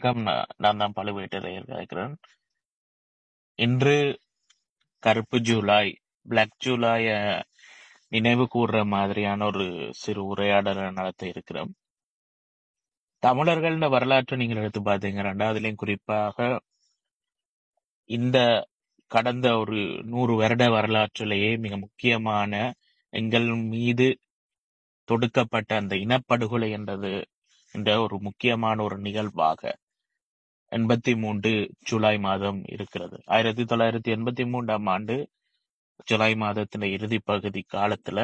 வணக்கம் நான் நான் தான் பழுவேட்டரையர் கேட்கிறேன் இன்று கருப்பு ஜூலை பிளாக் ஜூலைய நினைவு கூர்ற மாதிரியான ஒரு சிறு உரையாடலை நடத்த இருக்கிறோம் தமிழர்கள்ன வரலாற்றை நீங்கள் எடுத்து பார்த்தீங்க ரெண்டாவதுலயும் குறிப்பாக இந்த கடந்த ஒரு நூறு வருட வரலாற்றிலேயே மிக முக்கியமான எங்கள் மீது தொடுக்கப்பட்ட அந்த இனப்படுகொலை என்றது என்ற ஒரு முக்கியமான ஒரு நிகழ்வாக எண்பத்தி மூன்று ஜூலை மாதம் இருக்கிறது ஆயிரத்தி தொள்ளாயிரத்தி எண்பத்தி மூன்றாம் ஆண்டு ஜூலை மாதத்தின் இறுதி பகுதி காலத்துல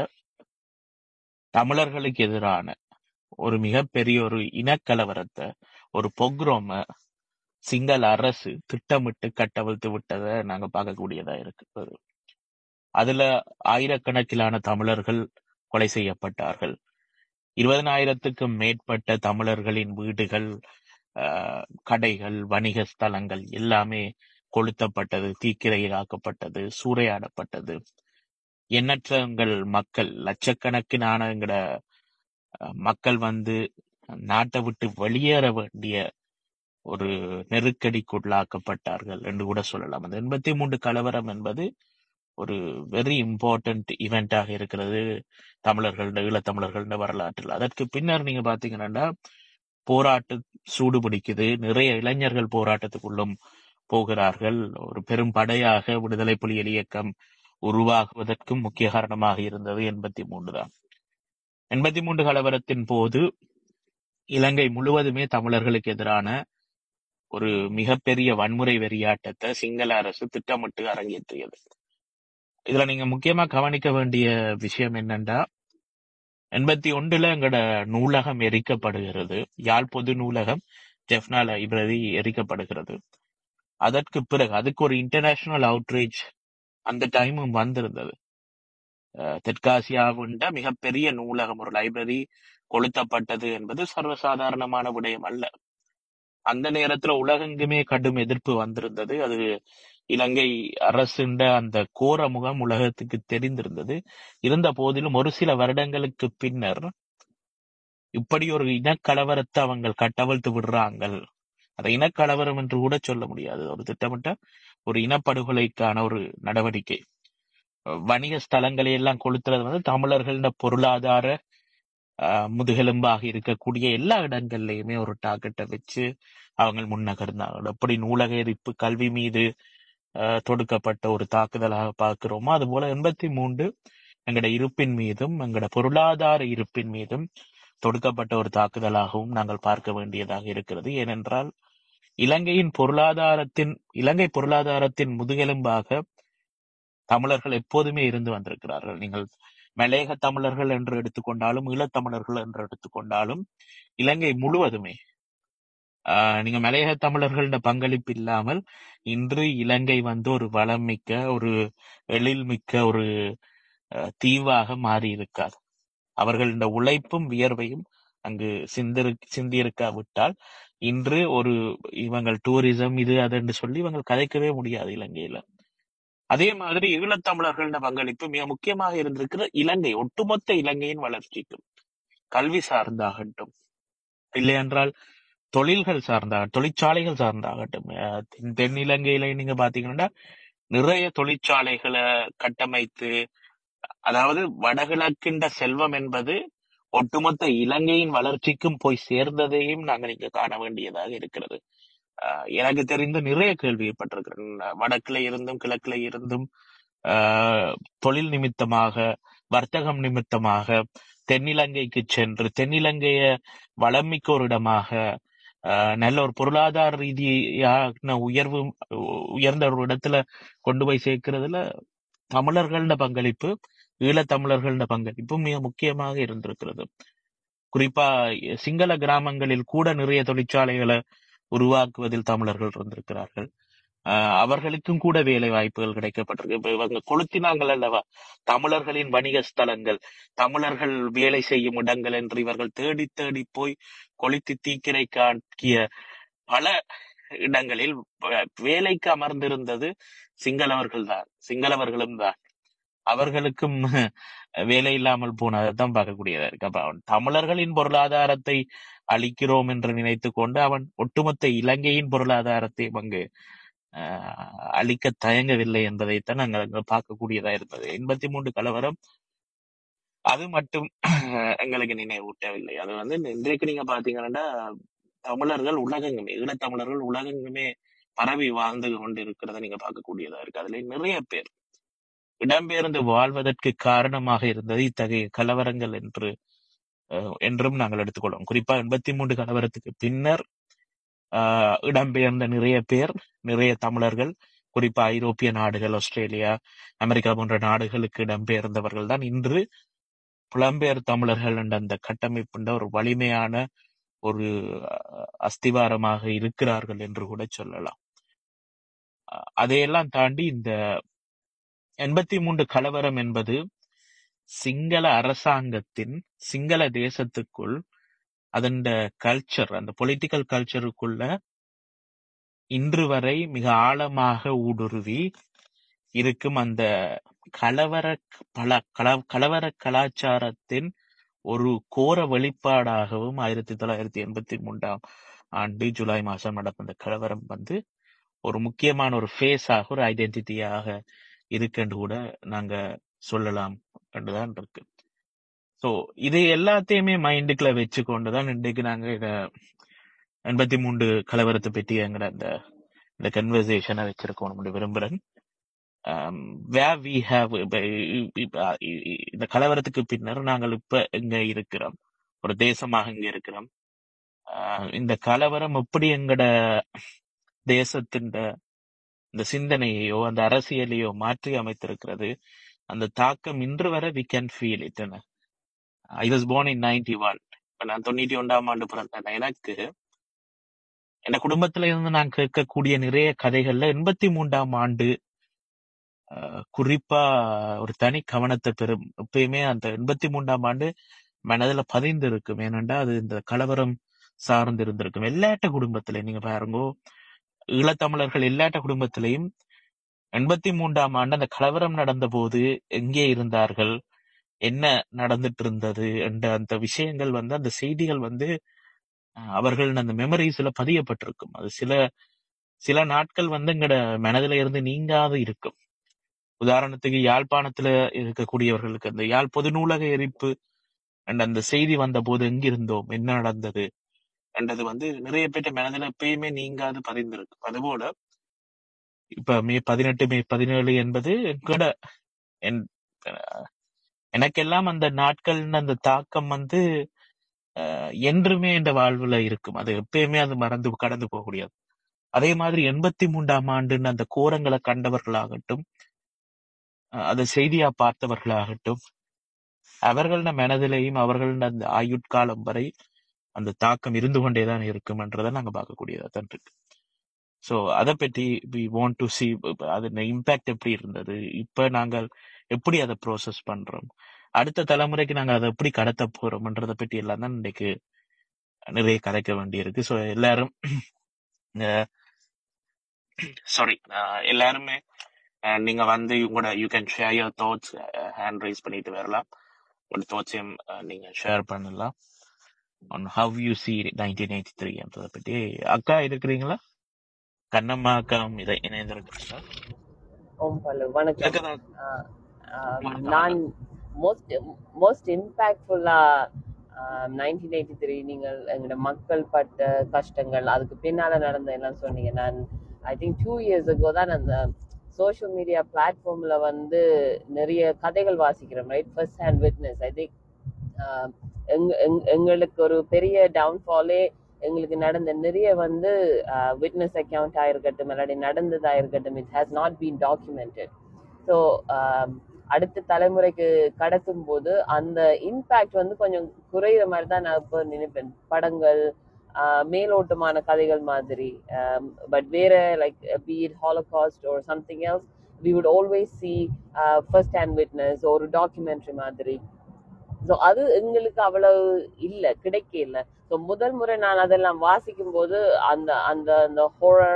தமிழர்களுக்கு எதிரான ஒரு மிகப்பெரிய ஒரு இனக்கலவரத்தை ஒரு பொக்ரோம சிங்கள அரசு திட்டமிட்டு கட்டவிழ்த்து விட்டதை நாங்க பார்க்கக்கூடியதா இருக்கு அதுல ஆயிரக்கணக்கிலான தமிழர்கள் கொலை செய்யப்பட்டார்கள் இருபதனாயிரத்துக்கும் மேற்பட்ட தமிழர்களின் வீடுகள் ஆஹ், கடைகள் வணிக ஸ்தலங்கள் எல்லாமே கொளுத்தப்பட்டது தீக்கிரையாக்கப்பட்டது சூறையாடப்பட்டது எண்ணற்ற எங்கள் மக்கள் லட்சக்கணக்கினான எங்கட அஹ், மக்கள் வந்து நாட்டை விட்டு வெளியேற வேண்டிய ஒரு நெருக்கடிக்குள்ளாக்கப்பட்டார்கள் என்று கூட சொல்லலாம் அந்த எண்பத்தி மூன்று கலவரம் என்பது ஒரு வெரி இம்பார்ட்டன்ட் இவெண்டாக இருக்கிறது தமிழர்கள ஈழத்தமிழர்கள வரலாற்றில் அதற்கு பின்னர் நீங்க பாத்தீங்கன்னா போராட்ட சூடு பிடிக்குது நிறைய இளைஞர்கள் போராட்டத்துக்குள்ளும் போகிறார்கள் ஒரு பெரும் படையாக விடுதலை புலிகள் இயக்கம் உருவாகுவதற்கும் முக்கிய காரணமாக இருந்தது எண்பத்தி மூன்று தான் எண்பத்தி மூன்று கலவரத்தின் போது இலங்கை முழுவதுமே தமிழர்களுக்கு எதிரான ஒரு மிகப்பெரிய வன்முறை வெறியாட்டத்தை சிங்கள அரசு திட்டமிட்டு அரங்கேற்றியது இதுல நீங்க முக்கியமா கவனிக்க வேண்டிய விஷயம் என்னன்னா எண்பத்தி ஒன்றுல எங்களோட நூலகம் எரிக்கப்படுகிறது யாழ் பொது நூலகம் ஜெஃப்னா லைப்ரரி எரிக்கப்படுகிறது அதற்கு பிறகு அதுக்கு ஒரு இன்டர்நேஷனல் அவுட்ரீச் அந்த டைமும் வந்திருந்தது அஹ் தெற்காசியாவுண்ட மிகப்பெரிய நூலகம் ஒரு லைப்ரரி கொளுத்தப்பட்டது என்பது சர்வசாதாரணமான விடயம் அல்ல அந்த நேரத்துல உலகெங்குமே கடும் எதிர்ப்பு வந்திருந்தது அது இலங்கை அரசுண்ட அந்த கோர முகம் உலகத்துக்கு தெரிந்திருந்தது இருந்த போதிலும் ஒரு சில வருடங்களுக்கு பின்னர் இப்படி ஒரு இனக்கலவரத்தை அவங்க கட்டவிழ்த்து விடுறாங்க அதை இனக்கலவரம் என்று கூட சொல்ல முடியாது ஒரு திட்டமிட்ட ஒரு இனப்படுகொலைக்கான ஒரு நடவடிக்கை வணிக ஸ்தலங்களை எல்லாம் கொளுத்துறது வந்து தமிழர்கள பொருளாதார ஆஹ், முதுகெலும்பாக இருக்கக்கூடிய எல்லா இடங்கள்லயுமே ஒரு டார்கெட்டை வச்சு அவங்க முன்னகர்ந்தாங்க எப்படி நூலக எரிப்பு கல்வி மீது ஆஹ், தொடுக்கப்பட்ட ஒரு தாக்குதலாக பார்க்கிறோமோ அதுபோல எண்பத்தி மூன்று எங்களோட இருப்பின் மீதும் எங்களோட பொருளாதார இருப்பின் மீதும் தொடுக்கப்பட்ட ஒரு தாக்குதலாகவும் நாங்கள் பார்க்க வேண்டியதாக இருக்கிறது ஏனென்றால் இலங்கையின் பொருளாதாரத்தின் இலங்கை பொருளாதாரத்தின் முதுகெலும்பாக தமிழர்கள் எப்போதுமே இருந்து வந்திருக்கிறார்கள் நீங்கள் மலையக தமிழர்கள் என்று எடுத்துக்கொண்டாலும் ஈழத்தமிழர்கள் என்று எடுத்துக்கொண்டாலும் இலங்கை முழுவதுமே ஆஹ் நீங்க மலையக தமிழர்களோட பங்களிப்பு இல்லாமல் இன்று இலங்கை வந்து ஒரு வளம் மிக்க ஒரு எழில் மிக்க ஒரு அஹ், தீவாக மாறி இருக்காது அவர்களோட உழைப்பும் வியர்வையும் அங்கு சிந்திரு சிந்தியிருக்காவிட்டால் இன்று ஒரு இவங்கள் டூரிசம் இது அது என்று சொல்லி இவங்க கதைக்கவே முடியாது இலங்கையில அதே மாதிரி ஈழத்தமிழர்களோட பங்களிப்பு மிக முக்கியமாக இருந்திருக்கிற இலங்கை ஒட்டுமொத்த இலங்கையின் வளர்ச்சிக்கும் கல்வி சார்ந்தாகட்டும் இல்லை என்றால் தொழில்கள் சார்ந்தாக தொழிற்சாலைகள் சார்ந்தாகட்டும் அஹ் தென் தென் இலங்கையில நீங்க பாத்தீங்கன்னா நிறைய தொழிற்சாலைகளை கட்டமைத்து அதாவது வடகிழக்கின்ற செல்வம் என்பது ஒட்டுமொத்த இலங்கையின் வளர்ச்சிக்கும் போய் சேர்ந்ததையும் நாங்கள் இங்க காண வேண்டியதாக இருக்கிறது ஆஹ் எனக்கு தெரிந்து நிறைய கேள்விப்பட்டிருக்கிறேன் வடக்குல இருந்தும் கிழக்குல இருந்தும் ஆஹ் தொழில் நிமித்தமாக வர்த்தகம் நிமித்தமாக தென்னிலங்கைக்கு சென்று தென்னிலங்கைய வளமிக்க ஒரு இடமாக ஆஹ் நல்ல ஒரு பொருளாதார ரீதியான உயர்வு உயர்ந்த ஒரு இடத்துல கொண்டு போய் சேர்க்கிறதுல தமிழர்கள்ட பங்களிப்பு ஈழத்தமிழர்கள்ட பங்களிப்பு மிக முக்கியமாக இருந்திருக்கிறது குறிப்பா சிங்கள கிராமங்களில் கூட நிறைய தொழிற்சாலைகளை உருவாக்குவதில் தமிழர்கள் இருந்திருக்கிறார்கள் ஆஹ் அவர்களுக்கும் கூட வேலை வாய்ப்புகள் கிடைக்கப்பட்டிருக்கு இப்ப இவங்க கொளுத்தினாங்கள் அல்லவா தமிழர்களின் வணிக ஸ்தலங்கள் தமிழர்கள் வேலை செய்யும் இடங்கள் என்று இவர்கள் தேடி தேடி போய் கொளுத்தி தீக்கிரை காக்கிய பல இடங்களில் வ- வேலைக்கு அமர்ந்திருந்தது சிங்களவர்கள் தான் சிங்களவர்களும் தான் அவர்களுக்கும் வேலை இல்லாமல் போனதைத்தான் பார்க்கக்கூடியதா இருக்கு அப்ப அவன் தமிழர்களின் பொருளாதாரத்தை அளிக்கிறோம் என்று நினைத்துக் கொண்டு அவன் ஒட்டுமொத்த இலங்கையின் பொருளாதாரத்தை அங்கு ஆஹ், அளிக்க தயங்கவில்லை என்பதைத்தான் நாங்கள் அங்க பார்க்கக்கூடியதா இருந்தது எண்பத்தி மூன்று கலவரம் அது மட்டும் எங்களுக்கு நினைவூட்டவில்லை அது வந்து இன்றைக்கு நீங்க பாத்தீங்கன்னா தமிழர்கள் உலகெங்குமே ஈழத்தமிழர்கள் உலகெங்குமே பரவி வாழ்ந்து கொண்டு இருக்கிறத நீங்க பார்க்கக்கூடியதா இருக்கு அதுல நிறைய பேர் இடம்பெயர்ந்து வாழ்வதற்கு காரணமாக இருந்தது இத்தகைய கலவரங்கள் என்று அஹ், என்றும் நாங்கள் எடுத்துக்கொள்வோம் குறிப்பா எண்பத்தி மூன்று கலவரத்துக்கு பின்னர் ஆஹ், இடம்பெயர்ந்த நிறைய பேர் நிறைய தமிழர்கள் குறிப்பா ஐரோப்பிய நாடுகள் ஆஸ்திரேலியா அமெரிக்கா போன்ற நாடுகளுக்கு இடம்பெயர்ந்தவர்கள் தான் இன்று புலம்பெயர் தமிழர்கள் என்ற அந்த கட்டமைப்புண்ட ஒரு வலிமையான ஒரு அஹ், அஸ்திவாரமாக இருக்கிறார்கள் என்று கூட சொல்லலாம் அஹ், அதையெல்லாம் தாண்டி இந்த எண்பத்தி மூன்று கலவரம் என்பது சிங்கள அரசாங்கத்தின் சிங்கள தேசத்துக்குள் அதன் கல்ச்சர் அந்த பொலிட்டிக்கல் கல்ச்சருக்குள்ள இன்று வரை மிக ஆழமாக ஊடுருவி இருக்கும் அந்த கலவர பல கல- கலவர கலாச்சாரத்தின் ஒரு கோர வெளிப்பாடாகவும் ஆயிரத்தி தொள்ளாயிரத்தி எண்பத்தி மூன்றாம் ஆண்டு ஜூலை மாசம் நடந்த அந்த கலவரம் வந்து ஒரு முக்கியமான ஒரு ஃபேஸாக ஒரு ஐடென்டிட்டியாக இருக்குன்னு கூட நாங்க சொல்லலாம் என்றுதான் இருக்கு சோ இது எல்லாத்தையுமே மைண்டுக்குள்ள வச்சு கொண்டுதான் இன்றைக்கு நாங்க இத எண்பத்தி மூன்று கலவரத்தை பற்றி எங்கட அந்த இந்த கன்வர்சேஷனை வச்சிருக்கோம் விரும்புறேன் வேர் வி ஹாவ் இந்த கலவரத்துக்கு பின்னர் நாங்கள் இப்ப எங்க இருக்கிறோம் ஒரு தேசமாக இங்க இருக்கிறோம் ஆஹ் இந்த கலவரம் எப்படி எங்கட தேசத்தின் இந்த சிந்தனையையோ அந்த அரசியலையோ மாற்றி அமைத்திருக்கிறது அந்த தாக்கம் இன்று வரை we can feel it I was born in ninety one இப்ப நான் தொண்ணூத்தி ஒன்றாம் ஆண்டு பிறந்தேன் எனக்கு என் குடும்பத்துல இருந்து நான் கேட்கக்கூடிய நிறைய கதைகள்ல எண்பத்தி மூன்றாம் ஆண்டு ஆஹ், குறிப்பா ஒரு தனி கவனத்தை பெறும் எப்பயுமே அந்த எண்பத்தி மூன்றாம் ஆண்டு மனதுல பதிந்து இருக்கும் ஏனென்றா அது இந்த கலவரம் சார்ந்து இருந்திருக்கும் எல்லாட்ட குடும்பத்திலையும் நீங்க பாருங்கோ ஈழத்தமிழர்கள் எல்லாட்ட குடும்பத்திலையும் எண்பத்தி மூன்றாம் ஆண்டு அந்த கலவரம் நடந்த போது எங்கே இருந்தார்கள் என்ன நடந்துட்டு இருந்தது என்ற அந்த விஷயங்கள் வந்து அந்த செய்திகள் வந்து அஹ், அவர்கள் அந்த மெமரிஸ்ல பதியப்பட்டிருக்கும் அது சில சில நாட்கள் வந்து எங்கட மனதில இருந்து நீங்காது இருக்கும் உதாரணத்துக்கு யாழ்ப்பாணத்துல இருக்கக்கூடியவர்களுக்கு அந்த யாழ் பொது நூலக எரிப்பு என்ற அந்த செய்தி வந்த போது எங்கிருந்தோம் என்ன நடந்தது என்றது வந்து நிறைய பேர்ட்ட மனதில எப்பயுமே நீங்காது பதிந்திருக்கும் அதுபோல இப்ப மே பதினெட்டு மே பதினேழு என்பது கூட என் அஹ், எனக்கெல்லாம் அந்த நாட்கள் அந்த தாக்கம் வந்து அஹ், என்றுமே இந்த வாழ்வுல இருக்கும் அது எப்பயுமே அது மறந்து கடந்து போகக்கூடியது அதே மாதிரி எண்பத்தி மூன்றாம் ஆண்டுன்னு அந்த கோரங்களை கண்டவர்களாகட்டும் அஹ், அதை செய்தியா பார்த்தவர்களாகட்டும் அவர்கள மனதிலையும் அவர்கள அந்த ஆயுட்காலம் வரை அந்த தாக்கம் இருந்து கொண்டேதான் இருக்கும் என்றதை நாங்க பார்க்கக்கூடியதா தான் இருக்கு சோ அதை பற்றி வி வாண்ட் டு சி அது இம்பாக்ட் எப்படி இருந்தது இப்ப நாங்கள் எப்படி அதை ப்ரோசஸ் பண்றோம் அடுத்த தலைமுறைக்கு நாங்க அதை எப்படி கடத்த போறோம்ன்றதை பற்றி எல்லாம் தான் இன்னைக்கு நிறைய கதைக்க வேண்டியிருக்கு ஸோ எல்லாரும் சாரி எல்லாருமே அஹ், நீங்க வந்து உங்களோட you can share your thoughts hand raise பண்ணிட்டு வரலாம் உங்களோட தாட்ஸையும் நீங்க ஷேர் பண்ணலாம் on how you see 1983 என்றதை பற்றி அக்கா இருக்கிறீங்களா கண்ணம்மா அக்கா இதை இணைந்திருக்கிறீங்களா ஓம் பல்லு வணக்கம் இருக்கதா ஆஹ் ஆம், வணக்கம் நான் வணக்கம் மோஸ்ட் மோஸ்ட் இம்பேக்ட்ஃபுல்லா நைன்டீன் எயிட்டி த்ரீ நீங்கள் எங்களோட மக்கள் பட்ட கஷ்டங்கள் அதுக்கு பின்னால நடந்த எல்லாம் சொன்னீங்க நான் I think two years ago தான் அந்த சோஷியல் மீடியா பிளாட்ஃபார்ம்ல வந்து நிறைய கதைகள் வாசிக்கிறோம் right first hand witness I think எங்க எங்க- எங்களுக்கு ஒரு பெரிய டவுன்ஃபாலே எங்களுக்கு நடந்த நிறைய வந்து விட்னஸ் அக்கவுண்டா இருக்கட்டும் இல்லாட்டி நடந்ததா இருக்கட்டும் it has not been documented so அடுத்த தலைமுறைக்கு கடத்தும் போது அந்த இம்பேக்ட் வந்து கொஞ்சம் குறையிற மாதிரி தான் நான் இப்போ நினைப்பேன் படங்கள் ஆஹ் மேலோட்டமான கதைகள் மாதிரி பட் வேற லைக் பீட் ஹாலோகாஸ்ட் ஒரு something else we would always see first hand witness ஒரு டாக்குமெண்ட்ரி மாதிரி ஸோ அது எங்களுக்கு அவ்வளவு இல்லை கிடைக்க இல்லை ஸோ முதல் முறை நான் அதெல்லாம் வாசிக்கும் போது அந்த அந்த அந்த horror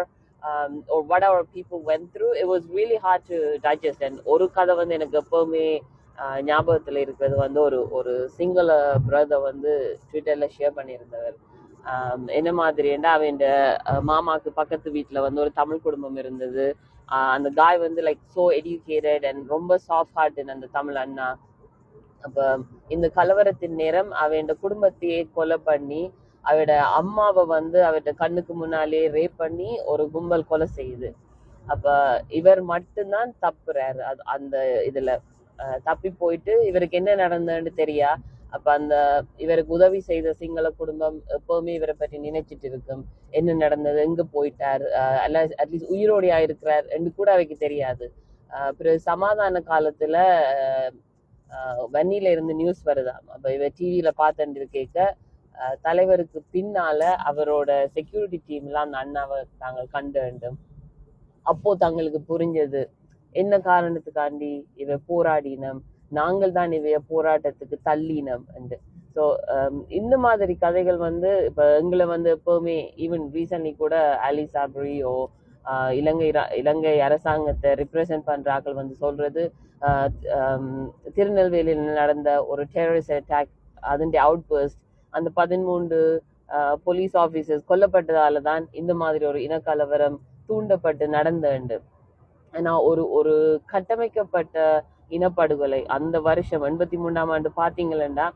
um, or what our people went through, it was really hard to digest. And ஒரு கதை வந்து எனக்கு எப்பவுமே ஆஹ், ஞாபகத்துல இருக்கிறது வந்து ஒரு ஒரு சிங்கள பிரதர் வந்து ட்விட்டர்ல ஷேர் பண்ணியிருந்தவர் ஆம், என்ன மாதிரின்னா அவன் மாமாக்கு பக்கத்து வீட்ல வந்து ஒரு தமிழ் குடும்பம் இருந்தது ஆஹ், அந்த காய் வந்து லைக் சோ எடியூகேட்டட் அண்ட் ரொம்ப சாஃப்ட் ஹார்ட் அந்த தமிழ் அண்ணா அப்ப இந்த கலவரத்தின் நேரம் அவன் குடும்பத்தையே கொலை பண்ணி அவட அம்மாவை வந்து அவட கண்ணுக்கு முன்னாலே ரேப் பண்ணி ஒரு கும்பல் கொலை செய்யுது அப்ப இவர் மட்டும்தான் தப்புறாரு அது அந்த இதுல அஹ், தப்பி போயிட்டு இவருக்கு என்ன நடந்ததுன்னு தெரியா அப்ப அந்த இவருக்கு உதவி செய்த சிங்கள குடும்பம் எப்பவுமே இவரை பற்றி நினைச்சிட்டு இருக்கும் என்ன நடந்தது எங்க போயிட்டார் அட்லீஸ்ட் உயிரோடையா இருக்கிறார் என்று கூட அவைக்கு தெரியாது அஹ், பிறகு சமாதான காலத்துல அஹ், ஆஹ் வன்னியில இருந்து நியூஸ் வருதாம் அப்ப இவ டிவியில பார்த்துட்டு கேட்க ஆஹ் தலைவருக்கு பின்னால அவரோட செக்யூரிட்டி டீம் எல்லாம் அந்த அண்ணாவை தாங்கள் கண்டு வேண்டும் அப்போ தங்களுக்கு புரிஞ்சது என்ன காரணத்துக்காண்டி இவ போராடினம் நாங்கள் தான் இவைய போராட்டத்துக்கு தள்ளினம் என்று ஸோ இந்த மாதிரி கதைகள் வந்து இப்ப எங்களை வந்து எப்பவுமே ஈவன் ரீசன்ட்லி கூட அலி சாப்ரியோ இலங்கை ரா- இலங்கை அரசாங்கத்தை ரிப்ரசன்ட் பண்ற ஆட்கள் வந்து சொல்றது ஆஹ் ஆம், திருநெல்வேலியில் நடந்த ஒரு டெரரிஸ்ட் அட்டாக் அதன் அவுட்பர்ஸ்ட் அந்த பதிமூன்று போலீஸ் ஆபீசர்ஸ் கொல்லப்பட்டதால தான் இந்த மாதிரி ஒரு இனக்கலவரம் தூண்டப்பட்டு நடந்தது ஆனா ஒரு ஒரு கட்டமைக்கப்பட்ட இனப்படுகொலை அந்த வருஷம் எண்பத்தி மூணாம் ஆண்டு பாத்தீங்கன்னா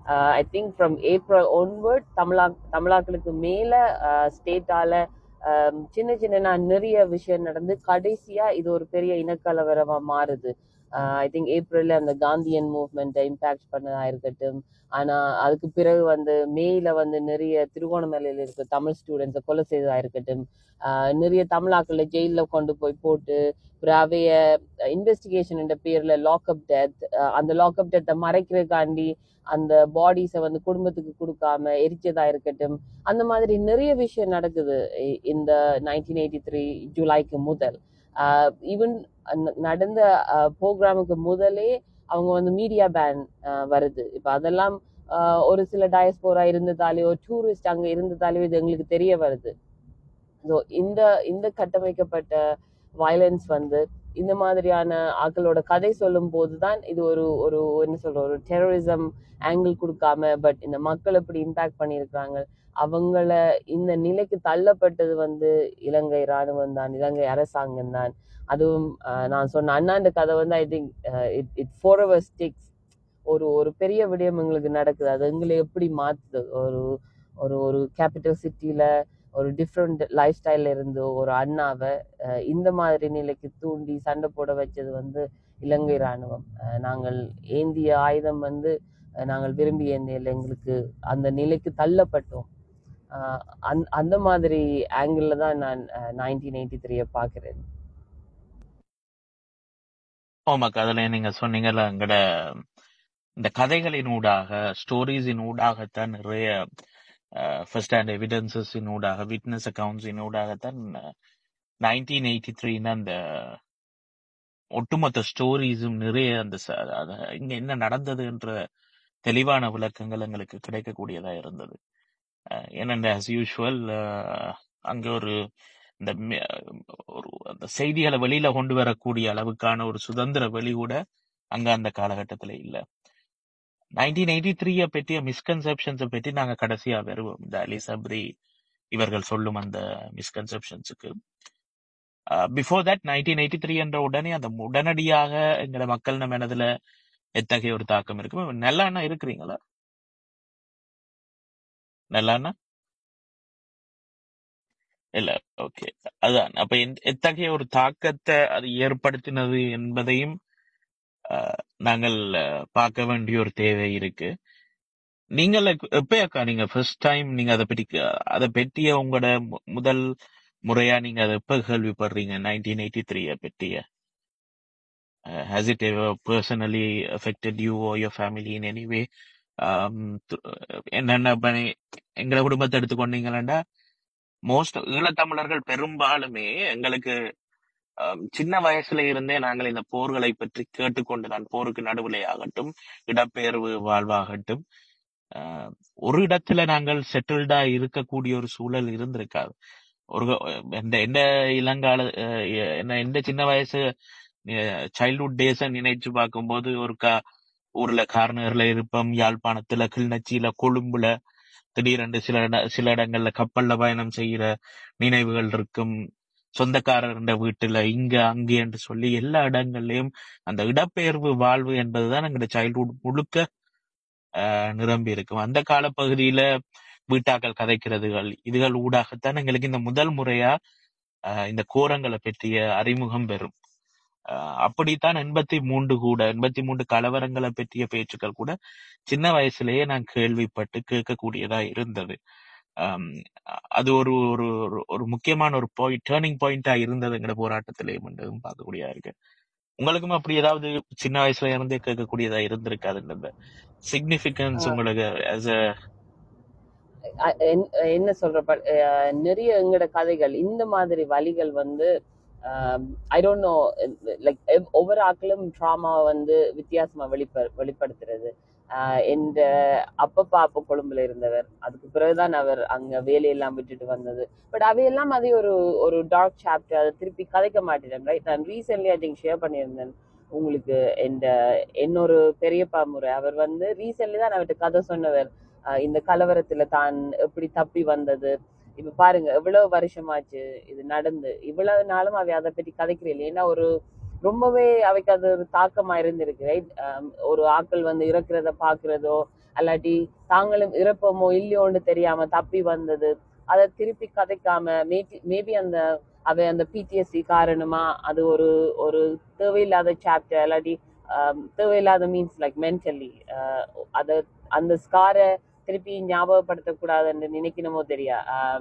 I think from April onward தமிழா தமிழாக்களுக்கு மேல ஸ்டேட்டால சின்ன சின்ன நிறைய விஷயம் நடந்து கடைசியா இது ஒரு பெரிய இனக்கலவரமா மாறுது ஐ திங்க் ஏப்ரல்ல அந்த காந்தியன் மூவ்மெண்ட்டை இம்பாக்ட் பண்ணதா இருக்கட்டும் ஆனா அதுக்கு பிறகு வந்து மேல வந்து நிறைய திருகோணமலையில இருக்க தமிழ் ஸ்டூடெண்ட்ஸை கொலை செய்ததா இருக்கட்டும் ஆஹ் நிறைய தமிழாக்களை ஜெயில கொண்டு போய் போட்டு அப்புறம் அவைய இன்வெஸ்டிகேஷன் என்ற பேர்ல லாக்அப் டெத் அந்த லாக்அப் டெத்தை மறைக்கிறதுக்காண்டி அந்த பாடிஸை வந்து குடும்பத்துக்கு கொடுக்காம எரிச்சதா இருக்கட்டும் அந்த மாதிரி நிறைய விஷயம் நடக்குது இ- இந்த நைன்டீன் எயிட்டி த்ரீ ஜூலைக்கு முதல் ஈவன் நடந்த ப்ரோக்ராமுக்கு முதலே அவங்க வந்து மீடியா பேன் வருது இப்போ அதெல்லாம் ஆஹ் ஒரு சில டயஸ்போரா இருந்ததாலேயோ டூரிஸ்ட் அங்க இருந்ததாலேயோ இது எங்களுக்கு தெரிய வருது ஸோ இந்த இந்த கட்டமைக்கப்பட்ட வயலன்ஸ் வந்து இந்த மாதிரியான ஆட்களோட கதை சொல்லும் போதுதான் இது ஒரு ஒரு என்ன சொல்ற ஒரு டெரரிசம் ஆங்கிள் கொடுக்காம பட் இந்த மக்கள் எப்படி இம்பாக்ட் பண்ணியிருக்காங்க அவங்கள இந்த நிலைக்கு தள்ளப்பட்டது வந்து இலங்கை ராணுவம் தான் இலங்கை அரசாங்கம் தான் அதுவும் ஆஹ், நான் சொன்ன அண்ணாண்ட கதை வந்து I think it it forever sticks ஒரு ஒரு பெரிய விடயம் எங்களுக்கு நடக்குது அது எங்களை எப்படி மாத்துது ஒரு ஒரு ஒரு கேபிட்டல் சிட்டில ஒரு டிஃப்ரெண்ட் லைஃப் ஸ்டைல்ல இருந்து ஒரு அண்ணாவை அஹ், இந்த மாதிரி நிலைக்கு தூண்டி சண்டை போட வச்சது வந்து இலங்கை ராணுவம் அஹ், நாங்கள் ஏந்திய ஆயுதம் வந்து அஹ், நாங்கள் விரும்பி ஏந்தியல எங்களுக்கு அந்த நிலைக்கு தள்ளப்பட்டோம் அஹ், அந்த- அந்த மாதிரி ஆங்கிள் தான் நான் நைன்டீன் எயிட்டி த்ரீயை பார்க்கிறேன் ஆமாக்கா அதுல நீங்க சொன்னீங்கல்ல எங்கட இந்த கதைகளின் ஊடாக ஸ்டோரிஸின் ஊடாகத்தான் நிறைய ஃபர்ஸ்ட் ஹேண்ட் எவிடன்சஸின் ஊடாக விட்னஸ் அக்கவுண்ட்ஸின் ஊடாகத்தான் நைன்டீன் எயிட்டி த்ரீன்னு அந்த ஒட்டுமொத்த ஸ்டோரிஸும் நிறைய அந்த ச- அத இங்க என்ன நடந்ததுன்ற தெளிவான விளக்கங்கள் எங்களுக்கு கிடைக்கக்கூடியதா இருந்தது அஹ் ஏனென்ற as யூஷுவல் அங்க ஒரு இந்த மி- ஒரு அந்த செய்திகளை வெளியில கொண்டு வரக்கூடிய அளவுக்கான ஒரு சுதந்திர வெளி கூட அங்க அந்த காலகட்டத்துல இல்ல நைன்டீன் எயிட்டி த்ரீய பற்றிய மிஸ்கன்செப்ஷன்ஸை பற்றி நாங்க கடைசியா வருவோம் இந்த அலி சப்ரி இவர்கள் சொல்லும் அந்த மிஸ்கன்செப்ஷன்ஸுக்கு before that nineteen eighty three என்ற உடனே அந்த உடனடியாக எங்கள மக்கள் நம்ம மனதுல எத்தகைய ஒரு தாக்கம் இருக்கு நல்லா அண்ணா இருக்கிறீங்களா நல்லா அண்ணா இல்ல ஓகே அதான் அப்ப எந்த- எத்தகைய ஒரு தாக்கத்தை அது ஏற்படுத்தினது என்பதையும் அஹ், நாங்கள் அஹ், பார்க்க வேண்டிய ஒரு தேவை இருக்கு நீங்கள் எப்ப அக்கா நீங்க ஃபர்ஸ்ட் டைம் நீங்க அதை பற்றி அதை பற்றிய உங்களோட மு- முதல் முறையா நீங்க அதை எப்ப கேள்விப்படுறீங்க நைன்டீன் எயிட்டி த்ரீய பற்றிய has it personally affected you or your family in any way என்னென்ன இப்ப நீ- எங்களை குடும்பத்தை எடுத்துக்கொண்டீங்களா மோஸ்ட் ஈழத்தமிழர்கள் பெரும்பாலுமே எங்களுக்கு ஆம், சின்ன வயசுல இருந்தே நாங்கள் இந்த போர்களை பற்றி கேட்டுக்கொண்டுதான் போருக்கு நடுவிலே ஆகட்டும் இடப்பெயர்வு வாழ்வாகட்டும் ஆஹ், ஒரு இடத்துல நாங்கள் செட்டில்டா இருக்கக்கூடிய ஒரு சூழல் இருந்திருக்காது ஒரு எந்த எந்த இளங்கால அஹ், எ- என்ன எந்த சின்ன வயசு சைல்ட்ஹுட் டேஸ நினைச்சு பார்க்கும்போது ஒரு கா ஊர்ல கார்னர்ல இருப்போம் யாழ்ப்பாணத்துல கிளிநொச்சியில கொழும்புல திடீரென்று சில இட சில இடங்கள்ல கப்பல்ல பயணம் செய்யற நினைவுகள் இருக்கும் சொந்தக்காரர்ன்ற வீட்டுல இங்க அங்கே என்று சொல்லி எல்லா இடங்கள்லயும் அந்த இடப்பெயர்வு வாழ்வு என்பதுதான் எங்களுடைய சைல்ட்ஹுட் முழுக்க அஹ், நிரம்பி இருக்கும் அந்த காலப்பகுதியில வீட்டாக்கள் கதைக்கிறதுகள் இதுகள் ஊடாகத்தான் எங்களுக்கு இந்த முதல் முறையா அஹ், இந்த கோரங்களை பற்றிய அறிமுகம் பெறும் அஹ், அப்படித்தான் எண்பத்தி மூன்று கூட எண்பத்தி மூன்று கலவரங்களை பற்றிய பேச்சுக்கள் கூட சின்ன வயசுலயே நான் கேள்விப்பட்டு கேட்கக்கூடியதா இருந்தது ஆம், அது ஒரு ஒரு ஒரு ஒரு முக்கியமான ஒரு பாயிண்ட் டேர்னிங் பாயிண்டா இருந்தது எங்கட போராட்டத்திலேயும் என்றதும் பார்க்கக்கூடியதா இருக்கு உங்களுக்கும் அப்படி ஏதாவது சின்ன வயசுல இருந்தே கேட்கக்கூடியதா இருந்திருக்காது இந்த சிக்னிபிகன்ஸ் உங்களுக்கு as a அ- என்- என்ன சொல்ற ப- அஹ் நிறைய எங்கட கதைகள் இந்த மாதிரி வழிகள் வந்து ஐ டோன்ட் நோ லைக் ஒவ்வொரு ஆக்களும் ட்ராமா வந்து வித்தியாசமா வெளிப்ப வெளிப்படுத்துறது ஆஹ் எந்த அப்பப்பா அப்ப கொழும்புல இருந்தவர் அதுக்கு பிறகுதான் அவர் அங்க வேலையெல்லாம் விட்டுட்டு வந்தது பட் அவையெல்லாம் அது ஒரு ஒரு டார்க் சாப்டர் அதை திருப்பி கதைக்க மாட்டேன் ரைட் நான் ரீசென்ட்லி ஐ திங்க் ஷேர் பண்ணியிருந்தேன் உங்களுக்கு இந்த இன்னொரு பெரியப்பா முறை அவர் வந்து ரீசென்ட்லி தான் அவர்கிட்ட கதை சொன்னவர் ஆஹ் இந்த கலவரத்துல தான் எப்படி தப்பி வந்தது இப்ப பாருங்க எவ்வளவு வருஷமாச்சு இது நடந்து இவ்வளவு நாளும் அவை அதை பத்தி கதைக்கிறீங்க ஏன்னா ஒரு ரொம்பவே அவைக்கு அது ஒரு தாக்கமா இருந்திருக்கு ரைட் ஒரு ஆட்கள் வந்து இறக்குறத பாக்குறதோ அல்லாட்டி தாங்களும் இறப்போமோ இல்லையோன்னு தெரியாம தப்பி வந்தது அதை திருப்பி கதைக்காம மேபி அந்த அவை அந்த பிடிஎஸ்சி காரணமா அது ஒரு ஒரு தேவையில்லாத சாப்டர் இல்லாட்டி ஆம், தேவையில்லாத மீன்ஸ் லைக் மென்டலி அதை அந்த ஸ்காரை திருப்பி ஞாபகப்படுத்தக்கூடாதுன்னு நினைக்கணுமோ தெரியா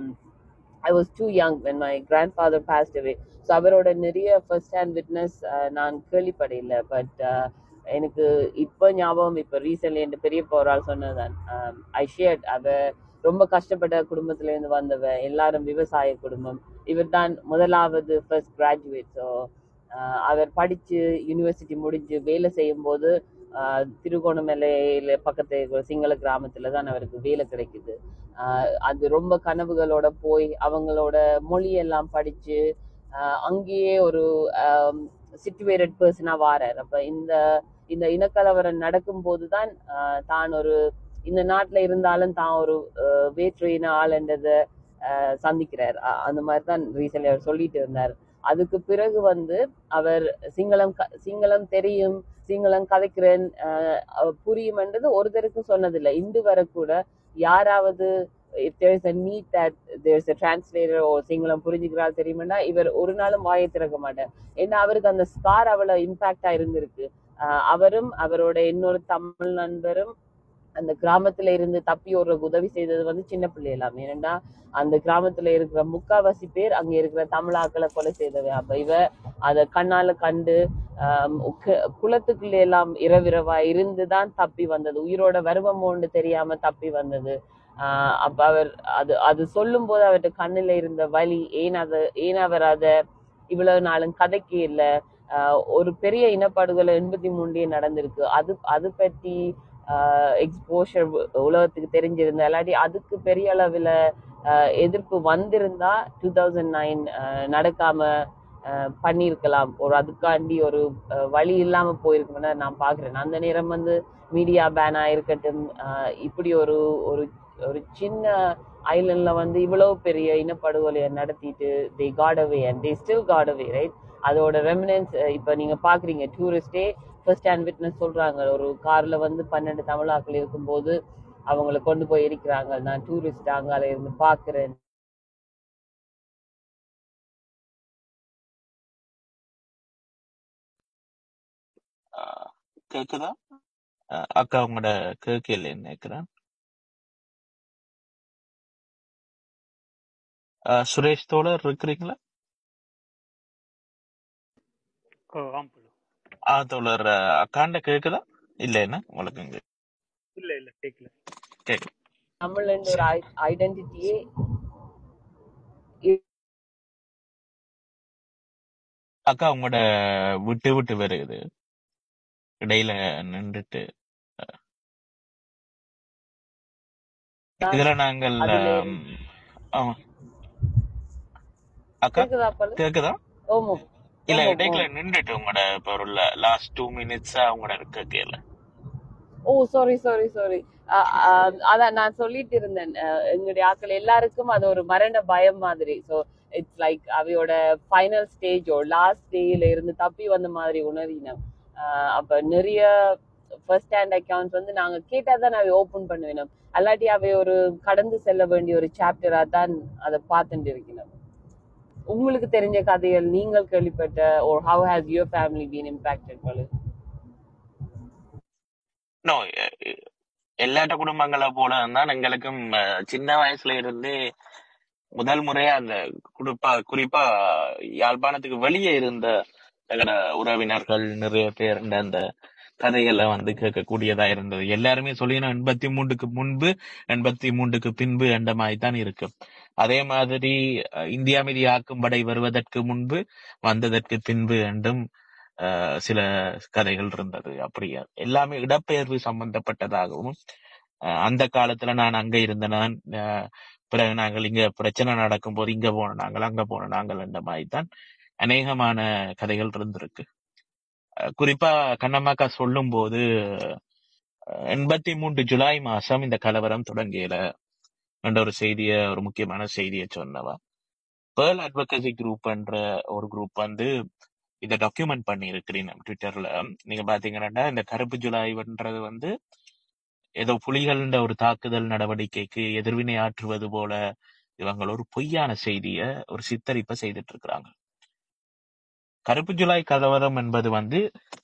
I was too young when my grandfather passed away so அவரோட நிறைய ஃபர்ஸ்ட் ஹேண்ட் விட்னஸ் நான் கேள்விப்படையில பட் எனக்கு இப்போ ஞாபகம் இப்போ ரீசென்ட்லி என் பெரிய போரால் சொன்னதுதான் ஐ ஷேர்ட் அவ ரொம்ப கஷ்டப்பட்ட குடும்பத்துல இருந்து வந்தவ எல்லாரும் விவசாய குடும்பம் இவர் தான் முதலாவது ஃபர்ஸ்ட் கிராஜுவேட் ஸோ அவர் படிச்சு யூனிவர்சிட்டி முடிஞ்சு வேலை செய்யும் போது ஆஹ் திருகோணமலையில பக்கத்து ஒரு சிங்கள கிராமத்துல தான் அவருக்கு வேலை கிடைக்குது ஆஹ் அது ரொம்ப கனவுகளோட போய் அவங்களோட மொழியெல்லாம் படிச்சு ஆஹ் அங்கேயே ஒரு சிச்சுவேட்டட் பர்சனா வாரார் அப்ப இந்த இந்த இனக்கலவரம் நடக்கும் போதுதான் ஆஹ் தான் ஒரு இந்த நாட்டுல இருந்தாலும் தான் ஒரு ஆஹ் வேற்று இன ஆளுன்றத ஆஹ் சந்திக்கிறார் அ- அந்த மாதிரி தான் ரீசெண்ட் அவர் சொல்லிட்டு இருந்தார் அதுக்கு பிறகு வந்து அவர் சிங்களம் க- சிங்களம் தெரியும் சிங்களம் கதைக்கிறேன் ஆஹ் அவ புரியும்ன்றது ஒருத்தருக்கும் சொன்னதில்லை இன்று வரை கூட யாராவது if there is a need that there is a translator or சிங்களம் புரிஞ்சுக்கிறாள் தெரியுமாண்டா இவர் ஒரு நாளும் வாயை திறக்க மாட்டார் ஏன்னா அவருக்கு அந்த ஸ்கார் அவ்வளவு இம்பாக்டா இருந்திருக்கு ஆஹ் அவரும் அவரோட இன்னொரு தமிழ் நண்பரும் அந்த கிராமத்துல இருந்து தப்பி ஓடுறதுக்கு உதவி செய்தது வந்து சின்ன பிள்ளை எல்லாம் ஏன்னா அந்த கிராமத்துல இருக்கிற முக்காவாசி பேர் அங்க இருக்கிற தமிழாக்களை கொலை செய்தவை அப்ப இவ அத கண்ணால கண்டு ஆம், கு- குளத்துக்குள்ள எல்லாம் இரவிரவா இருந்துதான் தப்பி வந்தது உயிரோட வருவமோன்னு தெரியாம தப்பி வந்தது ஆஹ் அப்ப அவர் அது அது சொல்லும் போது அவர்கிட்ட கண்ணுல இருந்த வலி ஏன் அத ஏன் அவர் அத இவ்வளவு நாளும் கதைக்கு இல்ல ஆஹ் ஒரு பெரிய இனப்படுகொலை எண்பத்தி மூணுலயே நடந்திருக்கு அது அது பற்றி எக்ஸ்போஷர் உலகத்துக்கு தெரிஞ்சிருந்தா இல்லாட்டி அதுக்கு பெரிய அளவுல ஆஹ் எதிர்ப்பு வந்திருந்தா டூ தௌசண்ட் நைன் நடக்காம ஆஹ் பண்ணியிருக்கலாம் ஒரு அதுக்காண்டி ஒரு ஆஹ் வழி இல்லாம போயிருக்கும்னு நான் பாக்குறேன் அந்த நேரம் வந்து மீடியா பேனா இருக்கட்டும் ஆஹ் இப்படி ஒரு ஒரு ஒரு சின்ன ஐலண்ட்ல வந்து இவ்வளவு பெரிய இனப்படுகொலையை நடத்திட்டு they got away and they still got away right அதோட ரெமினன்ஸ் இப்ப நீங்க பாக்குறீங்க டூரிஸ்டே ஃபர்ஸ்ட் ஹேண்ட் விட்னஸ் சொல்றாங்க ஒரு கார்ல வந்து பன்னெண்டு தமிழாக்கள் இருக்கும்போது அவங்களை கொண்டு போய் இருக்கிறாங்க நான் டூரிஸ்ட் அங்கால இருந்து பாக்குறேன் ஆஹ், கேக்குதா ஆஹ், அக்கா உங்களோட கேட்கல நினைக்கிறேன் ஆஹ், சுரேஷ் தோழர் இருக்கிறீங்களா ஓ ஆம்புல ஆ தோழர் ஆஹ், அக்காண்ட கேக்குதா இல்ல என்ன உங்களுக்கு இங்க இல்ல இல்ல கேட்கல கேக்கு தமிழ்ன்ற ஒரு ஐடென்டிட்டியே அக்கா உங்களோட விட்டு விட்டு வருது இடையில நின்றுட்டு இதுல நாங்கள் அதுல ஆம், ஆமா, அக்கா கேக்குதா பல்லு கேக்குதா ஓமோ இல்ல ஓமோ இடையில ஓ நின்றுட்டு உங்களோட இப்ப ஒரு லாஸ்ட் டூ மினிட்ஸா உங்களோட இருக்க கேள ஓ சாரி சாரி சாரி அதான் நான் சொல்லிட்டு இருந்தேன் அஹ், எங்களுடைய ஆட்கள் எல்லாருக்கும் அது ஒரு மரண பயம் மாதிரி ஸோ இட்ஸ் லைக் அவையோட ஃபைனல் ஸ்டேஜோ லாஸ்ட் டேல இருந்து தப்பி வந்த மாதிரி உணரினோம் அஹ், அப்ப நிறைய ஃபர்ஸ்ட் ஹேண்ட் அக்கவுண்ட்ஸ் வந்து நாங்க கேட்டா தான் அவை ஓபன் பண்ணுவேணும் அல்லாட்டி அவை ஒரு கடந்து செல்ல வேண்டிய ஒரு சாப்டரா தான் அதை பார்த்துட்டு இருக்கணும் உங்களுக்கு தெரிஞ்ச கதைகள் நீங்கள் கேள்விப்பட்ட or how has your family been impacted Balu no எல்லாட்ட குடும்பங்களை போல தான் எங்களுக்கும் அஹ், சின்ன வயசுல இருந்து முதல் முறையா அந்த குறிப்பா குறிப்பா யாழ்ப்பாணத்துக்கு வெளியே இருந்த எங்களோட உறவினர்கள் நிறைய பேர் அந்த கதைகளை வந்து கேட்கக்கூடியதா இருந்தது எல்லாருமே சொல்லினா எண்பத்தி மூன்றுக்கு முன்பு எண்பத்தி மூன்றுக்கு பின்பு என்ற மாதிரி தான் இருக்கு அதே மாதிரி அஹ், இந்தியா மீது ஆக்கும் படை வருவதற்கு முன்பு வந்ததற்கு பின்பு என்றும் அஹ், சில கதைகள் இருந்தது அப்படியா எல்லாமே இடப்பெயர்வு சம்பந்தப்பட்டதாகவும் அஹ், அந்த காலத்துல நான் அங்க இருந்த நான் அஹ், பிறகு நாங்கள் இங்க பிரச்சனை நடக்கும்போது இங்க போன நாங்கள் அங்க போன நாங்கள் என்ற மாதிரி தான் அநேகமான கதைகள் இருந்திருக்கு அஹ், குறிப்பா கண்ணம்மாக்கா சொல்லும் போது எண்பத்தி மூன்று ஜூலை மாசம் இந்த கலவரம் தொடங்கியல என்ற ஒரு செய்திய ஒரு முக்கியமான செய்தியை சொன்னவா பேர்ல் அட்வொகசி குரூப் என்ற ஒரு குரூப் வந்து இதை டாக்குமெண்ட் பண்ணி இருக்கிறேன் ட்விட்டர்ல நீங்க பாத்தீங்கன்னா இந்த கருப்பு ஜூலைன்றது வந்து ஏதோ புலிகள ஒரு தாக்குதல் நடவடிக்கைக்கு எதிர்வினை ஆற்றுவது போல இவங்க ஒரு பொய்யான செய்திய ஒரு சித்தரிப்பை செய்துட்டு இருக்கிறாங்க கருப்பு ஜூலை கலவரம் என்பது வந்து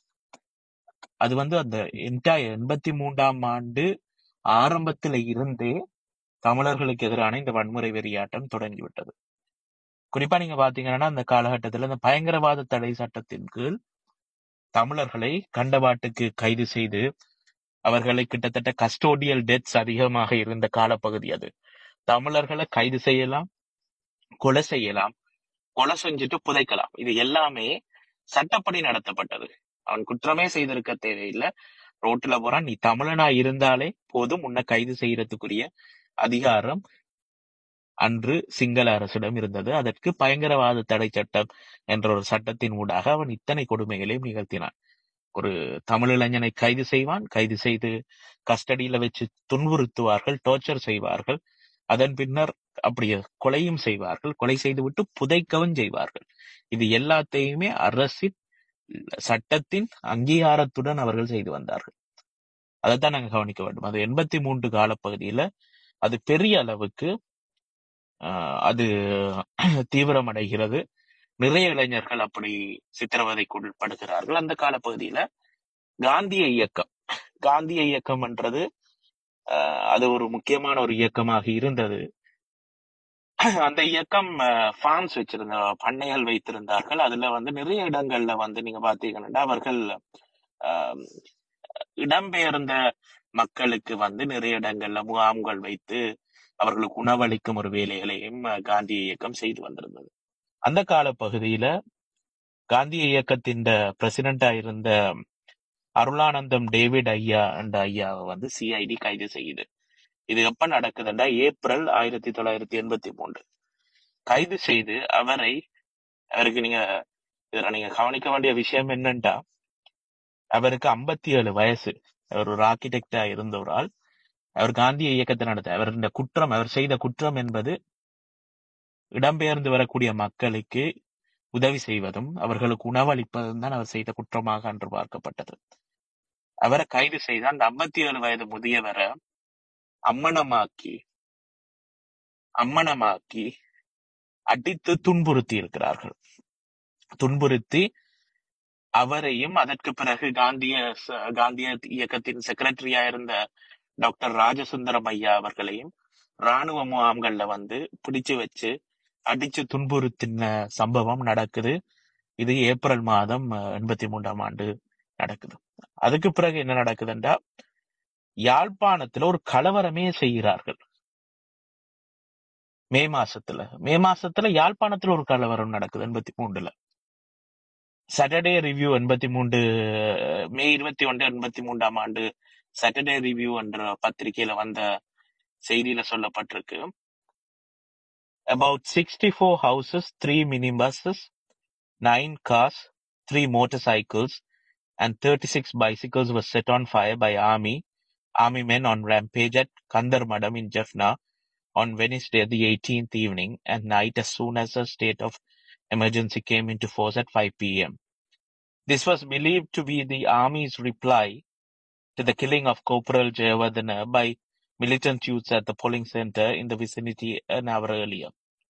அது வந்து அந்த என்டையர் எண்பத்தி மூன்றாம் ஆண்டு ஆரம்பத்துல இருந்தே தமிழர்களுக்கு எதிரான இந்த வன்முறை வெறியாட்டம் தொடங்கிவிட்டது குறிப்பா நீங்க பாத்தீங்கன்னா அந்த காலகட்டத்துல இந்த பயங்கரவாத தடை சட்டத்தின் கீழ் தமிழர்களை கண்டபாட்டுக்கு கைது செய்து அவர்களை கிட்டத்தட்ட கஸ்டோடியல் டெத்ஸ் அதிகமாக இருந்த காலப்பகுதி அது தமிழர்களை கைது செய்யலாம் கொலை செய்யலாம் கொலை செஞ்சுட்டு புதைக்கலாம் இது எல்லாமே சட்டப்படி நடத்தப்பட்டது அவன் குற்றமே செய்திருக்க தேவையில்லை ரோட்ல போறான் நீ தமிழனா இருந்தாலே போதும் உன்னை கைது செய்யறதுக்குரிய அதிகாரம் அன்று சிங்கள அரசிடம் இருந்தது அதற்கு பயங்கரவாத தடை சட்டம் என்ற ஒரு சட்டத்தின் ஊடாக அவன் இத்தனை கொடுமைகளையும் நிகழ்த்தினான் ஒரு தமிழ் இளைஞனை கைது செய்வான் கைது செய்து கஸ்டடியில வச்சு துன்புறுத்துவார்கள் டார்ச்சர் செய்வார்கள் அதன் பின்னர் அப்படியே கொலையும் செய்வார்கள் கொலை செய்துவிட்டு புதைக்கவும் செய்வார்கள் இது எல்லாத்தையுமே அரசின் சட்டத்தின் அங்கீகாரத்துடன் அவர்கள் செய்து வந்தார்கள் அதைத்தான் நாங்க கவனிக்க வேண்டும் அது எண்பத்தி மூன்று காலப்பகுதியில அது பெரிய அளவுக்கு ஆஹ், அது தீவிரமடைகிறது நிறைய இளைஞர்கள் அப்படி சித்திரவதைக்கு உட்படுகிறார்கள் அந்த காலப்பகுதியில காந்திய இயக்கம் காந்திய இயக்கம் என்றது ஆஹ், அது ஒரு முக்கியமான ஒரு இயக்கமாக இருந்தது அந்த இயக்கம் ஃபார்ம்ஸ் வச்சிருந்த பண்ணைகள் வைத்திருந்தார்கள் அதுல வந்து நிறைய இடங்கள்ல வந்து நீங்க பாத்தீங்கன்னா அவர்கள் ஆஹ், இடம்பெயர்ந்த மக்களுக்கு வந்து நிறைய இடங்கள்ல முகாம்கள் வைத்து அவர்களுக்கு உணவளிக்கும் ஒரு வேலைகளையும் அஹ், காந்திய இயக்கம் செய்து வந்திருந்தது அந்த கால பகுதியில காந்திய இயக்கத்தின் பிரசிடண்டா இருந்த அருளானந்தம் டேவிட் ஐயா என்ற ஐயாவை வந்து சிஐடி கைது செய்யுது இது எப்ப நடக்குதுன்னா ஏப்ரல் ஆயிரத்தி தொள்ளாயிரத்தி எண்பத்தி மூன்று கைது செய்து அவரை அவருக்கு நீங்க இதுல நீங்க கவனிக்க வேண்டிய விஷயம் என்னன்னா அவருக்கு 57 ஏழு வயசு அவர் ஒரு ஆர்கிடெக்டா இருந்த ஒரு ஆள் அவர் காந்திய இயக்கத்தை நடத்த அவர் இந்த குற்றம் அவர் செய்த குற்றம் என்பது இடம்பெயர்ந்து வரக்கூடிய மக்களுக்கு உதவி செய்வதும் அவர்களுக்கு உணவளிப்பதும் தான் அவர் செய்த குற்றமாக அன்று பார்க்கப்பட்டது அவரை கைது செய்து அந்த 57 ஏழு வயது முதியவரை அம்மனமாக்கி அம்மனமாக்கி அடித்து துன்புறுத்தி இருக்கிறார்கள் துன்புறுத்தி அவரையும் அதற்கு பிறகு காந்திய ச- காந்திய இயக்கத்தின் செக்ரட்டரியா இருந்த டாக்டர் ராஜசுந்தரம் ஐயா அவர்களையும் ராணுவ முகாம்கள்ல வந்து பிடிச்சு வச்சு அடிச்சு துன்புறுத்தின சம்பவம் நடக்குது இது ஏப்ரல் மாதம் எண்பத்தி மூன்றாம் ஆண்டு நடக்குது அதுக்கு பிறகு என்ன நடக்குதுன்றா யாழ்ப்பாணத்துல ஒரு கலவரமே செய்கிறார்கள் மே மாசத்துல மே மாசத்துல யாழ்ப்பாணத்துல ஒரு கலவரம் நடக்குது எண்பத்தி மூன்றுல சாட்டர்டே ரிவ்யூ எண்பத்தி மூன்று மே இருபத்தி ஒன்று எண்பத்தி மூன்றாம் ஆண்டு சாட்டர்டே ரிவ்யூ என்ற பத்திரிகையில வந்த செய்தியில சொல்லப்பட்டிருக்கு About 64 houses, 3 minibuses, 9 cars, 3 motorcycles, and 36 bicycles were set on fire by army army men on rampage at Kandarmadam in Jaffna on Wednesday the 18th evening and night as soon as a state of emergency came into force at 5 p.m. This was believed to be the army's reply to the killing of Corporal Jayavardhana by militant youths at the polling center in the vicinity an hour earlier.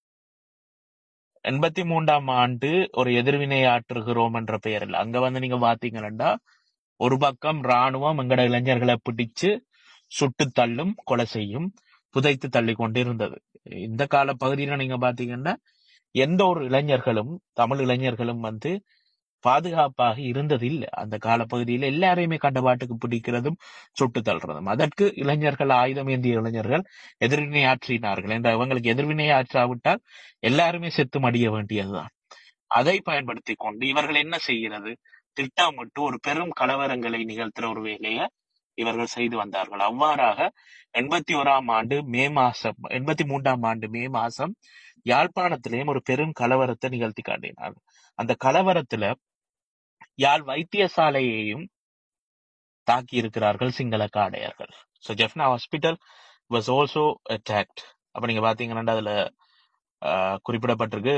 எண்பத்தி மூன்றாம் ஆண்டு ஒரு எதிர்வினை ஆற்றுகிறோம் என்ற பெயரில் அங்க வந்து நீங்க பாத்தீங்கன்னா ஒரு பக்கம் ராணுவம் எங்கட இளைஞர்களை பிடிச்சு சுட்டு தள்ளும் கொலை செய்யும் புதைத்து தள்ளி கொண்டிருந்தது இந்த கால பகுதியில நீங்க பாத்தீங்கன்னா எந்த ஒரு இளைஞர்களும் தமிழ் இளைஞர்களும் வந்து பாதுகாப்பாக இருந்தது இல்லை அந்த காலப்பகுதியில எல்லாரையுமே கண்டபாட்டுக்கு பிடிக்கிறதும் சுட்டு தள்ளுறதும் அதற்கு இளைஞர்கள் ஆயுதம் ஏந்திய இளைஞர்கள் எதிர்வினை ஆற்றினார்கள் என்ற அவங்களுக்கு எதிர்வினை ஆற்றாவிட்டால் எல்லாருமே செத்து மடிய வேண்டியதுதான் அதை பயன்படுத்தி கொண்டு இவர்கள் என்ன செய்கிறது திட்டமிட்டு ஒரு பெரும் கலவரங்களை நிகழ்த்துற ஒரு வேலையை இவர்கள் செய்து வந்தார்கள் அவ்வாறாக எண்பத்தி ஓராம் ஆண்டு மே மாசம் எண்பத்தி மூன்றாம் ஆண்டு மே மாசம் யாழ்ப்பாணத்திலேயும் ஒரு பெரும் கலவரத்தை நிகழ்த்தி காட்டினார்கள் அந்த கலவரத்துல யாழ் வைத்தியசாலையையும் தாக்கி இருக்கிறார்கள் சிங்கள காடையர்கள் so Jaffna hospital was also attacked அப்ப நீங்க பாத்தீங்கன்னா அதுல ஆஹ், குறிப்பிடப்பட்டிருக்கு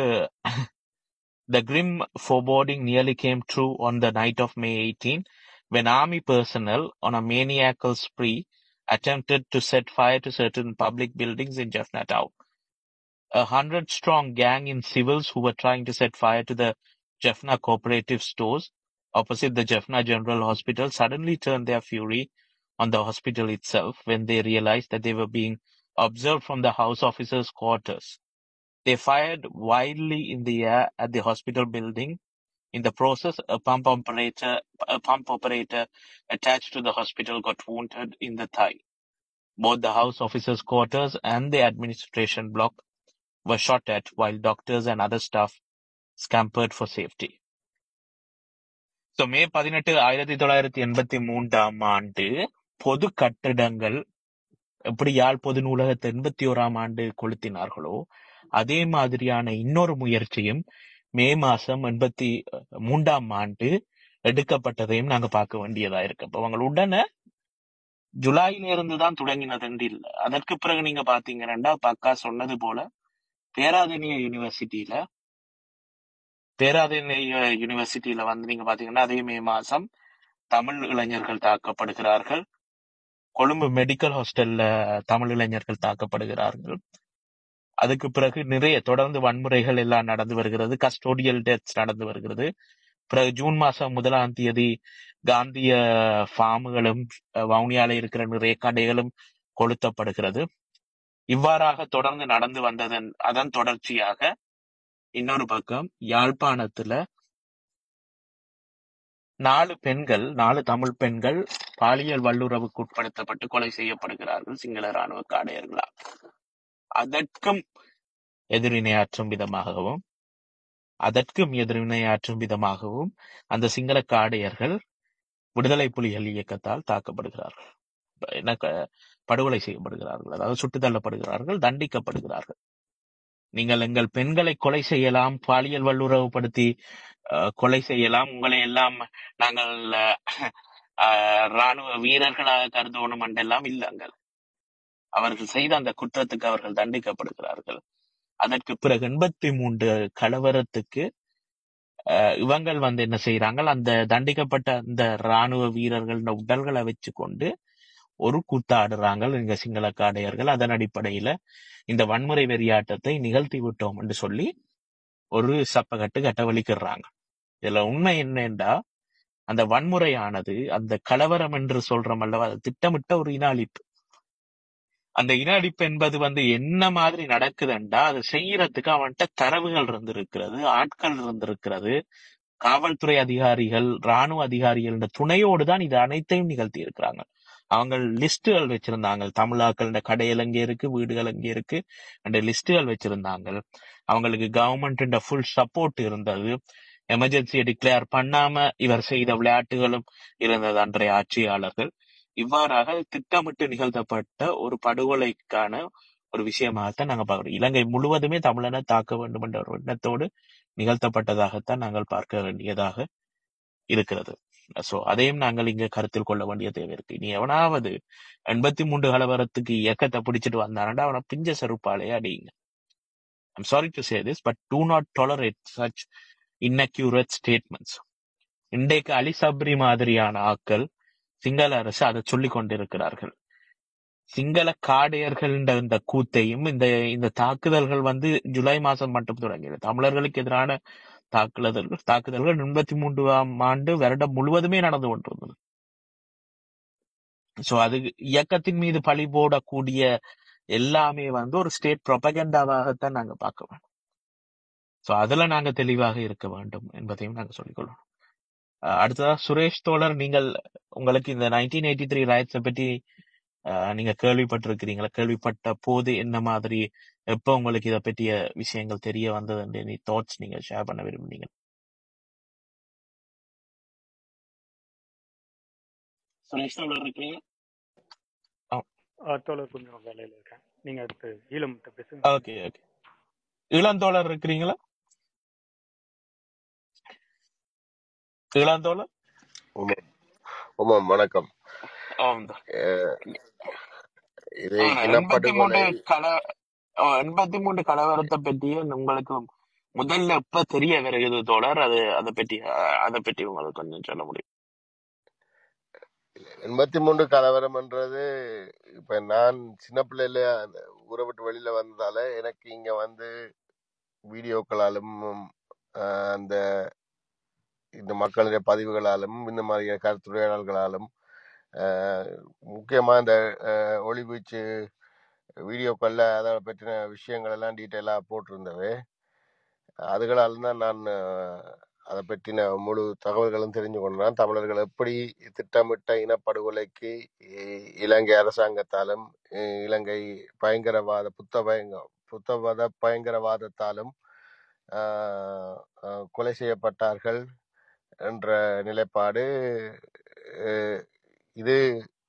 The grim foreboding nearly came true on the night of May 18 when army personnel on a maniacal spree attempted to set fire to certain public buildings in Jaffna town. A hundred strong gang in civils who were trying to set fire to the Jaffna cooperative stores opposite the Jaffna General Hospital suddenly turned their fury on the hospital itself when they realized that they were being observed from the house officers' quarters. They fired wildly in the air at the hospital building. In the process, a pump operator, a pump operator attached to the hospital got wounded in the thigh. Both the house officers' quarters and the administration block were shot at while doctors and other staff scampered for safety. So, மே பதினெட்டு ஆயிரத்தி தொள்ளாயிரத்தி எண்பத்தி மூன்றாம் ஆண்டு பொது கட்டிடங்கள் எப்படி யாழ் பொது நூலகத்தை எண்பத்தி ஓராம் ஆண்டு கொளுத்தினார்களோ அதே மாதிரியான இன்னொரு முயற்சியும் மே மாசம் எண்பத்தி மூன்றாம் ஆண்டு எடுக்கப்பட்டதையும் நாங்க பார்க்க வேண்டியதா இருக்கு அப்ப அவங்க உடனே ஜூலையில இருந்து தான் தொடங்கினது இல்லை அதற்கு பிறகு நீங்க பாத்தீங்கன்னா பக்கா சொன்னது போல பேராதனிய யூனிவர்சிட்டியில பேராதனிய யூனிவர்சிட்டியில வந்து நீங்க பாத்தீங்கன்னா அதே மே மாசம் தமிழ் இளைஞர்கள் தாக்கப்படுகிறார்கள் கொழும்பு மெடிக்கல் ஹாஸ்டல்ல தமிழ் இளைஞர்கள் தாக்கப்படுகிறார்கள் அதுக்கு பிறகு நிறைய தொடர்ந்து வன்முறைகள் எல்லாம் நடந்து வருகிறது கஸ்டோடியல் டெத்ஸ் நடந்து வருகிறது பிறகு ஜூன் மாசம் முதலாம் தேதி காந்திய ஃபார்முகளும் வவுனியால இருக்கிற நிறைய கடைகளும் கொளுத்தப்படுகிறது இவ்வாறாக தொடர்ந்து நடந்து வந்ததன் அதன் தொடர்ச்சியாக இன்னொரு பக்கம் யாழ்ப்பாணத்துல நாலு பெண்கள் நாலு தமிழ் பெண்கள் பாலியல் வல்லுறவுக்கு உட்படுத்தப்பட்டு கொலை செய்யப்படுகிறார்கள் சிங்கள ராணுவ காடையர்களால் அதற்கும் எதிர்வினையாற்றும் விதமாகவும் அதற்கும் எதிர்வினையாற்றும் விதமாகவும் அந்த சிங்கள காடையர்கள் விடுதலை புலிகள் இயக்கத்தால் தாக்கப்படுகிறார்கள் என்ன க- படுகொலை செய்யப்படுகிறார்கள் அதாவது சுட்டுத் தள்ளப்படுகிறார்கள் தண்டிக்கப்படுகிறார்கள் நீங்கள் எங்கள் பெண்களை கொலை செய்யலாம் பாலியல் வல்லுறவுப்படுத்தி அஹ், கொலை செய்யலாம் உங்களை எல்லாம் நாங்கள் அஹ், ராணுவ வீரர்களாக கருதணும் என்றெல்லாம் இல்லங்கள் அவர்கள் செய்த அந்த குற்றத்துக்கு அவர்கள் தண்டிக்கப்படுகிறார்கள் அதற்கு பிறகு எண்பத்தி மூன்று கலவரத்துக்கு அஹ், இவங்கள் வந்து என்ன செய்யறாங்க அந்த தண்டிக்கப்பட்ட அந்த ராணுவ வீரர்கள் உடல்களை வச்சு கொண்டு ஒரு கூத்தாடுறாங்க இங்க சிங்கள காடையர்கள் அதன் அடிப்படையில இந்த வன்முறை வெறியாட்டத்தை நிகழ்த்தி விட்டோம் என்று சொல்லி ஒரு சப்பகட்டு கட்டவழிக்கிறாங்க இதுல உண்மை என்னன்னா அந்த வன்முறையானது அந்த கலவரம் என்று சொல்றோம் அல்லவா அது திட்டமிட்ட ஒரு இன அழிப்பு அந்த இன அழிப்பு என்பது வந்து என்ன மாதிரி நடக்குதுண்டா அது செய்யறதுக்கு அவன்கிட்ட தரவுகள் இருந்திருக்கிறது ஆட்கள் இருந்திருக்கிறது காவல்துறை அதிகாரிகள் ராணுவ அதிகாரிகள் துணையோடு தான் இது அனைத்தையும் நிகழ்த்தி இருக்கிறாங்க அவங்க லிஸ்டுகள் வச்சிருந்தாங்க தமிழாக்கள் கடைகள் எங்க இருக்கு வீடுகள் எங்க இருக்கு அந்த லிஸ்டுகள் வச்சிருந்தாங்க அவங்களுக்கு கவர்மெண்ட் ஃபுல் சப்போர்ட் இருந்தது எமர்ஜென்சியை டிக்ளேர் பண்ணாம இவர் செய்த விளையாட்டுகளும் இருந்தது அன்றைய ஆட்சியாளர்கள் இவ்வாறாக திட்டமிட்டு நிகழ்த்தப்பட்ட ஒரு படுகொலைக்கான ஒரு விஷயமாகத்தான் நாங்க பார்க்கிறோம் இலங்கை முழுவதுமே தமிழனை தாக்க வேண்டும் என்ற ஒரு எண்ணத்தோடு நிகழ்த்தப்பட்டதாகத்தான் நாங்கள் பார்க்க வேண்டியதாக இருக்கிறது சோ அதையும் நாங்கள் இங்க கருத்தில் கொள்ள வேண்டிய தேவை இருக்கு இனி எவனாவது எண்பத்தி மூன்று கலவரத்துக்கு இயக்கத்தை பிடிச்சிட்டு வந்தானடா அவனை பிஞ்ச செருப்பாலே அடியுங்க I'm sorry to say this but do not tolerate such inaccurate statements இன்றைக்கு அலி சப்ரி மாதிரியான ஆட்கள் சிங்கள அரசு அதை சொல்லிக் கொண்டிருக்கிறார்கள் சிங்கள காடையர்கள் இந்த கூத்தையும் இந்த இந்த தாக்குதல்கள் வந்து ஜூலை மாசம் மட்டும் தொடங்கியது தமிழர்களுக்கு எதிரான தாக்குதல்கள் தாக்குதல்கள் எண்பத்தி மூன்றாம் ஆண்டு வருடம் முழுவதுமே நடந்து கொண்டிருந்தது சோ அது இயக்கத்தின் மீது பழி போடக்கூடிய எல்லாமே வந்து ஒரு ஸ்டேட் ப்ரொபகண்டாவாகத்தான் நாங்க பார்க்க வேண்டும் சோ அதுல நாங்க தெளிவாக இருக்க வேண்டும் என்பதையும் நாங்க சொல்லிக்கொள்ளணும் அஹ் அடுத்ததா சுரேஷ் தோழர் நீங்கள் உங்களுக்கு இந்த நைன்டீன் எயிட்டி த்ரீ ரைட்ஸை பற்றி அஹ், நீங்க கேள்விப்பட்டிருக்கிறீங்களா கேள்விப்பட்ட போது என்ன மாதிரி எப்ப உங்களுக்கு இதை பற்றிய விஷயங்கள் தெரிய வந்தது நீ தாட்ஸ் நீங்க ஷேர் பண்ண விரும்புனீங்க சுரேஷ் தோழர் இருக்கீங்க தோழர் கொஞ்சம் வேலையில இருக்கேன் நீங்க அடுத்து ஈழம்கிட்ட பேசுங்க ஓகே ஓகே இளந்தோழர் இருக்கிறீங்களா இளந்தோழர் உமாம் உமாம் வணக்கம் ஆமாம் அஹ் இது எண்பத்தி மூன்று இனப்படுகொலை கல எண்பத்தி மூன்று கலவரத்தை பற்றி உங்களுக்கு முதல்ல எப்ப தெரிய வருகிறது தோழர் அது அதை பற்றி அஹ், அதை பற்றி உங்களுக்கு கொஞ்சம் சொல்ல முடியும் எண்பத்தி மூன்று கலவரம்ன்றது இப்ப நான் சின்ன பிள்ளையில அந்த ஊரை விட்டு வெளியில வந்ததால எனக்கு இங்க வந்து வீடியோக்களாலும் அஹ், அந்த இந்த மக்களுடைய பதிவுகளாலும் இந்த மாதிரி கருத்துரையாடல்களாலும் அஹ், முக்கியமா இந்த அஹ், ஒளிவீச்சு வீடியோக்கள்ல அதை பற்றின விஷயங்கள் எல்லாம் டீட்டெயிலா போட்டிருந்தவை அதுகளால் தான் நான் அஹ், அதை பற்றின முழு தகவல்களும் தெரிஞ்சு கொண்டான் தமிழர்கள் எப்படி திட்டமிட்ட இனப்படுகொலைக்கு இ- இலங்கை அரசாங்கத்தாலும் இ- இலங்கை பயங்கரவாத புத்த பயங்க புத்தவாத பயங்கரவாதத்தாலும் ஆஹ், ஆஹ், கொலை செய்யப்பட்டார்கள் என்ற நிலைப்பாடு அஹ், இது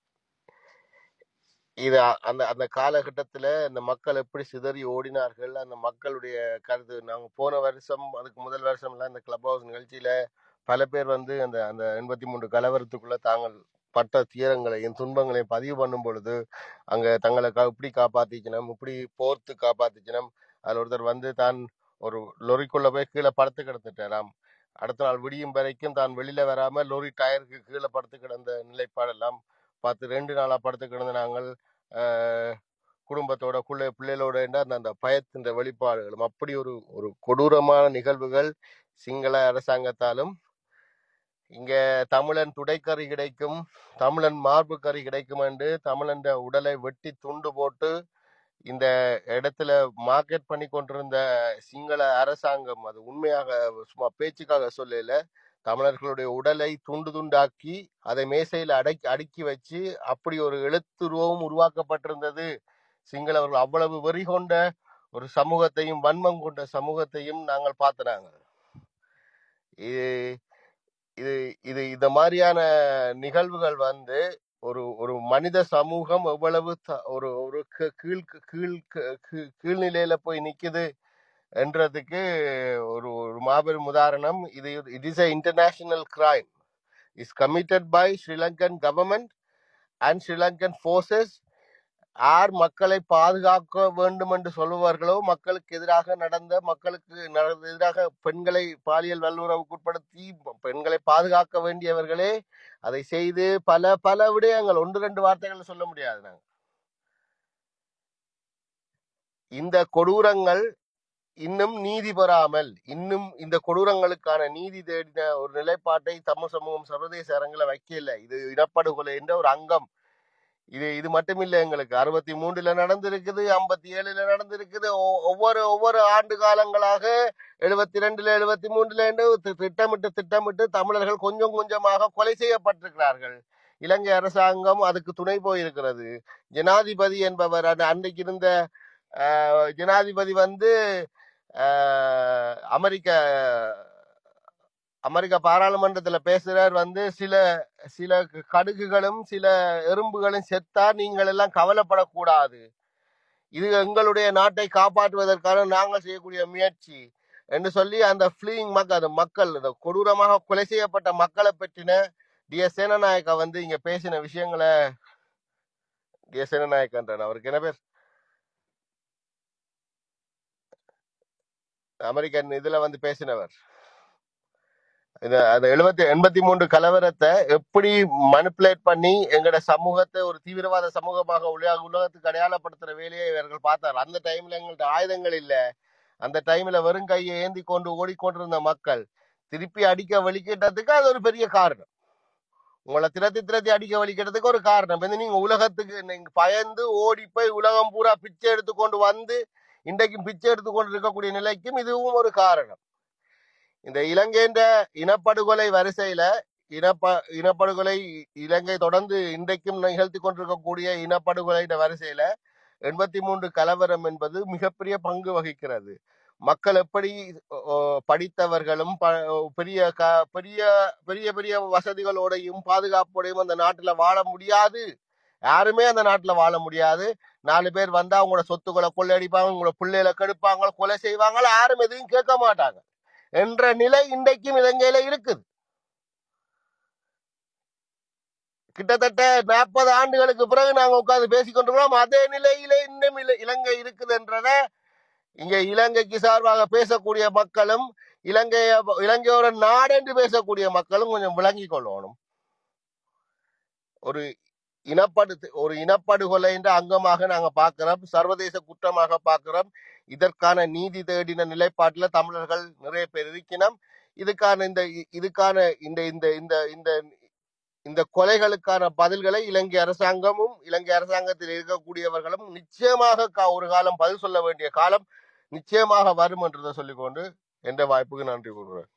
இது அ- அந்த அந்த காலகட்டத்துல இந்த மக்கள் எப்படி சிதறி ஓடினார்கள் அந்த மக்களுடைய கருத்து நாங்க போன வருஷம் அதுக்கு முதல் வருஷம்லாம் இந்த கிளப் ஹவுஸ் நிகழ்ச்சியில பல பேர் வந்து அந்த அந்த எண்பத்தி மூன்று கலவரத்துக்குள்ள தாங்கள் பட்ட துயரங்களையும் துன்பங்களையும் பதிவு பண்ணும் பொழுது அங்க தங்களை க- இப்படி காப்பாத்திக்கணும் இப்படி போர்த்து காப்பாத்திக்கணும் அதுல ஒருத்தர் வந்து தான் ஒரு லொரிக்குள்ள போய் கீழே படுத்து கிடந்துட்டாராம் அடுத்த நாள் விடியும் வரைக்கும் தான் வெளியில வராம லொரி டயருக்கு கீழே படுத்து கிடந்த நிலைப்பாடெல்லாம் பார்த்து ரெண்டு நாளா படுத்து கிடந்த நாங்கள் ஆஹ், குடும்பத்தோட குள்ள பிள்ளைகளோட என்ற அந்த அந்த பயத்தின் வெளிப்பாடுகளும் அப்படி ஒரு ஒரு கொடூரமான நிகழ்வுகள் சிங்கள அரசாங்கத்தாலும் இங்க தமிழன் துடைக்கறி கிடைக்கும் தமிழன் மார்பு கறி கிடைக்கும் என்று தமிழன் உடலை வெட்டி துண்டு போட்டு இந்த இடத்துல மார்க்கெட் பண்ணி கொண்டிருந்த சிங்கள அரசாங்கம் அது உண்மையாக சும்மா பேச்சுக்காக சொல்லல தமிழர்களுடைய உடலை துண்டு துண்டாக்கி அதை மேசையில் அடக்கி அடுக்கி வச்சு அப்படி ஒரு எழுத்துருவம் உருவாக்கப்பட்டிருந்தது சிங்களவர்கள் அவ்வளவு வெறி கொண்ட ஒரு சமூகத்தையும் வன்மம் கொண்ட சமூகத்தையும் நாங்கள் பார்த்தனாங்க இது இது இது இந்த மாதிரியான நிகழ்வுகள் வந்து ஒரு ஒரு மனித சமூகம் எவ்வளவு த- ஒரு ஒரு கீழ் கீழ் கீழ் கீழ் கீழ்நிலையில போய் நிக்குது என்றதுக்கு ஒரு ஒரு மாபெரும் உதாரணம் இது it is a international crime is committed by Sri Lankan government and Sri Lankan forces யார் மக்களை பாதுகாக்க வேண்டும் என்று சொல்லுவார்களோ மக்களுக்கு எதிராக நடந்த மக்களுக்கு நடந்த எதிராக பெண்களை பாலியல் வல்லுறவுக்கு உட்படுத்தி பெண்களை பாதுகாக்க வேண்டியவர்களே அதை செய்து பல பல விடயங்கள் ஒன்று ரெண்டு வார்த்தைகள் சொல்ல முடியாது நாங்க இந்த கொடூரங்கள் இன்னும் நீதி பெறாமல் இன்னும் இந்த கொடூரங்களுக்கான நீதி தேடின ஒரு நிலைப்பாட்டை தமிழ் சமூகம் சர்வதேச அரங்கில வைக்கல இது இனப்படுகொலை என்ற ஒரு அங்கம் இது இது மட்டும் இல்ல எங்களுக்கு அறுபத்தி மூன்றுல நடந்திருக்குது ஐம்பத்தி ஏழுல நடந்திருக்குது ஒ- ஒவ்வொரு ஒவ்வொரு ஆண்டு காலங்களாக எழுபத்தி ரெண்டுல எழுபத்தி மூன்றுல என்று தி- திட்டமிட்டு திட்டமிட்டு தமிழர்கள் கொஞ்சம் கொஞ்சமாக கொலை செய்யப்பட்டிருக்கிறார்கள் இலங்கை அரசாங்கம் அதுக்கு துணை போயிருக்கிறது ஜனாதிபதி என்பவர் அந்த அன்றைக்கு இருந்த ஆஹ், ஜனாதிபதி வந்து ஆஹ், அமெரிக்க அமெரிக்க பாராளுமன்றத்துல பேசுறார் வந்து சில சில கடுகுகளும் சில எறும்புகளும் செத்தா நீங்கள் எல்லாம் கவலைப்படக்கூடாது இது எங்களுடைய நாட்டை காப்பாற்றுவதற்கான நாங்கள் செய்யக்கூடிய முயற்சி என்று சொல்லி அந்த ஃப்ளீயிங் மக்கள் அந்த மக்கள் அந்த கொடூரமாக கொலை செய்யப்பட்ட மக்களை பற்றின டிஎஸ் சேனநாயக்கா வந்து இங்க பேசின விஷயங்களை டிஎஸ் சேனநாயக்கன்றன் அவருக்கு என்ன பேர் அமெரிக்கன் இதுல வந்து பேசினவர் இந்த அந்த எழுபத்தி எண்பத்தி மூன்று கலவரத்தை எப்படி மனிப்புலேட் பண்ணி எங்கட சமூகத்தை ஒரு தீவிரவாத சமூகமாக உலக உலகத்துக்கு அடையாளப்படுத்துற வேலையை இவர்கள் பார்த்தார் அந்த டைம்ல எங்கள்ட்ட ஆயுதங்கள் இல்ல அந்த டைம்ல வெறும் கையை ஏந்தி கொண்டு ஓடிக்கொண்டிருந்த மக்கள் திருப்பி அடிக்க வலிக்கிட்டதுக்கு அது ஒரு பெரிய காரணம் உங்களை திரத்தி திரத்தி அடிக்க வலிக்கிறதுக்கு ஒரு காரணம் வந்து நீங்க உலகத்துக்கு நீங்க பயந்து ஓடி போய் உலகம் பூரா பிச்சை எடுத்துக்கொண்டு வந்து இன்றைக்கும் பிச்சை எடுத்துக்கொண்டு இருக்கக்கூடிய நிலைக்கும் இதுவும் ஒரு காரணம் இந்த இலங்கைன்ற இனப்படுகொலை வரிசையில இனப்ப இனப்படுகொலை இலங்கை தொடர்ந்து இன்றைக்கும் நிகழ்த்தி கொண்டிருக்கக்கூடிய இனப்படுகொலை வரிசையில எண்பத்தி மூன்று கலவரம் என்பது மிகப்பெரிய பங்கு வகிக்கிறது மக்கள் எப்படி ஓ, படித்தவர்களும் ப- பெரிய க பெரிய பெரிய பெரிய வசதிகளோடையும் பாதுகாப்போடையும் அந்த நாட்டுல வாழ முடியாது யாருமே அந்த நாட்டுல வாழ முடியாது நாலு பேர் வந்தா உங்களோட சொத்துக்களை கொள்ளையடிப்பாங்க உங்களோட பிள்ளைகளை கெடுப்பாங்க கொலை செய்வாங்க யாரும் எதையும் கேட்க மாட்டாங்க என்ற நிலை இன்றைக்கும் இலங்கையில இருக்குது கிட்டத்தட்ட நாற்பது ஆண்டுகளுக்கு பிறகு நாங்க உட்கார்ந்து பேசிக்கொண்டிருக்கிறோம் அதே நிலையில இன்னும் இல- இலங்கை இருக்குதுன்றத இங்க இலங்கைக்கு சார்பாக பேசக்கூடிய மக்களும் இலங்கைய இலங்கையோட நாடென்று பேசக்கூடிய மக்களும் கொஞ்சம் விளங்கிக் கொள்ளணும் ஒரு இனப்படு ஒரு இனப்படுகொலை என்ற அங்கமாக நாங்க பார்க்கிறோம் சர்வதேச குற்றமாக பார்க்கிறோம் இதற்கான நீதி தேடின நிலைப்பாட்டுல தமிழர்கள் நிறைய பேர் இருக்கணும் இதுக்கான இந்த இதுக்கான இந்த இந்த இந்த இந்த இந்த கொலைகளுக்கான பதில்களை இலங்கை அரசாங்கமும் இலங்கை அரசாங்கத்தில் இருக்கக்கூடியவர்களும் நிச்சயமாக கா- ஒரு காலம் பதில் சொல்ல வேண்டிய காலம் நிச்சயமாக வரும் என்றதை சொல்லிக்கொண்டு எந்த வாய்ப்புக்கு நன்றி கூறுகிறேன்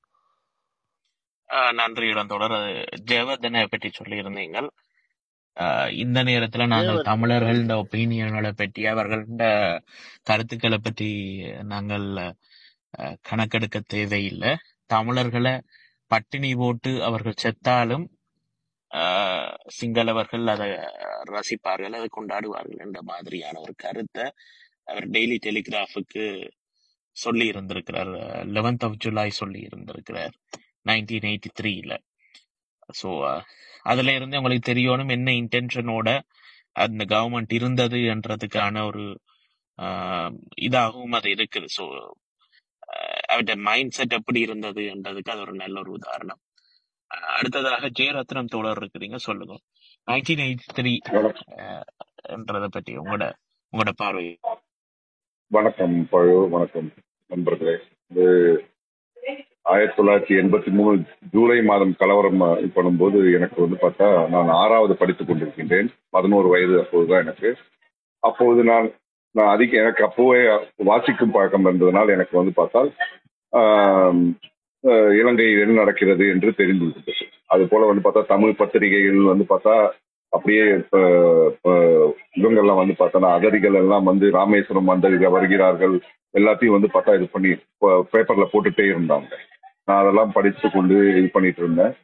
ஆஹ் நன்றி இளந்தோடர் அது ஜெயவர்தனை பற்றி சொல்லியிருந்தீங்கள் ஆஹ் இந்த நேரத்துல நாங்கள் ஜெயவர்தன் தமிழர்கள் இந்த ஒப்பீனியன்களை பற்றி அவர்கள கருத்துக்களை பற்றி நாங்கள் ஆஹ் கணக்கெடுக்க தேவையில்லை தமிழர்களை பட்டினி போட்டு அவர்கள் செத்தாலும் ஆஹ் சிங்களவர்கள் அதை ரசிப்பார்கள் அதை கொண்டாடுவார்கள் என்ற மாதிரியான ஒரு கருத்தை அவர் டெய்லி டெலிகிராஃபுக்கு சொல்லி இருந்திருக்கிறார் லெவன்த் ஆஃப் ஜூலை சொல்லி இருந்திருக்கிறார் நைன்டீன் எயிட்டி த்ரீல ஸோ அதுல இருந்து உங்களுக்கு தெரியணும் என்ன இன்டென்ஷனோட அந்த கவர்மெண்ட் இருந்தது என்றதுக்கான ஒரு ஆஹ், இதாகவும் அது இருக்குது ஸோ அவருடைய மைண்ட் செட் எப்படி இருந்தது என்றதுக்கு அது ஒரு நல்ல ஒரு உதாரணம் ஆஹ், அடுத்ததாக ஜெயரத்னம் தோழர் இருக்கிறீங்க சொல்லுங்க நைன்டீன் எயிட்டி த்ரீ வணக்கம் என்றதை பற்றி உங்களோட உங்களோட பார்வை வணக்கம் பழு வணக்கம் நண்பர்களே இது ஆயிரத்தி தொள்ளாயிரத்தி எண்பத்தி மூணு ஜூலை மாதம் கலவரம் அஹ், பண்ணும்போது எனக்கு வந்து பார்த்தா நான் ஆறாவது படித்துக் கொண்டிருக்கின்றேன் பதினோரு வயது அப்போதுதான் எனக்கு அப்போது நான் நான் அதிக எனக்கு அப்போவே வாசிக்கும் பழக்கம் இருந்ததுனால் எனக்கு வந்து பார்த்தால் ஆம், அஹ், இலங்கையில் என்ன நடக்கிறது என்று தெரிந்து விட்டது அது போல வந்து பார்த்தா தமிழ் பத்திரிகைகள் வந்து பார்த்தா அப்படியே இப்ப, இப்ப இவங்கெல்லாம் வந்து பார்த்தோன்னா அகதிகள் எல்லாம் வந்து ராமேஸ்வரம் வந்து இங்க வருகிறார்கள் எல்லாத்தையும் வந்து பார்த்தா இது பண்ணி பேப்பர்ல போட்டுட்டே இருந்தாங்க நான் அதெல்லாம் படித்து கொண்டு இது பண்ணிட்டு இருந்தேன்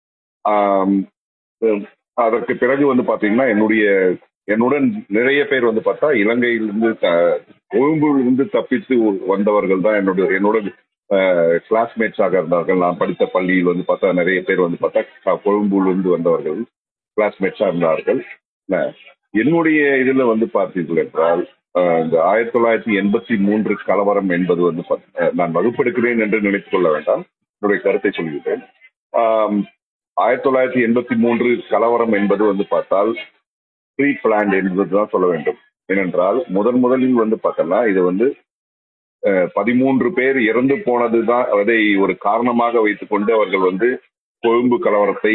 ஆம், அஹ், அதற்கு பிறகு வந்து பாத்தீங்கன்னா என்னுடைய என்னுடன் நிறைய பேர் வந்து பார்த்தா இலங்கையிலிருந்து த- கொழும்பிலிருந்து தப்பித்து வந்தவர்கள் தான் என்னுடைய என்னோட கிளாஸ்மேட்ஸாக இருந்தார்கள் நான் படித்த பள்ளியில் வந்து பார்த்தா நிறைய பேர் வந்து பார்த்தா க- கொழும்பிலிருந்து வந்தவர்கள் கிளாஸ்மேட்ஸா இருந்தார்கள் ந- என்னுடைய இதுல வந்து பார்த்தீர்கள் என்றால் அஹ், இந்த ஆயிரத்தி தொள்ளாயிரத்தி எண்பத்தி மூன்று கலவரம் என்பது வந்து பாத்- அஹ், நான் வகுப்பெடுக்கிறேன் என்று நினைத்துக் கொள்ள வேண்டாம் என்னுடைய கருத்தை சொல்கிறேன் ஆம், ஆயிரத்தி தொள்ளாயிரத்தி எண்பத்தி மூன்று கலவரம் என்பது வந்து பார்த்தால் ப்ரீ பிளான் என்பதுதான் சொல்ல வேண்டும் ஏனென்றால் முதன் முதலில் வந்து பார்த்தோம்னா இது வந்து அஹ், பதிமூன்று பேர் இறந்து போனதுதான் அதை ஒரு காரணமாக வைத்துக்கொண்டு அவர்கள் வந்து கொழும்பு கலவரத்தை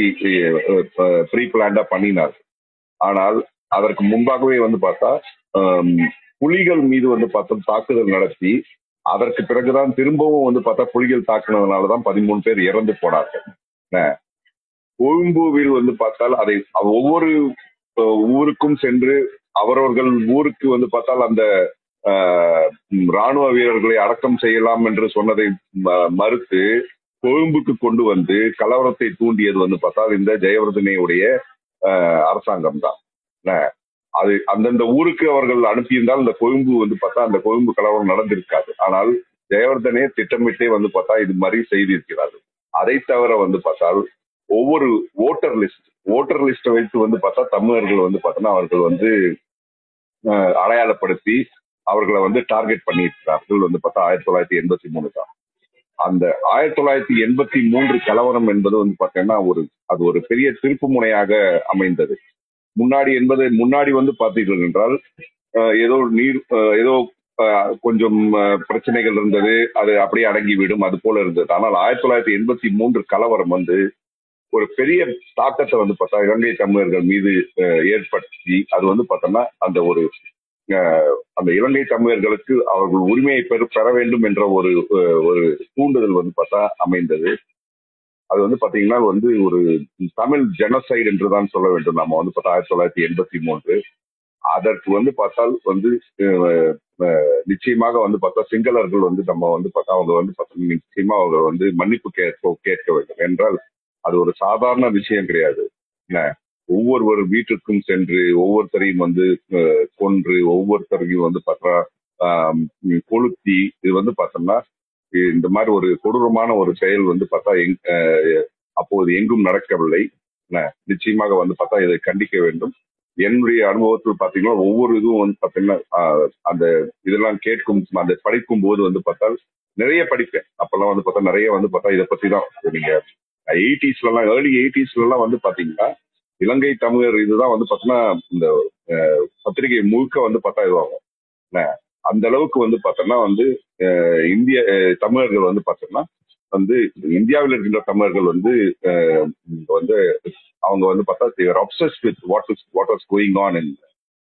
ப்ரீ பிளான்டா பண்ணினார் ஆனால் அதற்கு முன்பாகவே வந்து பார்த்தா ஆம், புலிகள் மீது வந்து பார்த்தா தாக்குதல் நடத்தி அதற்கு பிறகுதான் திரும்பவும் வந்து பார்த்தா புலிகள் தாக்குனதுனாலதான் பதிமூணு பேர் இறந்து போனார்கள் என்ன, கொழும்புவில் வந்து பார்த்தால் அதை ஒவ்வொரு அஹ், ஊருக்கும் சென்று அவரவர்கள் ஊருக்கு வந்து பார்த்தால் அந்த ஆஹ், ம், ராணுவ வீரர்களை அடக்கம் செய்யலாம் என்று சொன்னதை ம- மறுத்து கொழும்புக்கு கொண்டு வந்து கலவரத்தை தூண்டியது வந்து பார்த்தால் இந்த ஜெயவர்தனையுடைய அரசாங்கம் தான் அது அந்தந்த ஊருக்கு அவர்கள் அனுப்பியிருந்தால் இந்த கொழும்பு வந்து பார்த்தா அந்த கொழும்பு கலவரம் நடந்திருக்காது ஆனால் ஜெயவர்தனே திட்டமிட்டே வந்து பார்த்தா இது மாதிரி செய்திருக்கிறார்கள் அதை தவிர வந்து பார்த்தால் ஒவ்வொரு ஓட்டர் லிஸ்ட் ஓட்டர் லிஸ்ட்டை வைத்து வந்து பார்த்தா தமிழர்கள் வந்து பார்த்தோன்னா அவர்கள் வந்து அஹ், அடையாளப்படுத்தி அவர்களை வந்து டார்கெட் பண்ணியிருக்கிறார்கள் வந்து பார்த்தா ஆயிரத்தி தொள்ளாயிரத்தி எண்பத்தி மூணு தான் அந்த ஆயிரத்தி தொள்ளாயிரத்தி எண்பத்தி மூன்று கலவரம் என்பது வந்து பார்த்தீங்கன்னா ஒரு அது ஒரு பெரிய திருப்பு முனையாக அமைந்தது முன்னாடி என்பது முன்னாடி வந்து பார்த்தீர்கள் என்றால் அஹ், ஏதோ நீர் அஹ், ஏதோ அஹ், கொஞ்சம் அஹ், பிரச்சனைகள் இருந்தது அது அப்படியே அடங்கி விடும் அது போல இருந்தது ஆனால் ஆயிரத்தி தொள்ளாயிரத்தி எண்பத்தி மூன்று கலவரம் வந்து ஒரு பெரிய தாக்கத்தை வந்து பார்த்தா இலங்கை தமிழர்கள் மீது அஹ், ஏற்படுத்தி அது வந்து பார்த்தோம்னா அந்த ஒரு அஹ், அந்த இலங்கை தமிழர்களுக்கு அவர்கள் உரிமையை பெற பெற வேண்டும் என்ற ஒரு அஹ், ஒரு தூண்டுதல் வந்து பார்த்தா அமைந்தது அது வந்து பாத்தீங்கன்னா வந்து ஒரு தமிழ் ஜெனசைடு என்றுதான் சொல்ல வேண்டும் நம்ம வந்து பார்த்தா ஆயிரத்தி தொள்ளாயிரத்தி எண்பத்தி மூன்று அதற்கு வந்து பார்த்தால் வந்து அஹ், அஹ், நிச்சயமாக வந்து பார்த்தா சிங்களர்கள் வந்து நம்ம வந்து பார்த்தா அவங்க வந்து பார்த்தா நிச்சயமா அவங்க வந்து மன்னிப்பு கேட்க கேட்க வேண்டும் என்றால் அது ஒரு சாதாரண விஷயம் கிடையாது என்ன ஒவ்வொரு வீட்டுக்கும் சென்று ஒவ்வொருத்தரையும் வந்து அஹ், கொன்று ஒவ்வொருத்தரையும் வந்து பார்த்தா ஆஹ், கொளுத்தி இது வந்து பார்த்தோம்னா இந்த மாதிரி ஒரு கொடூரமான ஒரு செயல் வந்து பார்த்தா எங்- அஹ், அப்போது எங்கும் நடக்கவில்லை என்ன, நிச்சயமாக வந்து பார்த்தா இதை கண்டிக்க வேண்டும் என்னுடைய அனுபவத்தில் பாத்தீங்கன்னா ஒவ்வொரு இதுவும் வந்து பாத்தீங்கன்னா ஆஹ், அந்த இதெல்லாம் கேட்கும் அந்த படிக்கும் போது வந்து பார்த்தால் நிறைய படிப்பேன் அப்பெல்லாம் வந்து பார்த்தா நிறைய வந்து பார்த்தா இதை பத்தி தான் நீங்க எயிட்டிஸ்ல எல்லாம் ஏர்லி எயிட்டிஸ்ல எல்லாம் வந்து பாத்தீங்கன்னா இலங்கை தமிழர் இதுதான் வந்து பாத்தீங்கன்னா இந்த அஹ், பத்திரிகை முழுக்க வந்து பார்த்தா இதுவாகும் என்ன, அந்த அளவுக்கு வந்து பார்த்தோம்னா வந்து அஹ், இந்திய அஹ், தமிழர்கள் வந்து பார்த்தோம்னா வந்து இந்தியாவில் இருக்கின்ற தமிழர்கள் வந்து அஹ், இங்க வந்து அவங்க வந்து பார்த்தா there obsess with what is what was going on in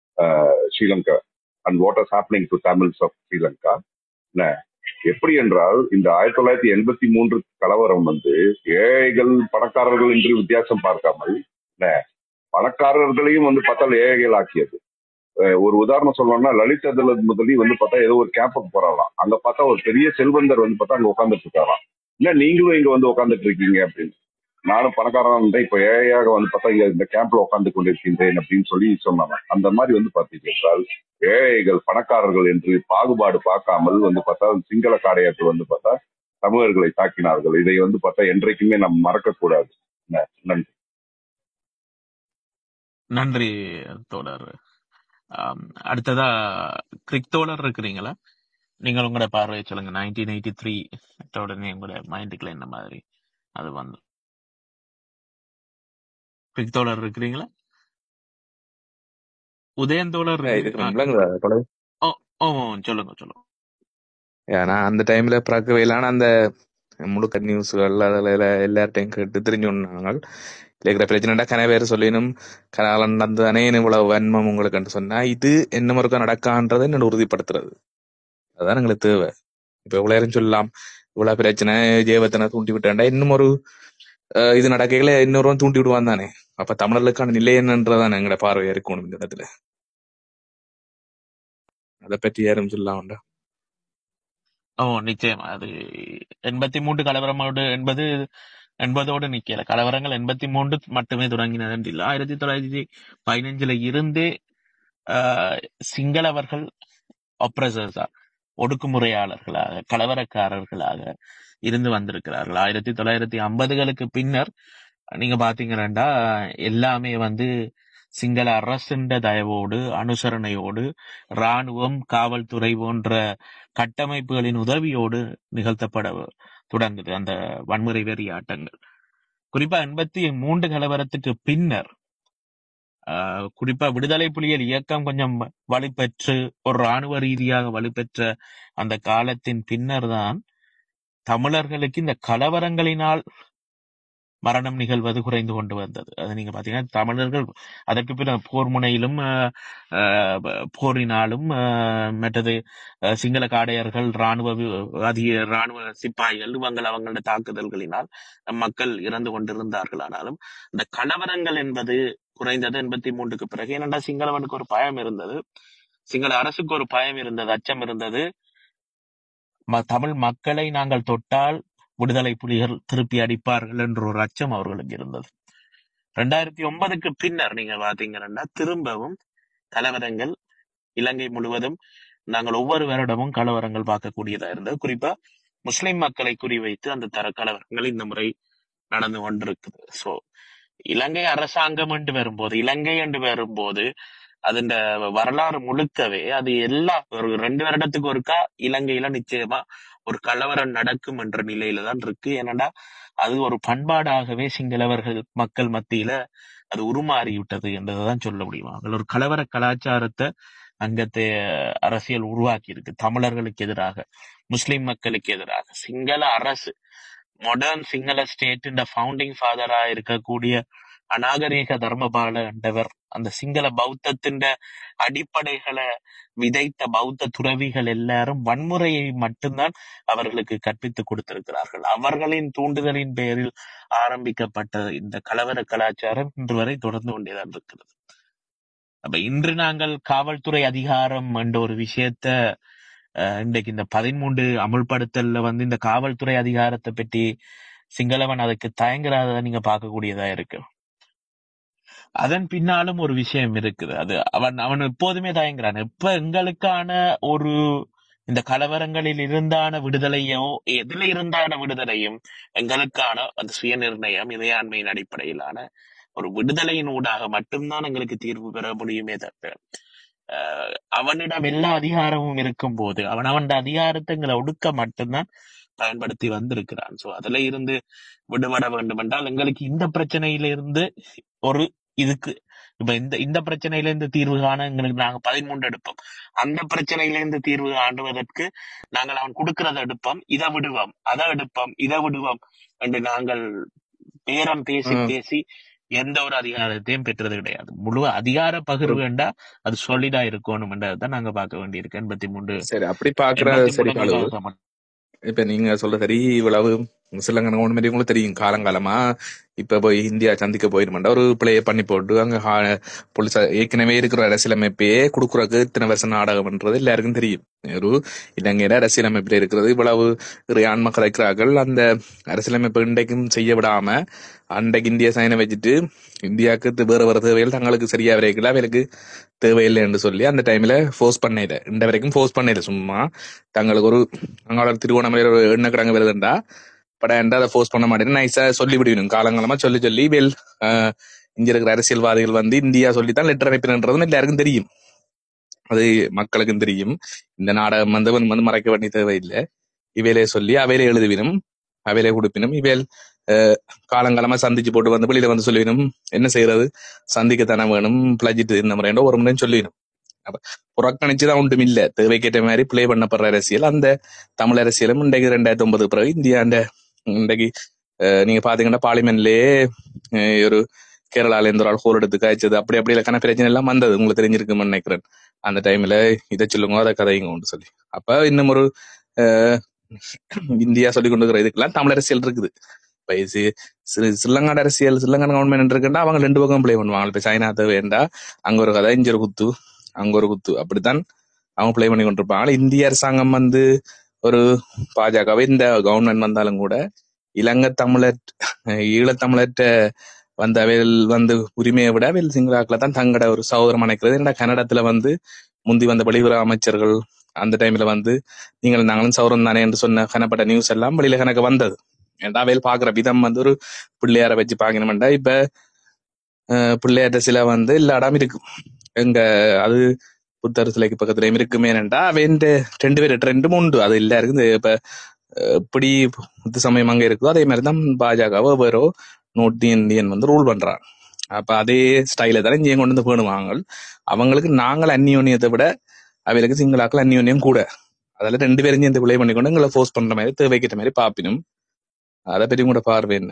Sri Lanka and what is happening to Tamils of Sri Lanka என்ன, எப்படி என்றால் இந்த ஆயிரத்தி தொள்ளாயிரத்தி எண்பத்தி மூன்று கலவரம் வந்து ஏழைகள் பணக்காரர்கள் என்று வித்தியாசம் பார்க்காமல் என்ன, பணக்காரர்களையும் வந்து பார்த்தால் ஏழைகள் ஆக்கியது அஹ் ஒரு உதாரணம் சொல்லணும்னா லலித் அதலத் முதலி வந்து பார்த்தா ஏதோ ஒரு கேம்புக்கு போறாராம் அங்க பார்த்தா ஒரு பெரிய செல்வந்தர் வந்து பார்த்தா அங்க உட்காந்துட்டு இருக்காராம் இல்ல நீங்களும் இங்க வந்து உட்காந்துட்டு இருக்கீங்க அப்படின்னு நானும் பணக்காரன் இருந்தேன் இப்ப ஏழையாக வந்து பார்த்தா இங்க இந்த கேம்ப்ல உட்கார்ந்து கொண்டிருக்கின்றேன் அப்படின்னு சொல்லி சொன்னாங்க அந்த மாதிரி வந்து பார்த்தீங்க என்றால் ஏழைகள் பணக்காரர்கள் என்று பாகுபாடு பார்க்காமல் வந்து பார்த்தா சிங்கள காடையாட்டு வந்து பார்த்தா தமிழர்களை தாக்கினார்கள் இதை வந்து பார்த்தா என்றைக்குமே நாம் மறக்க கூடாது என்ன, நன்றி நன்றி தோழர் ஆம், அடுத்ததா கிரிக் தோழர் இருக்கிறீங்களா நீங்கள் உங்களோட பார்வையை சொல்லுங்க நைன்டீன் எயிட்டி த்ரீ உடனே உங்களோட மைண்டுக்குள்ள என்ன மாதிரி அது வந்து கிரிக் தோழர் இருக்கிறீங்களா உதயன் தோழர் ஏய், இருக்கு- இதுக்கு ஆ, விளங்குதா தொலை ஓ ஓ சொல்லுங்க சொல்லுங்க நான் அந்த டைம்ல பிறக்கவே இல்லை ஆனா அந்த முழுக்க நியூஸ்கள் அதில் எல்லார்ட்டையும் கேட்டு தெரிஞ்சுனாங்க இருக்கிற பிரச்சனைடா கன பேர் சொல்லினும் கனால நடந்ததானே இவ்வளவு வன்மம் உங்களுக்கு சொன்னா இது என்ன முறைக்கா நடக்கான்றதை என்ன உறுதிப்படுத்துறது அதான் எங்களுக்கு தேவை இப்ப இவ்வளவு நேரம் சொல்லலாம் இவ்வளவு பிரச்சனை ஜீவத்தனை தூண்டி விட்டாண்டா இன்னும் ஒரு அஹ், இது நடக்கையில இன்னொருவன் தூண்டி விடுவான் தானே அப்ப தமிழர்களுக்கான நிலை என்னன்றதான் எங்களோட பார்வையா இருக்கணும் இந்த இடத்துல அதை பற்றி யாரும் சொல்லலாம்டா ஓ நிச்சயம் அது எண்பத்தி மூன்று கலவரமோடு என்பது எண்பதோடு நிக்கல கலவரங்கள் எண்பத்தி மூன்று மட்டுமே தொடங்கினது இல்லை ஆயிரத்தி தொள்ளாயிரத்தி பதினஞ்சுல இருந்தே ஆஹ், சிங்களவர்கள் ஒப்ரசர்ஸா ஒடுக்குமுறையாளர்களாக கலவரக்காரர்களாக இருந்து வந்திருக்கிறார்கள் ஆயிரத்தி தொள்ளாயிரத்தி ஐம்பதுகளுக்கு பின்னர் நீங்க பாத்தீங்கன்னா எல்லாமே வந்து சிங்கள அரசின் தயவோடு அனுசரணையோடு ராணுவம் காவல்துறை போன்ற கட்டமைப்புகளின் உதவியோடு நிகழ்த்தப்பட தொடங்குது அந்த வன்முறை வெறியாட்டங்கள் குறிப்பா எண்பத்தி மூன்று கலவரத்துக்கு பின்னர் ஆஹ், குறிப்பா விடுதலை புலிகள் இயக்கம் கொஞ்சம் வலுப்பெற்று ஒரு ராணுவ ரீதியாக வலுப்பெற்ற அந்த காலத்தின் பின்னர் தான் தமிழர்களுக்கு இந்த கலவரங்களினால் மரணம் நிகழ்வது குறைந்து கொண்டு வந்தது அது நீங்க பாத்தீங்கன்னா தமிழர்கள் அதற்கு பின்னர் போர் முனையிலும் ஆஹ், ஆஹ், போரினாலும் ஆஹ், மற்றது ஆஹ், சிங்கள காடையர்கள் ராணுவ வி- அதிக ராணுவ சிப்பாய்கள் இவங்கள் அவங்களோட தாக்குதல்களினால் மக்கள் இறந்து கொண்டிருந்தார்கள் ஆனாலும் இந்த கலவரங்கள் என்பது குறைந்தது எண்பத்தி மூன்றுக்கு பிறகு ஏனென்றா சிங்களவனுக்கு ஒரு பயம் இருந்தது சிங்கள அரசுக்கு ஒரு பயம் இருந்தது அச்சம் இருந்தது ம- தமிழ் மக்களை நாங்கள் தொட்டால் விடுதலை புலிகள் திருப்பி அடிப்பார்கள் என்ற ஒரு அச்சம் அவர்களுக்கு இருந்தது ரெண்டாயிரத்தி ஒன்பதுக்கு பின்னர் நீங்க பாத்தீங்கன்னா திரும்பவும் கலவரங்கள் இலங்கை முழுவதும் நாங்கள் ஒவ்வொரு வருடமும் கலவரங்கள் பார்க்கக்கூடியதா இருந்தது குறிப்பா முஸ்லிம் மக்களை குறிவைத்து அந்த தர கலவரங்கள் இந்த முறை நடந்து கொண்டிருக்குது சோ இலங்கை அரசாங்கம் என்று வரும்போது இலங்கை என்று வரும்போது அதுண்ட வரலாறு முழுக்கவே அது எல்லா ஒரு ரெண்டு வருடத்துக்கு ஒருக்கா இலங்கையில நிச்சயமா ஒரு கலவரம் நடக்கும் என்ற நிலையில தான் இருக்கு ஏனண்டா அது ஒரு பண்பாடாகவே சிங்களவர்கள் மக்கள் மத்தியில அது உருமாறி விட்டது என்றதான் சொல்ல முடியும் அதில் ஒரு கலவர கலாச்சாரத்தை அங்கത്തെ அரசியல் உருவாக்கி இருக்கு தமிழர்களுக்கு எதிராக முஸ்லிம் மக்களுக்கு எதிராக சிங்கள அரசு மாடர்ன் சிங்கள ஸ்டேட் ஃபவுண்டிங் ஃபாதரா இருக்கக்கூடிய அநாகரீக தர்மபால என்றவர் அந்த சிங்கள பௌத்தத்தின் அடிப்படைகளை விதைத்த பௌத்த துறவிகள் எல்லாரும் வன்முறையை மட்டும்தான் அவர்களுக்கு கற்பித்துக் கொடுத்திருக்கிறார்கள் அவர்களின் தூண்டுதலின் பேரில் ஆரம்பிக்கப்பட்ட இந்த கலவர கலாச்சாரம் இன்று வரை தொடர்ந்து கொண்டேதான் இருக்கிறது அப்ப இன்று நாங்கள் காவல்துறை அதிகாரம் என்ற ஒரு விஷயத்த அஹ், இன்றைக்கு இந்த பதிமூன்று அமுல்படுத்தல்ல வந்து இந்த காவல்துறை அதிகாரத்தை பற்றி சிங்களவன் அதுக்கு தயங்குறத நீங்க பார்க்கக்கூடியதா இருக்கு அதன் பின்னாலும் ஒரு விஷயம் இருக்குது அது அவன் அவன் எப்போதுமே தயங்குறான் எப்ப எங்களுக்கான ஒரு இந்த கலவரங்களில் இருந்தான விடுதலையோ எதுல இருந்தான விடுதலையும் எங்களுக்கான அந்த சுயநிர்ணயம் இறையாண்மையின் அடிப்படையிலான ஒரு விடுதலையின் ஊடாக மட்டும்தான் எங்களுக்கு தீர்வு பெற முடியுமே தவிர அஹ், அவனிடம் எல்லா அதிகாரமும் இருக்கும் போது அவன் அவன் அதிகாரத்தை எங்களை ஒடுக்க மட்டும்தான் பயன்படுத்தி வந்திருக்கிறான் சோ அதுல இருந்து விடுபட வேண்டும் என்றால் எங்களுக்கு இந்த பிரச்சனையில இருந்து ஒரு இதுக்கு இப்ப இந்த இந்த பிரச்சனையில இருந்து தீர்வு காண எங்களுக்கு நாங்க பதிமூன்று எடுப்போம் அந்த பிரச்சனையில இருந்து தீர்வு காணுவதற்கு நாங்கள் அவன் கொடுக்கறத எடுப்போம் இதை விடுவோம் அதை எடுப்போம் இதை விடுவோம் என்று நாங்கள் பேரம் பேசி ம். பேசி எந்த ஒரு அதிகாரத்தையும் பெற்றது கிடையாது முழு அதிகார ஒரு பகிர்வு வேண்டா அது சொல்லிடா இருக்கணும் என்றதான் நாங்க பார்க்க வேண்டியிருக்கு எண்பத்தி மூன்று சரி அப்படி பாக்குற எண்பத்தி சரி மூணு பாலு விவாதம் இப்ப நீங்க சொல்ற சரி இவ்வளவு சிலங்கன கவர்மெண்ட் உங்களுக்கு தெரியும் காலங்காலமா இப்ப போய் இந்தியா சந்திக்க போயிருமாண்டா ஒரு பிள்ளைய பண்ணி போட்டு அங்க போலீஸ் ஏற்கனவே இருக்கிற அரசியலமைப்பையே குடுக்குறதுக்கு இத்தனை வருஷம் நாடகம்ன்றது எல்லாருக்கும் தெரியும் ஒரு இலங்கையில அரசியலமைப்பில் இருக்கிறது இவ்வளவு ஆன்ம கலைக்கிறார்கள் அந்த அரசியலமைப்பு இன்றைக்கும் செய்ய விடாம அன்றைக்கு இந்தியா சைனை வச்சுட்டு இந்தியாவுக்கு வேற வேற தேவைகள் தங்களுக்கு சரியா வரைக்கல அவருக்கு தேவையில்லை என்று சொல்லி அந்த டைம்ல ஃபோர்ஸ் பண்ணல இந்த வரைக்கும் ஃபோர்ஸ் பண்ணல சும்மா தங்களுக்கு ஒரு அங்களோட திருவோணமலையில ஒரு எண்ணெய் கிடங்கு வருதுண்டா பட் என்கிட்ட அதை ஃபோர்ஸ் பண்ண மாட்டேன்னு நைஸா சொல்லி விடுவிடும் காலங்காலமா சொல்லி சொல்லி வெல் இங்க இருக்கிற அரசியல்வாதிகள் வந்து இந்தியா சொல்லித்தான் லெட்டர் அனுப்பினன்றதும் எல்லாருக்கும் தெரியும் அது மக்களுக்கும் தெரியும் இந்த நாடகம் வந்து வந்து வந்து மறைக்க வேண்டிய தேவையில்லை இவையிலே சொல்லி அவையிலே எழுதுவினும் அவையிலே கொடுப்பினும் இவையில் அஹ், காலங்காலமா சந்திச்சு போட்டு வந்து வெளியில வந்து சொல்லிவிடும் என்ன செய்யறது சந்திக்கத்தானே வேணும் பிளஜிட்டு இந்த முறையோ ஒரு முறையும் சொல்லிடும் அப்ப புறக்கணிச்சுதான் ஒன்றும் இல்ல தேவைக்கேற்ற மாதிரி பிளே பண்ணப்படுற அரசியல் அந்த தமிழ் அரசியலும் இன்றைக்கு ரெண்டாயிரத்தி ஒன்பது பிறகு இந்தியா இந்த இன்றைக்கு அஹ், நீங்க பாத்தீங்கன்னா பார்லிமெண்ட்லயே அஹ், ஒரு கேரளால இருந்து ஒரு ஆள் ஹோல் எடுத்து காய்ச்சது அப்படி அப்படி இலக்கான பிரச்சனை எல்லாம் வந்தது உங்களுக்கு தெரிஞ்சிருக்குன்னு நினைக்கிறேன் அந்த டைம்ல இதை சொல்லுங்க அதை கதைங்க சொல்லி அப்ப இன்னும் ஒரு அஹ், இந்தியா சொல்லி கொண்டு இருக்கிற இதுக்கெல்லாம் தமிழ் அரசியல் இருக்குது இப்ப இது ஸ்ரீ- ஸ்ரீலங்கா அரசியல் ஸ்ரீலங்கா கவர்மெண்ட் இருக்குன்னா அவங்க ரெண்டு பக்கம் ப்ளே பண்ணுவாங்க இப்ப சைனா தேவைண்டா அங்க ஒரு கதை இங்க ஒரு குத்து அங்க ஒரு குத்து அப்படித்தான் அவங்க ப்ளே பண்ணி கொண்டிருப்பாங்க இந்திய அரசாங்கம் வந்து ஒரு பாஜகவை இந்த கவர்மெண்ட் வந்தாலும் கூட இலங்கை தமிழர் ஈழத்தமிழர்கிட்ட வந்த அவையில் வந்து உரிமையை விட அவையில் சிங்களாக்களை தான் தங்கட ஒரு சகோதரம் அணைக்கிறது என்னடா கன்னடத்துல வந்து முந்தி வந்த வெளியுறவு அமைச்சர்கள் அந்த டைம்ல வந்து நீங்கள் நாங்களும் சௌரம் தானே என்று சொன்ன கனப்பட்ட நியூஸ் எல்லாம் வெளியில கணக்கு வந்தது ஏன்டா அவையில் பாக்குற விதம் வந்து ஒரு பிள்ளையார வச்சு பாக்கணும்டா இப்ப அஹ், பிள்ளையார்ட்ட சிலை வந்து எல்லா இடம் இருக்கு எங்க அது புத்தர் சிலைக்கு பக்கத்துலயும் இருக்குமேனண்டா அவன் ரெண்டு பேர் ட்ரெண்டும் உண்டு அது எல்லாருக்கும் இது இப்ப அஹ், எப்படி புத்த சமயம் அங்க இருக்குதோ அதே மாதிரி தான் பாஜகவோ வேறோ நோட்டி இந்தியன் வந்து ரூல் பண்றான் அப்ப அதே ஸ்டைல தானே இங்கே கொண்டு வந்து பேணுவாங்க அவங்களுக்கு நாங்கள் அந்நியோன்யத்தை விட அவைகளுக்கு சிங்களாக்கள் அந்நியோன்யம் கூட அதில் ரெண்டு பேரும் சேர்ந்து விளை பண்ணி கொண்டு எங்களை ஃபோர்ஸ் பண்ற மாதிரி தேவைக்கிட்ட மாதிரி பாப்பினும் அதை பற்றி கூட பார்வை என்ன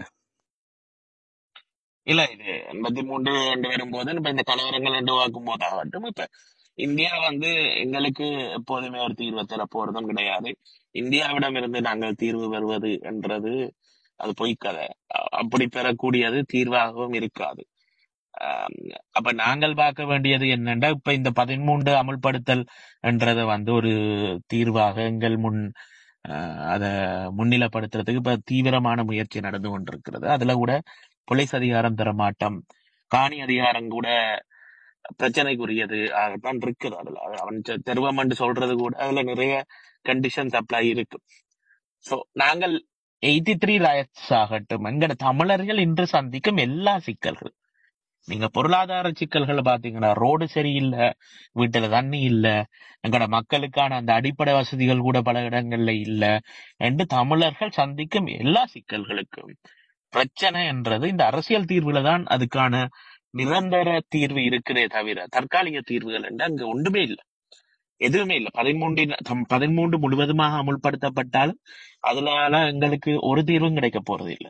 இல்ல இது எண்பத்தி மூன்று ரெண்டு வரும்போது இப்ப இந்த கலவரங்கள் ரெண்டு வாக்கும் போதாகட்டும் இப்ப இந்தியா வந்து எங்களுக்கு எப்போதுமே ஒரு தீர்வை தர போறதும் கிடையாது இந்தியாவிடம் இருந்து நாங்கள் தீர்வு பெறுவது என்றது அது பொய்க்கதை அ- அப்படி பெறக்கூடியது தீர்வாகவும் இருக்காது ஆம், அப்ப நாங்கள் பார்க்க வேண்டியது என்னன்னா இப்ப இந்த பதிமூன்று அமுல்படுத்தல் என்றதை வந்து ஒரு தீர்வாக எங்கள் முன் அஹ், அத முன்னிலைப்படுத்துறதுக்கு இப்ப தீவிரமான முயற்சி நடந்து கொண்டிருக்கிறது அதுல கூட போலீஸ் அதிகாரம் தர மாட்டோம் காணி அதிகாரம் கூட பிரச்சனைக்குரியது தான் இருக்குது அதுல அது அவன் தெ- தெருவம் என்று சொல்றது கூட அதுல நிறைய கண்டிஷன்ஸ் அப்ளை இருக்கு சோ நாங்கள் எயிட்டி த்ரீ லாயர்ஸ் ஆகட்டும் எங்கட தமிழர்கள் இன்று சந்திக்கும் எல்லா சிக்கல்கள் நீங்க பொருளாதார சிக்கல்களை பாத்தீங்கன்னா ரோடு சரியில்லை வீட்டுல தண்ணி இல்ல எங்கட மக்களுக்கான அந்த அடிப்படை வசதிகள் கூட பல இடங்கள்ல இல்ல என்று தமிழர்கள் சந்திக்கும் எல்லா சிக்கல்களுக்கும் பிரச்சனை என்றது இந்த அரசியல் தீர்வுல தான் அதுக்கான நிரந்தர தீர்வு இருக்கிறதே தவிர தற்காலிக தீர்வுகள் என்று அங்க ஒன்றுமே இல்லை எதுவுமே இல்லை பதிமூன்றின் தம் பதிமூன்று முழுவதுமாக அமுல்படுத்தப்பட்டாலும் அதனால எங்களுக்கு ஒரு தீர்வும் கிடைக்க போறது இல்லை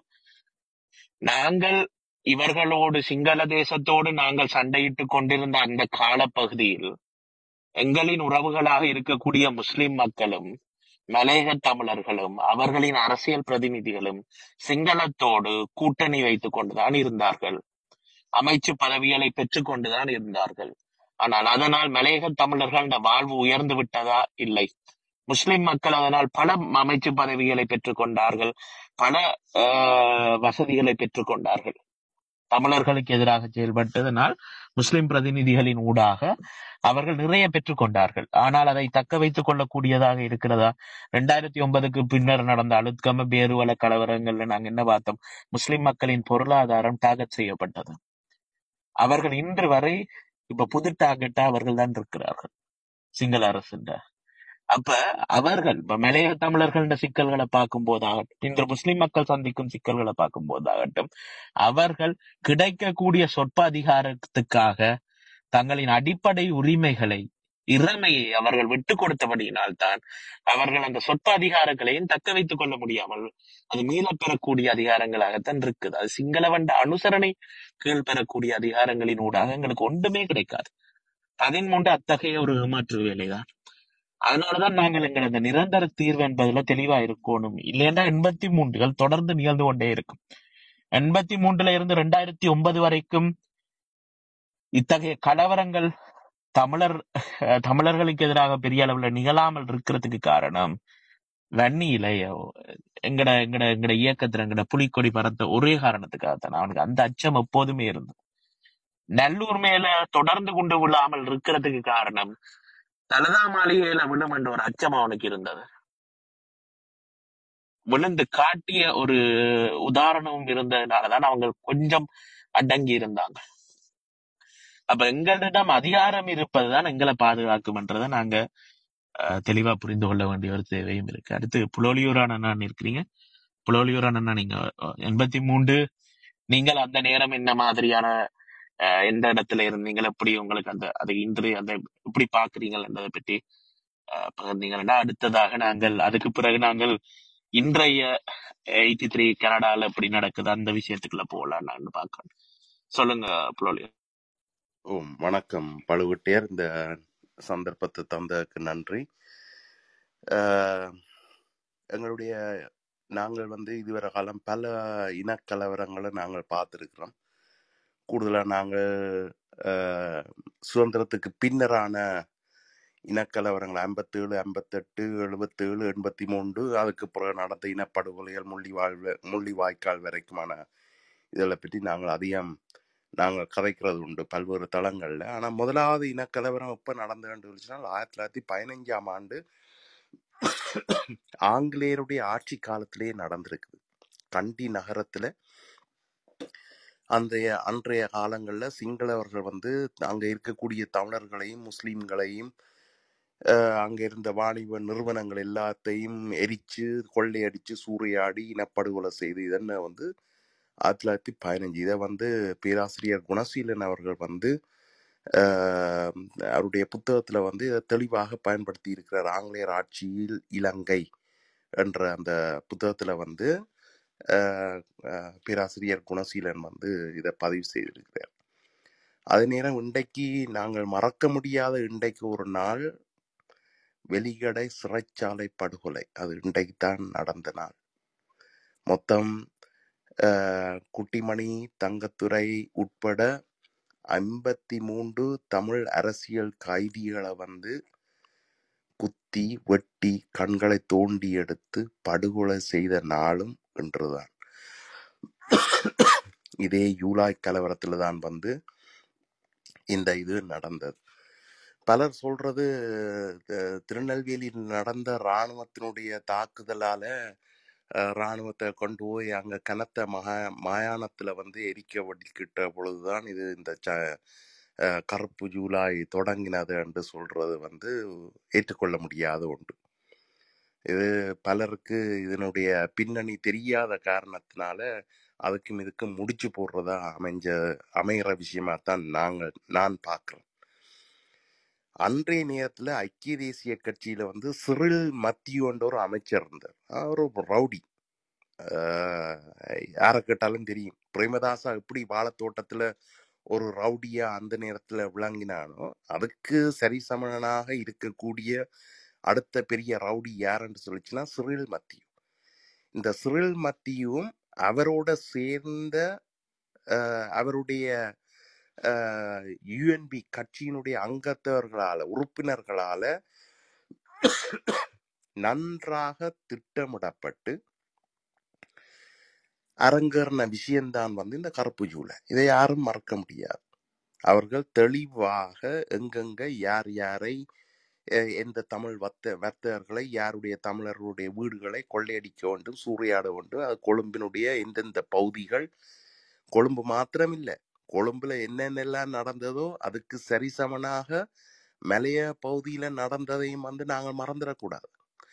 நாங்கள் இவர்களோடு சிங்கள தேசத்தோடு நாங்கள் சண்டையிட்டுக் கொண்டிருந்த அந்த காலப்பகுதியில் எங்களின் உறவுகளாக இருக்கக்கூடிய முஸ்லிம் மக்களும் மலையக தமிழர்களும் அவர்களின் அரசியல் பிரதிநிதிகளும் சிங்களத்தோடு கூட்டணி வைத்துக் கொண்டுதான் இருந்தார்கள் அமைச்சு பதவிகளை பெற்றுக் கொண்டுதான் இருந்தார்கள் ஆனால் அதனால் மலையக தமிழர்கள் வாழ்வு உயர்ந்து விட்டதா இல்லை முஸ்லிம் மக்கள் அதனால் பல அமைச்சு பதவிகளை பெற்றுக் கொண்டார்கள் பல ஆஹ், வசதிகளை பெற்றுக் கொண்டார்கள் தமிழர்களுக்கு எதிராக செயல்பட்டதனால் முஸ்லிம் பிரதிநிதிகளின் ஊடாக அவர்கள் நிறைய பெற்றுக் கொண்டார்கள் ஆனால் அதை தக்க வைத்துக் கொள்ளக்கூடியதாக இருக்கிறதா ரெண்டாயிரத்தி ஒன்பதுக்கு பின்னர் நடந்த அழுத்கம பேருவல கலவரங்கள்ல நாங்க என்ன பார்த்தோம் முஸ்லிம் மக்களின் பொருளாதாரம் டார்கெட் செய்யப்பட்டது அவர்கள் இன்று வரை இப்ப புது டார்கெட்டா அவர்கள் தான் இருக்கிறார்கள் சிங்கள அரசுன்ற அப்ப அவர்கள் இப்ப மலைய தமிழர்கள சிக்கல்களை பார்க்கும் போதாகட்டும் இன்று முஸ்லிம் மக்கள் சந்திக்கும் சிக்கல்களை பார்க்கும் போதாகட்டும் அவர்கள் கிடைக்கக்கூடிய சொற்ப அதிகாரத்துக்காக தங்களின் அடிப்படை உரிமைகளை இறமையை அவர்கள் விட்டு கொடுத்தபடியினால் தான் அவர்கள் அந்த சொற்ப அதிகாரங்களையும் தக்க வைத்துக் கொள்ள முடியாமல் அது மீளப் பெறக்கூடிய அதிகாரங்களாகத்தான் இருக்குது அது சிங்களவண்ட அனுசரணை கீழ் பெறக்கூடிய அதிகாரங்களின் ஊடாக எங்களுக்கு ஒன்றுமே கிடைக்காது பதிமூன்று அத்தகைய ஒரு ஏமாற்று வேலைதான் அதனாலதான் நாங்கள் எங்கள் இந்த நிரந்தர தீர்வு என்பதுல தெளிவா இருக்கணும் இல்லைன்னா எண்பத்தி மூன்றுகள் தொடர்ந்து நிகழ்ந்து கொண்டே இருக்கும் எண்பத்தி மூன்றுல இருந்து ரெண்டாயிரத்தி ஒன்பது வரைக்கும் இத்தகைய கலவரங்கள் தமிழர் அஹ், தமிழர்களுக்கு எதிராக பெரிய அளவுல நிகழாமல் இருக்கிறதுக்கு காரணம் வன்னியில எங்கட எங்கட எங்கட இயக்கத்துல எங்கட புலிக்கொடி பறந்த ஒரே காரணத்துக்காகத்தான் அவனுக்கு அந்த அச்சம் எப்போதுமே இருந்தது நல்லூர் மேல தொடர்ந்து கொண்டு விழாமல் இருக்கிறதுக்கு காரணம் தலதா மாளிகையில விழும் என்ற ஒரு அச்சம் அவனுக்கு இருந்தது விழுந்து காட்டிய ஒரு உதாரணமும் இருந்ததுனாலதான் அவங்க கொஞ்சம் அடங்கி இருந்தாங்க அப்ப எங்களிடம் அதிகாரம் இருப்பதுதான் எங்களை பாதுகாக்கும்ன்றதை நாங்க அஹ், தெளிவா புரிந்து கொள்ள வேண்டிய ஒரு தேவையும் இருக்கு அடுத்து புலோலியூரான் அண்ணா இருக்கிறீங்க புலோலியூரான் அண்ணா நீங்க எண்பத்தி மூன்று நீங்கள் அந்த நேரம் என்ன மாதிரியான அஹ், எந்த இடத்துல இருந்தீங்க எப்படி உங்களுக்கு அந்த அதை இன்று அந்த எப்படி பாக்குறீங்கள் என்பதை பற்றி அஹ், பகிர்ந்தீங்கன்னா அடுத்ததாக நாங்கள் அதுக்கு பிறகு நாங்கள் இன்றைய எயிட்டி த்ரீ கனடால எப்படி நடக்குது அந்த விஷயத்துக்குள்ள போகலாம் நான் பாக்குறேன் சொல்லுங்க புலோலியூர் ஓம் வணக்கம் பழுவட்டியர் இந்த சந்தர்ப்பத்தை தந்ததுக்கு நன்றி அஹ், எங்களுடைய நாங்கள் வந்து இதுவரை காலம் பல இனக்கலவரங்களை நாங்கள் பார்த்துருக்கிறோம் கூடுதலாக நாங்கள் அஹ், சுதந்திரத்துக்கு பின்னரான இனக்கலவரங்கள் ஐம்பத்தேழு ஐம்பத்தெட்டு எழுபத்தேழு எண்பத்தி மூன்று அதுக்கு பிறகு நடந்த இனப்படுகொலைகள் முள்ளிவாழ் முள்ளிவாய்க்கால் வரைக்குமான இதில் பற்றி நாங்கள் அதிகம் நாங்கள் கதைக்கிறது உண்டு பல்வேறு தளங்களில் ஆனால் முதலாவது இனக்கலவரம் எப்போ நடந்துன்னு இருந்துச்சுன்னா ஆயிரத்தி தொள்ளாயிரத்தி பதினஞ்சாம் ஆண்டு ஆங்கிலேயருடைய ஆட்சி காலத்திலேயே நடந்திருக்குது கண்டி நகரத்தில் அந்த அன்றைய காலங்களில் சிங்களவர்கள் வந்து அங்கே இருக்கக்கூடிய தமிழர்களையும் முஸ்லீம்களையும் அஹ், அங்கே இருந்த வாணிப நிறுவனங்கள் எல்லாத்தையும் எரிச்சு கொள்ளையடிச்சு சூறையாடி இனப்படுகொலை செய்து இதென்ன வந்து ஆயிரத்தி தொள்ளாயிரத்தி பதினஞ்சு இதை வந்து பேராசிரியர் குணசீலன் அவர்கள் வந்து ஆஹ் அவருடைய புத்தகத்துல வந்து இதை தெளிவாக பயன்படுத்தி இருக்கிறார் ஆங்கிலேயர் ஆட்சியில் இலங்கை என்ற அந்த புத்தகத்துல வந்து ஆஹ் ஆஹ் பேராசிரியர் குணசீலன் வந்து இதை பதிவு செய்திருக்கிறார் அதே நேரம் இன்றைக்கு நாங்கள் மறக்க முடியாத இன்றைக்கு ஒரு நாள் வெளிகடை சிறைச்சாலை படுகொலை அது இன்றைக்கு தான் நடந்த நாள் மொத்தம் ஆஹ் குட்டிமணி தங்கத்துரை உட்பட ஐம்பத்தி மூன்று தமிழ் அரசியல் கைதிகளை வந்து குத்தி வெட்டி கண்களை தோண்டி எடுத்து படுகொலை செய்த நாளும் இன்றுதான் இதே யூலாய் கலவரத்துல தான் வந்து இந்த இது நடந்தது பலர் சொல்றது த- திருநெல்வேலியில் நடந்த இராணுவத்தினுடைய தாக்குதலால அஹ், இராணுவத்தை கொண்டு போய் அங்க கனத்த மகா மயானத்துல வந்து எரிக்க வடிக்கிட்ட பொழுதுதான் இது இந்த ச அஹ், கருப்பு ஜூலை தொடங்கினது என்று சொல்றது வந்து ஏற்றுக்கொள்ள முடியாத ஒன்று இது பலருக்கு இதனுடைய பின்னணி தெரியாத காரணத்தினால அதுக்கும் இதுக்கும் முடிச்சு போடுறதா அமைஞ்ச அமைகிற விஷயமா தான் நாங்கள் நான் பார்க்கிறேன் அன்றைய நேரத்துல ஐக்கிய தேசிய கட்சியில வந்து சிறில் மத்தியோன்ற ஒரு அமைச்சர் இருந்தார் அவர் ஒரு ரவுடி ஆஹ் யாரை கேட்டாலும் தெரியும் பிரேமதாசா எப்படி வாழைத்தோட்டத்துல ஒரு ரவுடியா அந்த நேரத்துல விளங்கினானோ அதுக்கு சரிசமனாக இருக்கக்கூடிய அடுத்த பெரிய ரவுடி யாருன்னு சொல்லிச்சுன்னா சிறில் மத்தியூ இந்த சிறில் மத்தியும் அவரோட சேர்ந்த ஆஹ் அவருடைய யுஎன்பி கட்சியினுடைய அங்கத்தவர்களால உறுப்பினர்களால நன்றாக திட்டமிடப்பட்டு அரங்கேறின விஷயம்தான் வந்து இந்த கருப்பு ஜூலை இதை யாரும் மறக்க முடியாது அவர்கள் தெளிவாக எங்கெங்க யார் யாரை அஹ், எந்த தமிழ் வர்த்த வர்த்தகர்களை யாருடைய தமிழர்களுடைய வீடுகளை கொள்ளையடிக்க வேண்டும் சூறையாட வேண்டும் அது கொழும்பினுடைய எந்தெந்த பகுதிகள் கொழும்பு மாத்திரம் இல்ல கொழும்புல என்னென்னலாம் நடந்ததோ அதுக்கு சரிசமனாக மலைய பகுதியில நடந்ததையும் வந்து நாங்கள் மறந்துடக்கூடாது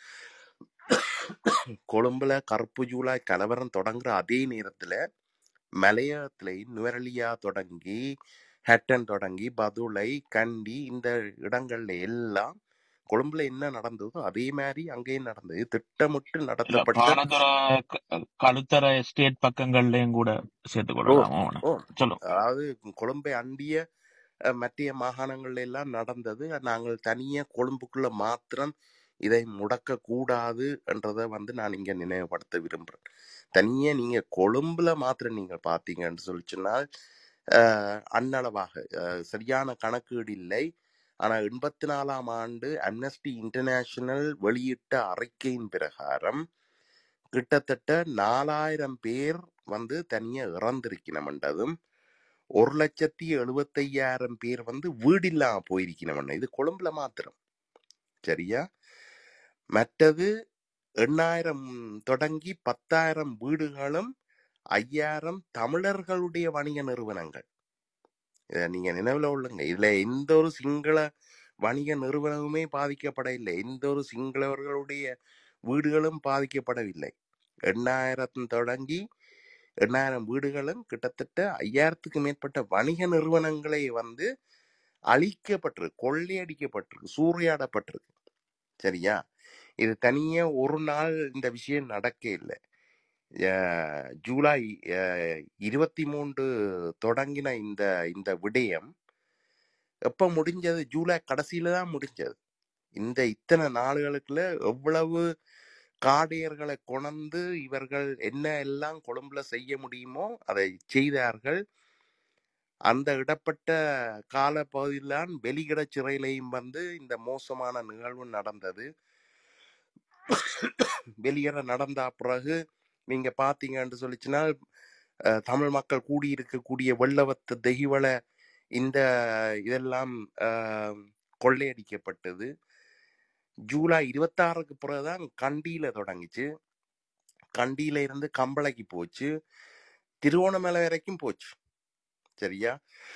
கொழும்புல கருப்பு ஜூலை கலவரம் தொடங்குற அதே நேரத்துல மலையகத்திலையும் நுவரலியா தொடங்கி ஹட்டன் தொடங்கி பதுளை கண்டி இந்த இடங்கள்ல எல்லாம் கொழும்புல என்ன நடந்ததோ அதே மாதிரி அங்கேயும் நடந்தது இது திட்டமிட்டு இல்ல நடத்தப்பட்ட பானதுர க- கழுத்தர எஸ்டேட் பக்கங்கள்லயும் கூட சேர்த்துக் ஓ கொள்ளலாம் அவனை ஓ சொல்லுங்க அதாவது கொழும்பை அண்டிய அஹ், மற்ற மாகாணங்கள்ல எல்லாம் நடந்தது நாங்கள் தனியே கொழும்புக்குள்ள மாத்திரம் இதை முடக்க கூடாது என்றதை வந்து நான் இங்க நினைவுபடுத்த விரும்புறேன் தனியே நீங்க கொழும்புல மாத்திரம் நீங்க பாத்தீங்கன்னு சொல்லி சொன்னால் அஹ், அண்ணளவாக அஹ், சரியான கணக்கீடு இல்லை ஆனா எண்பத்தி நாலாம் ஆண்டு அம்னஸ்டி இன்டர்நேஷனல் வெளியிட்ட அறிக்கையின் பிரகாரம் கிட்டத்தட்ட நாலாயிரம் பேர் வந்து தனியா இறந்திருக்கணும்ன்றதும் ஒரு லட்சத்தி எழுபத்தையாயிரம் பேர் வந்து வீடு இல்லாம போயிருக்கணும் இது கொழும்புல மாத்திரம் சரியா மற்றது எண்ணாயிரம் தொடங்கி பத்தாயிரம் வீடுகளும் ஐயாயிரம் தமிழர்களுடைய வணிக நிறுவனங்கள் இதை நீங்க நினைவுல உள்ளுங்க இதுல எந்த ஒரு சிங்கள வணிக நிறுவனமுமே பாதிக்கப்படவில்லை எந்த ஒரு சிங்களவர்களுடைய வீடுகளும் பாதிக்கப்படவில்லை எண்ணாயிரம் தொடங்கி எண்ணாயிரம் வீடுகளும் கிட்டத்தட்ட ஐயாயிரத்துக்கு மேற்பட்ட வணிக நிறுவனங்களை வந்து அழிக்கப்பட்டிருக்கு கொள்ளையடிக்கப்பட்டிருக்கு சூறையாடப்பட்டிருக்கு சரியா இது தனியா ஒரு நாள் இந்த விஷயம் நடக்க இல்லை அஹ் ஜூலை அஹ், இருபத்தி மூன்று தொடங்கின இந்த இந்த விடயம் எப்ப முடிஞ்சது ஜூலை கடைசியில தான் முடிஞ்சது இந்த இத்தனை நாடுகளுக்குள்ள எவ்வளவு காடையர்களை கொணர்ந்து இவர்கள் என்ன எல்லாம் கொழும்புல செய்ய முடியுமோ அதை செய்தார்கள் அந்த இடப்பட்ட கால பகுதியில்தான் வெளியிட சிறையிலையும் வந்து இந்த மோசமான நிகழ்வு நடந்தது வெளியிட நடந்த பிறகு நீங்க பாத்தீங்கன்னு சொல்லிச்சுன்னா அஹ், தமிழ் மக்கள் கூடியிருக்கக்கூடிய வெள்ளவத்து தெகிவல இந்த இதெல்லாம் அஹ், கொள்ளையடிக்கப்பட்டது ஜூலை இருபத்தாறுக்கு பிறகுதான் கண்டியில தொடங்கிச்சு கண்டியில இருந்து கம்பளைக்கு போச்சு திருவோணமலை வரைக்கும் போச்சு சரியா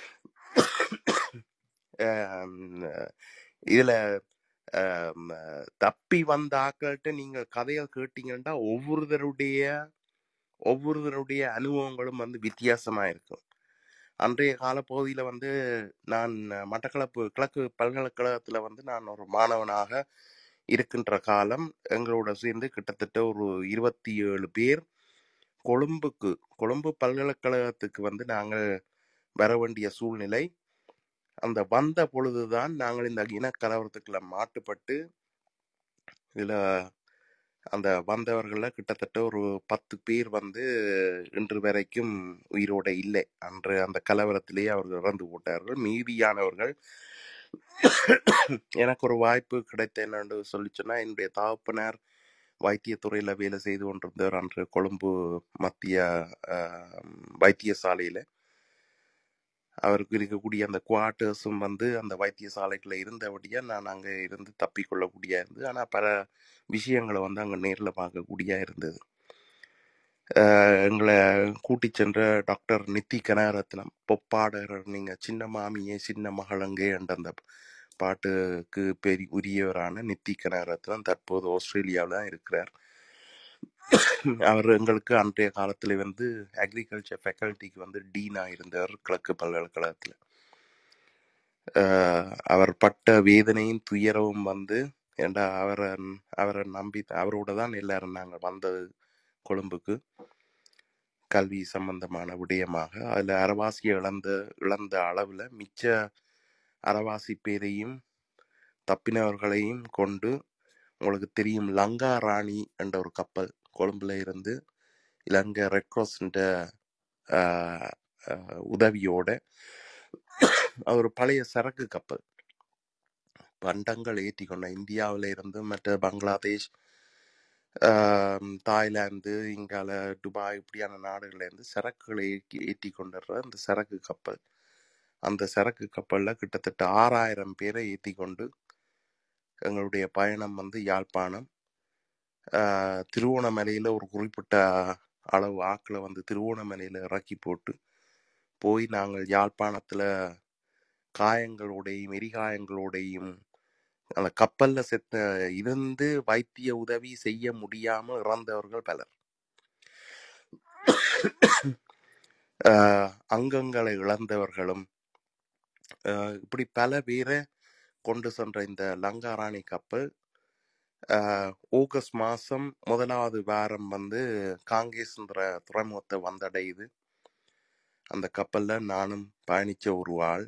ஆம், இதுல ஆம், தப்பி வந்த ஆக்கள்கிட்ட நீங்க கதைகள் கேட்டீங்கன்னா ஒவ்வொருத்தருடைய ஒவ்வொருத்தருடைய அனுபவங்களும் வந்து வித்தியாசமா இருக்கும் அன்றைய காலப்பகுதியில வந்து நான் மட்டக்களப்பு கிழக்கு பல்கலைக்கழகத்துல வந்து நான் ஒரு மாணவனாக இருக்கின்ற காலம் எங்களோட சேர்ந்து கிட்டத்தட்ட ஒரு இருபத்தி ஏழு பேர் கொழும்புக்கு கொழும்பு பல்கலைக்கழகத்துக்கு வந்து நாங்கள் வர வேண்டிய சூழ்நிலை அந்த வந்த பொழுதுதான் நாங்கள் இந்த இனக்கலவரத்துக்குள்ள மாட்டுப்பட்டு இதுல அந்த வந்தவர்கள்ல கிட்டத்தட்ட ஒரு பத்து பேர் வந்து இன்று வரைக்கும் உயிரோட இல்லை அன்று அந்த கலவரத்திலேயே அவர்கள் இறந்து போட்டார்கள் மீதியானவர்கள் எனக்கு ஒரு வாய்ப்பு கிடைத்த என்னன்னு சொல்லி சொன்னா என்னுடைய தகப்பனார் வைத்தியத்துறையில வேலை செய்து கொண்டிருந்தவர் அன்று கொழும்பு மத்திய ஆஹ், வைத்தியசாலையில அவருக்கு இருக்கக்கூடிய அந்த குவார்ட்டர்ஸும் வந்து அந்த வைத்தியசாலைக்குள்ள இருந்தபடியா நான் அங்கே இருந்து தப்பிக்கொள்ளக்கூடியா இருந்தது ஆனால் பல விஷயங்களை வந்து அங்கே நேரில் பார்க்கக்கூடியா இருந்தது அஹ் எங்களை கூட்டி சென்ற டாக்டர் நித்தி கனகரத்னம் பொப்பாடர் நீங்க சின்ன மாமியே சின்ன மகளங்கே என்ற அந்த பாட்டுக்கு பெரிய உரியவரான நித்தி கனகரத்னம் தற்போது ஆஸ்திரேலியாவில் தான் இருக்கிறார் அவர் எங்களுக்கு அன்றைய காலத்துல வந்து அக்ரிகல்ச்சர் ஃபேக்கல்ட்டிக்கு வந்து டீனா இருந்தார் கிழக்கு பல்கலைக்கழகத்தில் அஹ் அவர் பட்ட வேதனையும் துயரவும் வந்து ஏண்டா அவரை அவரை நம்பி அவரோட தான் எல்லாரும் நாங்கள் வந்தது கொழும்புக்கு கல்வி சம்பந்தமான விடயமாக அதில் அறவாசி இழந்த இழந்த அளவில் மிச்ச அறவாசி பேரையும் தப்பினவர்களையும் கொண்டு உங்களுக்கு தெரியும் லங்கா ராணி என்ற ஒரு கப்பல் கொழும்புல இருந்து இலங்கை ரெட் கிராஸ்ன்ற உதவியோட அது ஒரு பழைய சரக்கு கப்பல் பண்டங்கள் ஏற்றி கொண்ட இந்தியாவில இருந்து மற்ற பங்களாதேஷ் ஆம், தாய்லாந்து இங்கால துபாய் இப்படியான நாடுகள்ல இருந்து சரக்குகளை ஏற்றி ஏற்றி கொண்டுற அந்த சரக்கு கப்பல் அந்த சரக்கு கப்பல்ல கிட்டத்தட்ட ஆறாயிரம் பேரை ஏற்றி கொண்டு எங்களுடைய பயணம் வந்து யாழ்ப்பாணம் ஆஹ், திருவோணமலையில ஒரு குறிப்பிட்ட அளவு ஆட்களை வந்து திருவோணமலையில இறக்கி போட்டு போய் நாங்கள் யாழ்ப்பாணத்துல காயங்களோடையும் எரிகாயங்களோடையும் அந்த கப்பல்ல செத்த இருந்து வைத்திய உதவி செய்ய முடியாமல் இறந்தவர்கள் பலர் ஆஹ், அங்கங்களை இழந்தவர்களும் ஆஹ், இப்படி பல பேரை கொண்டு சென்ற இந்த லங்காராணி கப்பல் ஆஹ், ஆகஸ்ட் மாசம் முதலாவது வாரம் வந்து காங்கேசந்திர துறைமுகத்தை வந்தடையுது அந்த கப்பல்ல நானும் பயணிச்ச ஒரு ஆள்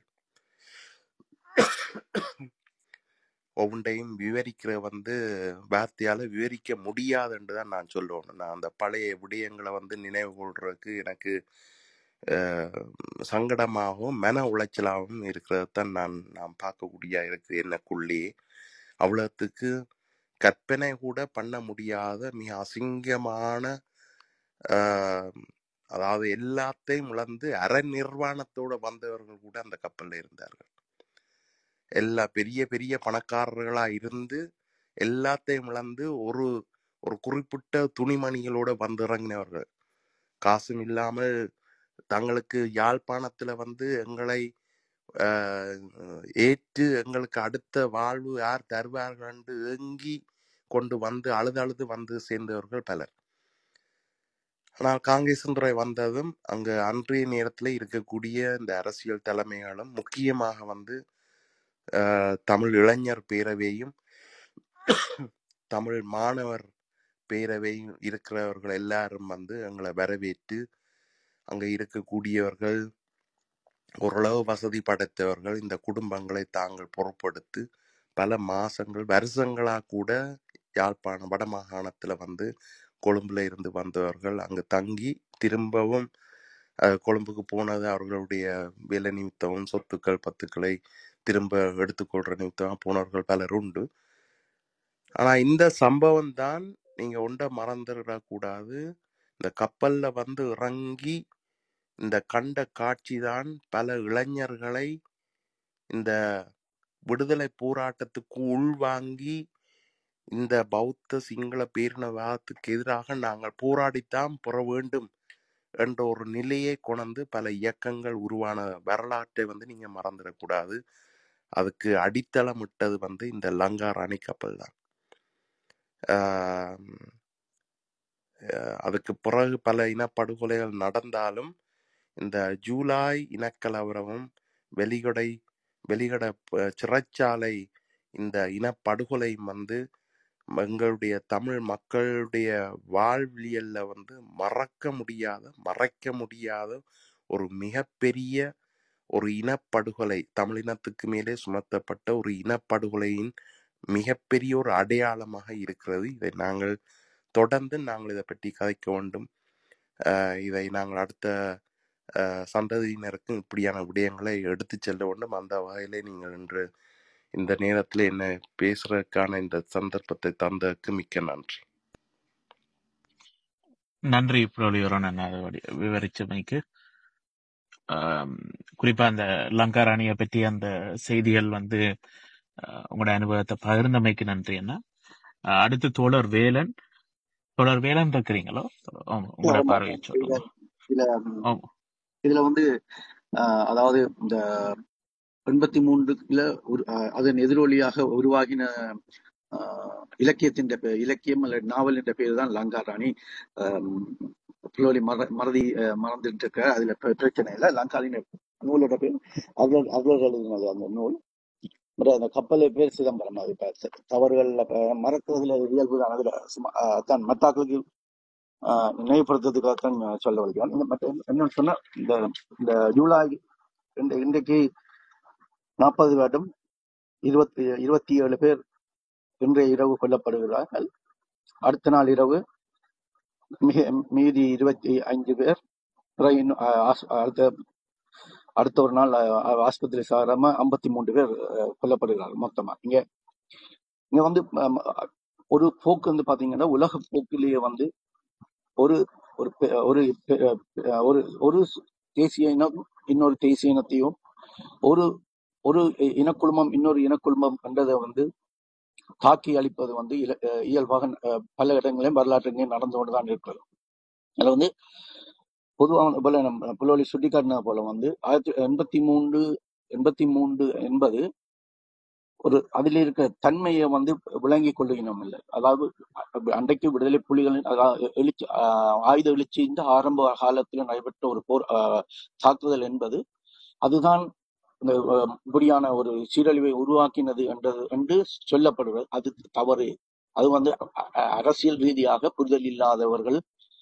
ஒவ்வொன்றையும் விவரிக்கிற வந்து வார்த்தையால விவரிக்க முடியாதுன்னு தான் நான் சொல்லுவேன் நான் அந்த பழைய விடயங்களை வந்து நினைவு கொள்றதுக்கு எனக்கு ஆஹ், சங்கடமாகவும் மன உளைச்சலாகவும் இருக்கிறது தான் நான் நான் பார்க்கக்கூடிய இருக்கு எனக்குள்ளேயே அவ்வளவுக்கு கற்பனை கூட பண்ண முடியாத மிக அசிங்கமான ஆஹ், அதாவது எல்லாத்தையும் இழந்து அரை நிர்வாணத்தோட வந்தவர்கள் கூட அந்த கப்பல்ல இருந்தார்கள் எல்லா பெரிய பெரிய பணக்காரர்களா இருந்து எல்லாத்தையும் இழந்து ஒரு ஒரு குறிப்பிட்ட துணிமணிகளோட வந்து இறங்கினவர்கள் காசும் இல்லாமல் தங்களுக்கு யாழ்ப்பாணத்துல வந்து எங்களை ஆஹ், ஏற்று எங்களுக்கு அடுத்த வாழ்வு யார் தருவார்கள் என்று ஏங்கி கொண்டு வந்து அழுது அழுது வந்து சேர்ந்தவர்கள் பலர் ஆனால் காங்கேசந்துறை வந்ததும் அங்க அன்றைய நேரத்துல இருக்கக்கூடிய இந்த அரசியல் தலைமைகளும் முக்கியமாக வந்து ஆஹ், தமிழ் இளைஞர் பேரவையும் தமிழ் மாணவர் பேரவையும் இருக்கிறவர்கள் எல்லாரும் வந்து எங்களை வரவேற்று அங்க இருக்கக்கூடியவர்கள் ஓரளவு வசதி படைத்தவர்கள் இந்த குடும்பங்களை தாங்கள் பொறுப்படுத்தி பல மாசங்கள் வருஷங்களா கூட யாழ்ப்பாணம் வடமாகாணத்துல வந்து கொழும்புல இருந்து வந்தவர்கள் அங்கு தங்கி திரும்பவும் அஹ், கொழும்புக்கு போனது அவர்களுடைய வேலை நிமித்தமும் சொத்துக்கள் பத்துக்களை திரும்ப எடுத்துக்கொள்ற நிமித்தமா போனவர்கள் பலர் உண்டு ஆனா இந்த சம்பவம் தான் நீங்க ஒன்றை மறந்துடக் கூடாது இந்த கப்பல்ல வந்து இறங்கி இந்த கண்ட காட்சி தான் பல இளைஞர்களை இந்த விடுதலை போராட்டத்துக்கு உள்வாங்கி இந்த பௌத்த சிங்கள பேரினவாதத்துக்கு எதிராக நாங்கள் போராடித்தான் பெற வேண்டும் என்ற ஒரு நிலையை கொண்டு பல இயக்கங்கள் உருவான வரலாற்றை வந்து நீங்க மறந்துடக்கூடாது அதுக்கு அடித்தளமிட்டது வந்து இந்த லங்கா ராணி கப்பல் தான் ஆஹ் அஹ் அதுக்கு பிறகு பல இனப்படுகொலைகள் நடந்தாலும் இந்த ஜூலை இனக்கலவரமும் வெளிகொடை வெளிகட ப- சிறைச்சாலை இந்த இனப்படுகொலை வந்து எங்களுடைய தமிழ் மக்களுடைய வாழ்வியல்ல வந்து மறக்க முடியாத மறைக்க முடியாத ஒரு மிகப்பெரிய ஒரு இனப்படுகொலை தமிழினத்துக்கு மேலே சுமத்தப்பட்ட ஒரு இனப்படுகொலையின் மிகப்பெரிய ஒரு அடையாளமாக இருக்கிறது இதை நாங்கள் தொடர்ந்து நாங்கள் இதை பற்றி கதைக்க வேண்டும் அஹ் இதை நாங்கள் அடுத்த அஹ், சந்ததியினருக்கும் இப்படியான விடயங்களை எடுத்து செல்ல வேண்டும் அந்த வகையிலே நீங்கள் இன்று இந்த நேரத்தில் என்ன பேசுறதுக்கான இந்த சந்தர்ப்பத்தை தந்ததுக்கு மிக்க நன்றி நன்றி புரளியோரன் அதை வடி- விவரிச்சமைக்கு ஆம், குறிப்பா அந்த லங்கா ராணியை பற்றி அந்த செய்திகள் வந்து அஹ், உங்களோட அனுபவத்தை பகிர்ந்தமைக்கு நன்றி அண்ணா அஹ், அடுத்து தோழர் வேலன் தோழர் வேலன் இருக்கிறீங்களோ ஆமா, உங்களோட ஆமா பார்வையை இதுல சொல்லுங்க இதுல ம், ஆமா இதுல வந்து ஆஹ், அதாவது இந்த எண்பத்தி மூன்றுல ஒரு ஆஹ், அதன் எதிரொலியாக உருவாகின ஆஹ், இலக்கியத்தின் பெ- இலக்கியம் அல்லது நாவலின் பேர் தான் லங்கா ராணி ஆம், புலோலி மற மறதி ஆஹ், மறந்துட்டு இருக்க அதுல பிர- பிரச்சனை இல்லை லங்காரின் நூலோட பேர் அவ்வளோ அவ்வளோ எழுதினது அந்த நூல் மற்ற அந்த கப்பல் பேர் சிதம்பரம் அது இப்ப த- தவறுகள்ல இப்ப மறக்கிறதுல இயல்பு தான் அதுல சும்மா ஆஹ், தான் மத்தாக்களுக்கு ஆஹ், நினைவுபடுத்துறதுக்காகத்தான் நான் சொல்ல வருகிறேன் இந்த மற்ற என்னன்னு சொன்னா இந்த இந்த ஜூலை இந்த இன்றைக்கு நாற்பது வருடம் இருபத்தி இருபத்தி ஏழு பேர் இன்றைய இரவு கொல்லப்படுகிறார்கள் அடுத்த நாள் இரவு மிக மீதி இருபத்தி ஐந்து பேர் பிறகு இன்னும், ஆஹ், ஆஸ்- அடுத்த அடுத்த ஒரு நாள் ஆஹ், ஆஸ்பத்திரி சாராம ஐம்பத்தி மூன்று பேர் ஆஹ், கொல்லப்படுகிறார்கள் மொத்தமா இங்க இங்க வந்து ஆம், ஒரு போக்கு வந்து பாத்தீங்கன்னா உலக போக்கிலேயே வந்து ஒரு ஒரு பெ- ஒரு பெ- அஹ், ஒரு ஒரு தேசிய இனம் இன்னொரு தேசிய இனத்தையும் ஒரு ஒரு இனக்குழுமம் இன்னொரு இனக்குழுமம் என்றதை வந்து தாக்கி அழிப்பது வந்து இல- அஹ், இயல்பாக அஹ், பல இடங்களிலும் வரலாற்றுலையும் நடந்து கொண்டுதான் இருக்கிறது அதுல வந்து பொதுவாக போல நம்ம புலோலி சுட்டிக்காட்டின போல வந்து ஆயிரத்தி எண்பத்தி மூன்று எண்பத்தி மூன்று என்பது ஒரு அதில் இருக்க தன்மையை வந்து விளங்கி கொள்ளுகினோம் இல்லை அதாவது அ- அன்றைக்கு விடுதலை புலிகளின் அதாவது எழுச்சி ஆஹ் ஆயுத எழுச்சியின் ஆரம்ப காலத்தில் நடைபெற்ற ஒரு போர் ஆஹ் தாக்குதல் என்பது அதுதான் இந்த ஆஹ், இப்படியான ஒரு சீரழிவை உருவாக்கினது என்றது என்று சொல்லப்படுவது அது தவறு அது வந்து அ- அ- அரசியல் ரீதியாக புரிதல் இல்லாதவர்கள்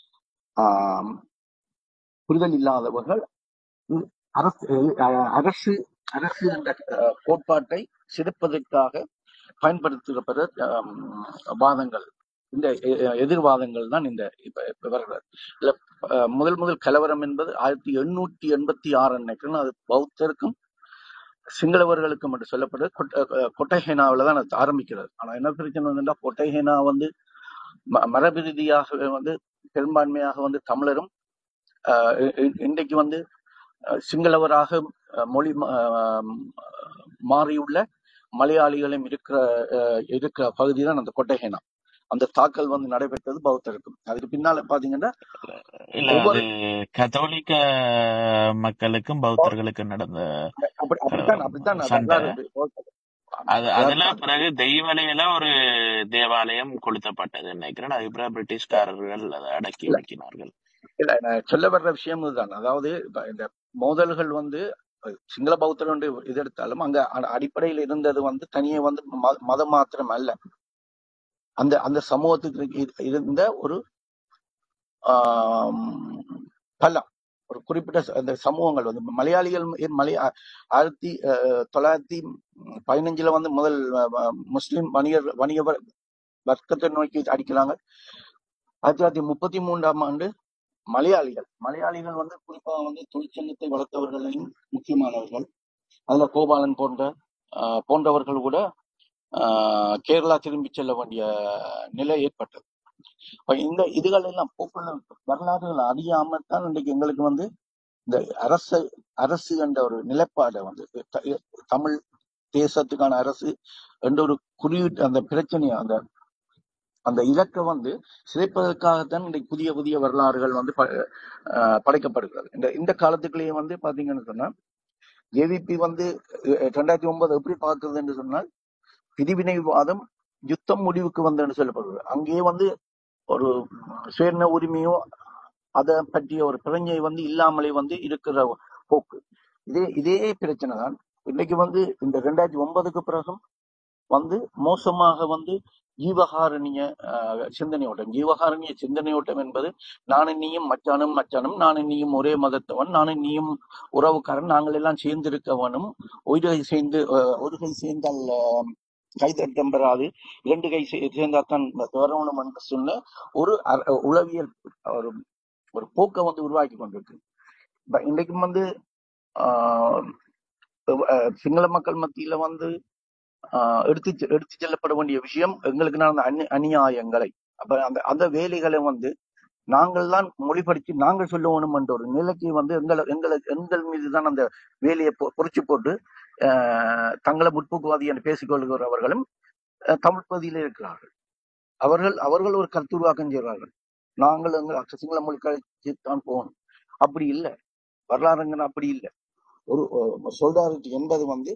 ஆஹ், புரிதல் இல்லாதவர்கள் உம், அரசு அஹ், அரசு அரசு என்ற அஹ், கோட்பாட்டை சிதைப்பதற்காக பயன்படுத்தப்படுற ஆம், வாதங்கள் இந்த எ- எ- எதிர்வாதங்கள் தான் இந்த இப்ப இப்ப வருகிறது இல்ல அஹ், முதல் முதல் கலவரம் என்பது ஆயிரத்தி எண்ணூற்றி எண்பத்தி ஆறு நினைக்கிறேன் அது பௌத்தருக்கும் சிங்களவர்களுக்கும் என்று சொல்லப்படுறது கொட்ட- அஹ், கொட்டஹேனாவில தான் அது ஆரம்பிக்கிறது ஆனா என்ன பிரச்சனை வந்துட்டா கொட்டஹேனா வந்து ம- மரபு ரீதியாக வந்து பெரும்பான்மையாக வந்து தமிழரும் அஹ், இ- இ- இன்றைக்கு வந்து அஹ், சிங்களவராக அஹ், மொழி மா- அஹ், மாறியுள்ள மலையாளிகளும் இருக்கிற அஹ், இருக்கிற பகுதி தான் அந்த கொட்டஹேனா அந்த தாக்கல் வந்து நடைபெற்றது பௌத்தருக்கும் அதுக்கு பின்னால பாத்தீங்கன்னா இல்ல அது ஒவ்வொரு கத்தோலிக்க மக்களுக்கும் பௌத்தர்களுக்கும் நடந்த அப்படி அப்படித்தான் கலவரம் அப்படித்தான் அது சண்டை வரலாறு இருக்கு. அது அதுல அதான் பிறகு தெய்வாலயில ஒரு தேவாலயம் கொளுத்தப்பட்டது நினைக்கிறேன் அதுக்கு பிறகு பிரிட்டிஷ்காரர்கள் அதை அடக்கி இல்ல ஒடுக்கினார்கள் இல்ல நான் சொல்ல வர்ற விஷயம் இதுதான் அதாவது இப்ப இந்த மோதல்கள் வந்து அஹ், சிங்கள பௌத்தர் என்று இது எடுத்தாலும் அங்க அ- அடிப்படையில் இருந்தது வந்து தனியே வந்து ம- மதம் மாத்திரம் அல்ல அந்த அந்த சமூகத்துக்கு இரு- இருந்த ஒரு ஆம், பலம் ஒரு குறிப்பிட்ட ச- அந்த சமூகங்கள் வந்து மலையாளிகள் ம- மலையா ஆயிரத்தி அஹ், தொள்ளாயிரத்தி பதினஞ்சுல வந்து முதல் அஹ், அஹ், முஸ்லிம் வணிகர் வணிக வர்- வர்க்கத்தை நோக்கி அடிக்கிறாங்க ஆயிரத்தி தொள்ளாயிரத்தி முப்பத்தி மூன்றாம் ஆண்டு மலையாளிகள் மலையாளிகள் வந்து குறிப்பாக வந்து தொழிற்சங்கத்தை வளர்த்தவர்களையும் முக்கியமானவர்கள் அதுல கோபாலன் போன்ற ஆஹ், போன்றவர்கள் கூட ஆஹ், கேரளா திரும்பி செல்ல வேண்டிய நிலை ஏற்பட்டது இப்ப இந்த இதுகள் எல்லாம் போக்குள்ள வரலாறுகள் அறியாம தான் இன்றைக்கு எங்களுக்கு வந்து இந்த அரசு அரசு என்ற ஒரு நிலைப்பாடை வந்து த- தமிழ் தேசத்துக்கான அரசு என்ற ஒரு குறியீட்டு அந்த பிரச்சனையை அந்த அந்த இலக்கை வந்து சிதைப்பதற்காகத்தான் இன்றைக்கு புதிய புதிய வரலாறுகள் வந்து ப- ஆஹ் படைக்கப்படுகிறது இந்த இந்த காலத்துக்குள்ளேயே வந்து பாத்தீங்கன்னு சொன்னா ஜேவிபி வந்து அஹ், ரெண்டாயிரத்தி ஒன்பது எப்படி பார்க்கிறது என்று சொன்னால் பிரிவினைவாதம் யுத்தம் முடிவுக்கு வந்ததுன்னு சொல்லப்படுகிறது அங்கேயே வந்து ஒரு சுயநல உரிமையோ அதை பற்றிய ஒரு பிரஞ்சை வந்து இல்லாமலே வந்து இருக்கிற போக்கு இதே இதே பிரச்சனை தான் இன்னைக்கு வந்து இந்த ரெண்டாயிரத்தி ஒன்பதுக்கு பிறகும் வந்து மோசமாக வந்து ஜீவகாரணிய ஆஹ், சிந்தனையோட்டம் ஜீவகாரணிய சிந்தனையோட்டம் என்பது நானும் நீயும் மச்சானும் மச்சானும் நானும் நீயும் ஒரே மதத்தவன் நானும் நீயும் உறவுக்காரன் நாங்கள் எல்லாம் சேர்ந்திருக்கவனும் ஒரு கை சேர்ந்து ஆஹ், ஒரு கை சேர்ந்தால் ஆஹ், கை தட்டம் பெறாது இரண்டு கை சே- சேர்ந்தால்தான் வரணும் என்று சொன்ன ஒரு அர- உளவியல் ஒரு ஒரு போக்கை வந்து உருவாக்கி கொண்டிருக்கு இப்ப இன்றைக்கும் வந்து ஆஹ், அஹ், சிங்கள மக்கள் மத்தியில வந்து ஆஹ் எடுத்து செ- எடுத்து செல்லப்பட வேண்டிய விஷயம் எங்களுக்கு நடந்த அநி அநியாயங்களை அப்ப அந்த அந்த வேலைகளை வந்து நாங்கள் தான் மொழி படிச்சு நாங்கள் சொல்லணும் என்ற ஒரு நிலைக்கு வந்து எங்களை எங்களை எங்கள் மீது தான் அந்த வேலையை பொ- பொறிச்சு போட்டு ஆஹ், தங்களை முற்போக்குவாதி என்று பேசிக் கொள்கிறவர்களும் அஹ், தமிழ் பகுதியில் இருக்கிறார்கள் அவர்கள் அவர்கள் ஒரு கருத்துருவாக்கம் செய்கிறார்கள் நாங்கள் எங்கள் சிங்கள மொழி கழிச்சு தான் போகணும் அப்படி இல்லை வரலாறுங்கிற அப்படி இல்லை ஒரு சொல்டாரிட்டி என்பது வந்து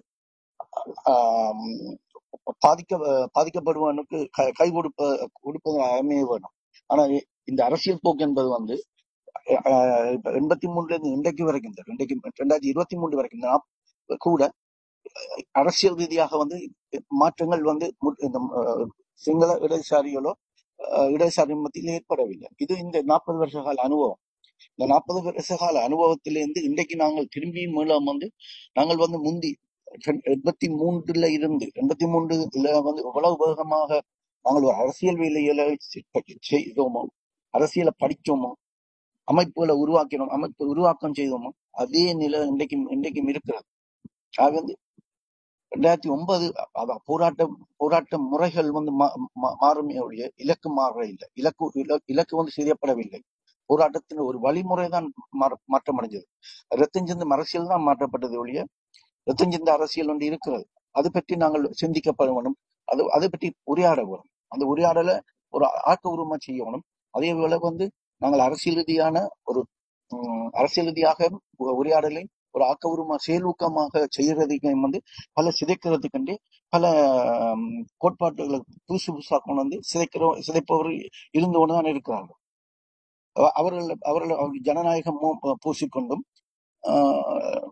ஆம், பாதிக்க பாதிக்கப்படுவனுக்கு கை கை கொடுப்ப கொடுப்பது அமைய வேணும் ஆனா இ- இந்த அரசியல் போக்கு என்பது வந்து அஹ், இப்ப எண்பத்தி மூணுல இருந்து இன்றைக்கு வரைக்கும் இந்த இன்றைக்கு ரெண்டாயிரத்தி இருபத்தி மூன்று வரைக்கும் இந்த நாப்~ கூட அரசியல் ரீதியாக வந்து மாற்றங்கள் வந்து மு- இந்த அஹ், சிங்கள இடதுசாரிகளோ அஹ், இடதுசாரி மத்தியில் ஏற்படவில்லை இது இந்த நாற்பது வருஷ கால அனுபவம் இந்த நாற்பது வருஷ கால அனுபவத்திலிருந்து இன்றைக்கு நாங்கள் திரும்பியும் மீளம் வந்து நாங்கள் வந்து முந்தி எண்பத்தி மூன்றுல இருந்து எண்பத்தி மூன்றுல வந்து எவ்வளவு வேகமாக நாங்கள் ஒரு அரசியல் வேலைகளை செ- செய்தோமோ அரசியலை படிச்சோமோ அமைப்புகளை உருவாக்கினோம் அமைப்பு உருவாக்கம் செய்தோமோ அதே நிலை இன்றைக்கும் இன்றைக்கும் இருக்கிறது அது வந்து ரெண்டாயிரத்தி ஒன்பது அதான் போராட்ட போராட்ட முறைகள் வந்து மா- மா- மாறுமே ஒழிய இலக்கு மாற இல்லை இலக்கு இல- இலக்கு வந்து செய்யப்படவில்லை போராட்டத்தின் ஒரு வழிமுறை தான் மாற- மாற்றமடைஞ்சது ரத்தஞ்சிந்த அரசியல் தான் மாற்றப்பட்டது ஒழிய ரத்தஞ்சிந்த அரசியல் ஒன்று இருக்கிறது அது பற்றி நாங்கள் சிந்திக்கப்பட வேணும் அது அதை பற்றி உரையாட வேணும் அந்த உரையாடலை ஒரு ஆக்கபூர்வமா செய்யணும் அதே போல வந்து நாங்கள் அரசியல் ரீதியான ஒரு உம், அரசியல் ரீதியாக உ- உரையாடலை ஒரு ஆக்கபூர்வமா செயலூக்கமாக செய்யறதுக்கு வந்து பல சிதைக்கிறதுக்கு பல உம், கோட்பாட்டுகளை புதுசு புதுசா கொண்டு வந்து சிதைக்கிற சிதைப்பவர் இருந்து கொண்டுதான் இருக்கிறார்கள் அவ- அவர்கள் அவர்கள் அவர்கள் ஜனநாயகம் மூ- பூசிக்கொண்டும் ஆஹ்,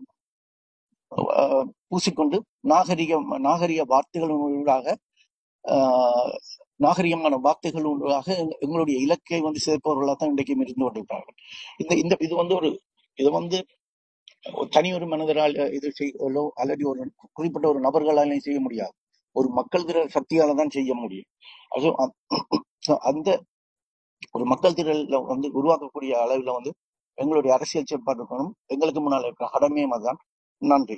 ஆஹ், பூசிக்கொண்டு நாகரிக நாகரிக வார்த்தைகளூடாக ஆஹ், நாகரிகமான வார்த்தைகளூடாக எங்க- எங்களுடைய இலக்கை வந்து சிதைப்பவர்களாக தான் இன்றைக்கும் இருந்து கொண்டிருக்கிறார்கள் இந்த இந்த இது வந்து ஒரு இது வந்து ஒரு தனி ஒரு மனிதரால் இது செய்யலோ அல்லது ஒரு குறிப்பிட்ட ஒரு நபர்களாலையும் செய்ய முடியாது ஒரு மக்கள் திரள் சக்தியால தான் செய்ய முடியும் அது அந்த so அந்த ஒரு மக்கள் திரள்ல வந்து உருவாக்கக்கூடிய அளவுல வந்து எங்களுடைய அரசியல் செயற்பாடு இருக்கணும் எங்களுக்கு முன்னால் இருக்கிற கடமையும் அதுதான் நன்றி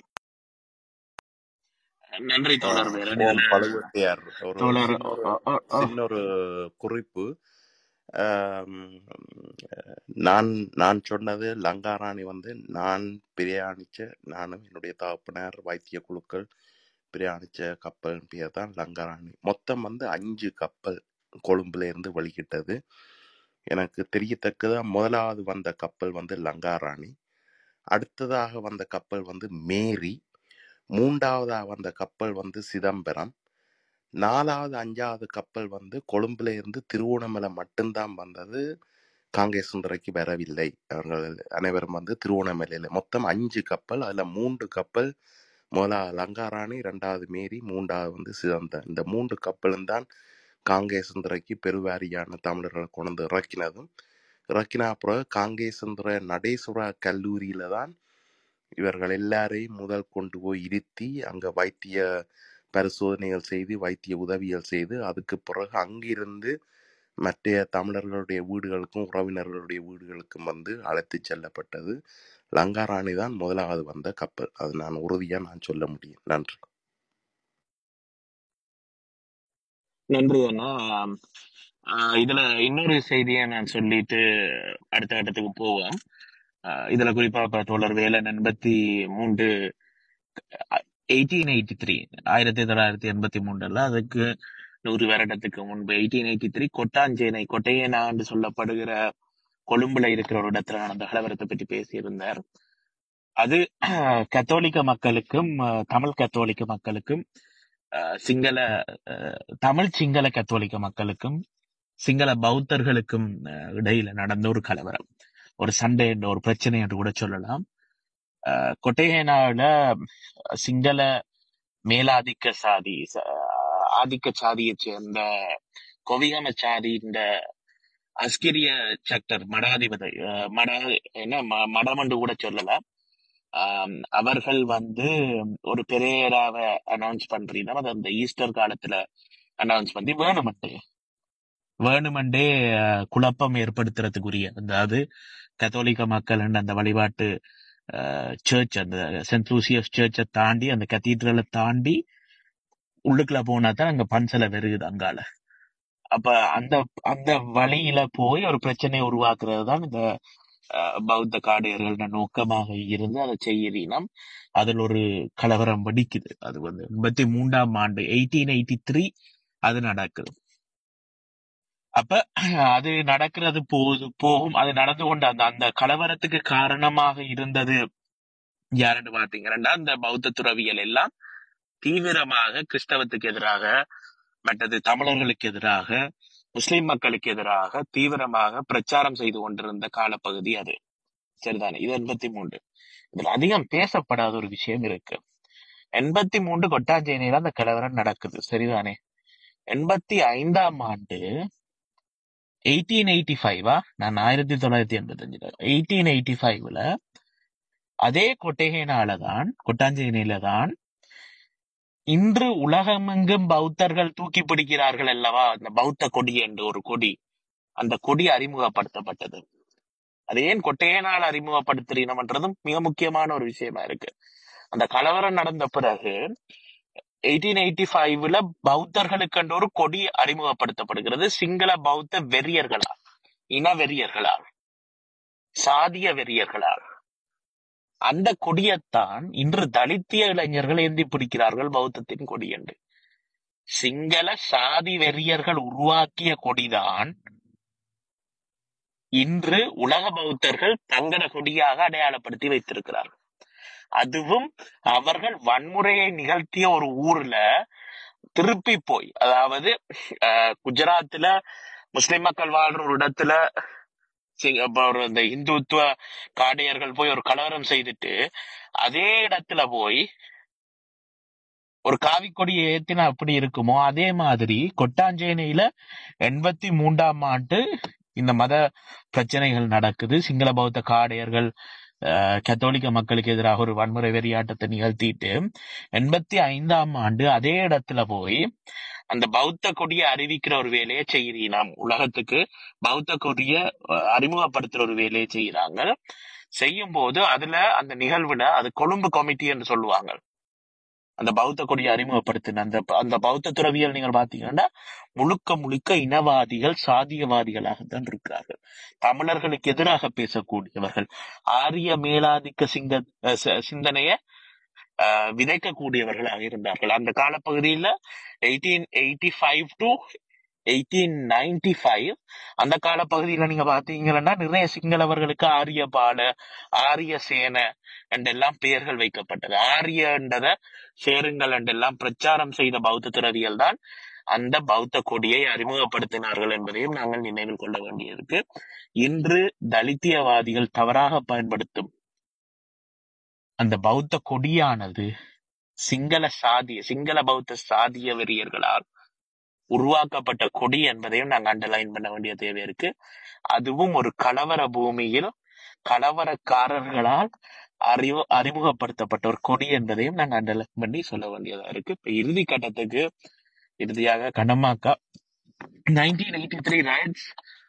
நன்றி தோழர் ஆஹ் வேலன் ஓம் இதுல பழுவேட்டையார் ஒரு தோழர் சின்ன ஒரு அ- அ- அ- சின்ன ஒரு குறிப்பு ஆம், நான் நான் சொன்னது லங்காராணி வந்து நான் பிரயாணிச்ச நானும் என்னுடைய தகப்பனார் வைத்திய குழுக்கள் பிரயாணிச்ச கப்பல் பேர் தான் லங்காராணி மொத்தம் வந்து அஞ்சு கப்பல் கொழும்புல இருந்து வெளியிட்டது எனக்கு தெரியத்தக்கதா முதலாவது வந்த கப்பல் வந்து லங்காராணி அடுத்ததாக வந்த கப்பல் வந்து மேரி மூன்றாவதாக வந்த கப்பல் வந்து சிதம்பரம் நாலாவது அஞ்சாவது கப்பல் வந்து கொழும்புல இருந்து திருவோணமலை மட்டும்தான் வந்தது காங்கேசுந்தரைக்கு வரவில்லை அவர்கள் அனைவரும் வந்து திருவோணமலையில மொத்தம் அஞ்சு கப்பல் அதுல மூன்று கப்பல் முதலாவது லங்காராணி ரெண்டாவது மேரி மூன்றாவது வந்து சிதம்பரம் இந்த மூன்று கப்பலும் தான் காங்கேசுந்தரைக்கு பெருவாரியான தமிழர்களை கொண்டு வந்து இறக்கினதும் இறக்கின அப்புறம் காங்கேசுந்தர நடேஸ்வரா கல்லூரியில தான் இவர்கள் எல்லாரையும் முதல் கொண்டு போய் இருத்தி அங்க வைத்திய பரிசோதனைகள் செய்து வைத்திய உதவிகள் செய்து அதுக்கு பிறகு அங்கிருந்து மற்ற தமிழர்களுடைய வீடுகளுக்கும் உறவினர்களுடைய வீடுகளுக்கும் வந்து அழைத்து செல்லப்பட்டது லங்காராணி தான் முதலாவது வந்த கப்பல் அது நான் உறுதியா நான் சொல்ல முடியும் நன்றி நன்றி அண்ணா ஆஹ் இதுல இன்னொரு செய்தியை நான் சொல்லிட்டு அடுத்த கட்டத்துக்கு போவோம் ஆஹ் இதுல குறிப்பா இப்ப தோழர் வேலன் எண்பத்தி மூன்று எயிட்டீன் எயிட்டி த்ரீ ஆயிரத்தி தொள்ளாயிரத்தி எண்பத்தி மூன்றுல அதுக்கு நூறு வருடத்துக்கு முன்பு எயிட்டீன் எயிட்டி த்ரீ கொட்டாஞ்சேனை கொட்டையனா என்று சொல்லப்படுகிற கொழும்புல இருக்கிற ஒரு இடத்துல நடந்த கலவரத்தை பற்றி பேசியிருந்தார் அது கத்தோலிக்க மக்களுக்கும் அஹ், தமிழ் கத்தோலிக்க மக்களுக்கும் அஹ், சிங்கள அஹ், தமிழ் சிங்கள கத்தோலிக்க மக்களுக்கும் சிங்கள பௌத்தர்களுக்கும் அஹ், இடையில நடந்த ஒரு கலவரம் ஒரு சண்டை என்ற ஒரு பிரச்சனை என்று கூட சொல்லலாம் அஹ், கொட்டையனாவில சிங்கள மேலாதிக்க சாதி ச- ஆதிக்க சாதியைச் சேர்ந்த கொவிகம சாதியின் அஸ்கிரிய சக்டர் மடாதிபதி அஹ், மட என்ன ம- மடமண்டு கூட சொல்லலாம் ஆம், அவர்கள் வந்து ஒரு பெரேராவை அனௌன்ஸ் பண்றீங்கன்னா அது அந்த ஈஸ்டர் காலத்துல அனௌன்ஸ் பண்ணி வேணுமெண்டே வேணுமெண்டே அஹ், குழப்பம் ஏற்படுத்துறதுக்குரிய அதாவது கத்தோலிக்க மக்கள் அந்த வழிபாட்டு சர்ச் அந்த சென்ட் லூசியஸ் சர்ச்சை தாண்டி அந்த கத்தீட்ரலை தாண்டி உள்ளுக்குள்ள போனா தான் அங்க பன்சலை வருகுது அங்கால அப்ப அந்த அந்த வழியில போய் ஒரு பிரச்சனையை உருவாக்குறது தான் இந்த அஹ், பௌத்த காடையர்களோட நோக்கமாக இருந்து அதை செய்யறினோம் அதில் ஒரு கலவரம் வெடிக்குது அது வந்து எண்பத்தி மூன்றாம் ஆண்டு எயிட்டீன் எயிட்டி த்ரீ அது நடக்குது அப்ப அது நடக்கிறது போது போகும் அது நடந்து கொண்டு அந்த அந்த கலவரத்துக்கு காரணமாக இருந்தது யாருன்னு பாத்தீங்கன்னா அந்த பௌத்த துறவியல் எல்லாம் தீவிரமாக கிறிஸ்தவத்துக்கு எதிராக மற்றது தமிழர்களுக்கு எதிராக முஸ்லிம் மக்களுக்கு எதிராக தீவிரமாக பிரச்சாரம் செய்து கொண்டிருந்த காலப்பகுதி அது சரிதானே இது எண்பத்தி மூன்று இதுல அதிகம் பேசப்படாத ஒரு விஷயம் இருக்கு எண்பத்தி மூன்று கொட்டாஞ்சேனையில அந்த கலவரம் நடக்குது சரிதானே எண்பத்தி ஐந்தாம் ஆண்டு எயிட்டீன் எயிட்டி ஃபைவா நான் ஆயிரத்தி தொள்ளாயிரத்தி எண்பத்தி அஞ்சுல எயிட்டீன் எயிட்டி ஃபைவ்ல அதே கொட்டகையினால தான் கொட்டாஞ்சேனையில தான் இன்று உலகமெங்கும் பௌத்தர்கள் தூக்கி பிடிக்கிறார்கள் அல்லவா அந்த பௌத்த கொடி என்று ஒரு கொடி அந்த கொடி அறிமுகப்படுத்தப்பட்டது அது ஏன் கொட்டையனால் அறிமுகப்படுத்துறீனம்ன்றதும் மிக முக்கியமான ஒரு விஷயமா இருக்கு அந்த கலவரம் நடந்த பிறகு எயிட்டீன் எயிட்டி ஃபைவ்ல பௌத்தர்களுக்கு என்ற ஒரு கொடி அறிமுகப்படுத்தப்படுகிறது சிங்கள பௌத்த வெறியர்களால் இன வெறியர்களால் சாதிய வெறியர்களால் அந்த கொடியைத்தான் இன்று தலித்திய இளைஞர்கள் ஏந்தி பிடிக்கிறார்கள் பௌத்தத்தின் கொடி என்று சிங்கள சாதி வெறியர்கள் உருவாக்கிய கொடிதான் இன்று உலக பௌத்தர்கள் தங்கட கொடியாக அடையாளப்படுத்தி வைத்திருக்கிறார்கள் அதுவும் அவர்கள் வன்முறையை நிகழ்த்திய ஒரு ஊர்ல திருப்பி போய் அதாவது அஹ், குஜராத்ல முஸ்லிம் மக்கள் வாழ்ற ஒரு இடத்துல சி- அப்ப ஒரு இந்த இந்துத்துவ காடையர்கள் போய் ஒரு கலவரம் செய்துட்டு அதே இடத்துல போய் ஒரு காவி கொடியை ஏத்தினா அப்படி இருக்குமோ அதே மாதிரி கொட்டாஞ்சேனையில எண்பத்தி மூன்றாம் ஆண்டு இந்த மத பிரச்சனைகள் நடக்குது சிங்கள பௌத்த காடையர்கள் அஹ், கத்தோலிக்க மக்களுக்கு எதிராக ஒரு வன்முறை வெறியாட்டத்தை நிகழ்த்திட்டு எண்பத்தி ஐந்தாம் ஆண்டு அதே இடத்துல போய் அந்த பௌத்த கொடியை அறிவிக்கிற ஒரு வேலையை செய்யறீங்க உலகத்துக்கு பௌத்த கொடியை அஹ், அறிமுகப்படுத்துற ஒரு வேலையை செய்யறாங்க செய்யும் போது அதுல அந்த நிகழ்வுல அது கொழும்பு கமிட்டி என்று சொல்லுவாங்க அந்த பௌத்த கொடியை அறிமுகப்படுத்தின அந்த அந்த பௌத்த துறவியல் நீங்கள் பாத்தீங்கன்னா முழுக்க முழுக்க இனவாதிகள் சாதியவாதிகளாகத்தான் இருக்கிறார்கள் தமிழர்களுக்கு எதிராக பேசக்கூடியவர்கள் ஆரிய மேலாதிக்க சிங்க அஹ் சி- சிந்தனைய அஹ், விதைக்கக்கூடியவர்களாக இருந்தார்கள் அந்த காலப்பகுதியில eighteen eighty five to eighteen ninety five அந்த காலப்பகுதியில நீங்க பாத்தீங்கன்னா நிறைய சிங்களவர்களுக்கு ஆரியபால ஆரிய சேன என்றெல்லாம் பெயர்கள் வைக்கப்பட்டது ஆரியன்றத சேருங்கள் என்றெல்லாம் பிரச்சாரம் செய்த பௌத்த துறவிகள் தான் அந்த பௌத்த கொடியை அறிமுகப்படுத்தினார்கள் என்பதையும் நாங்கள் நினைவில் கொள்ள வேண்டியிருக்கு இன்று தலித்தியவாதிகள் தவறாக பயன்படுத்தும் அந்த பௌத்த கொடியானது சிங்கள சாதிய சிங்கள பௌத்த சாதிய வெறியர்களால் உருவாக்கப்பட்ட கொடி என்பதையும் நாங்க அண்டர்லைன் பண்ண வேண்டிய தேவை இருக்கு அதுவும் ஒரு கலவர பூமியில் கலவரக்காரர்களால் அறிவு அறிமுகப்படுத்தப்பட்ட ஒரு கொடி என்பதையும் நாங்க அண்டர்லைன் பண்ணி சொல்ல வேண்டியதா இருக்கு இப்ப இறுதி கட்டத்துக்கு இறுதியாக கனமாக்கா nineteen eighty three riots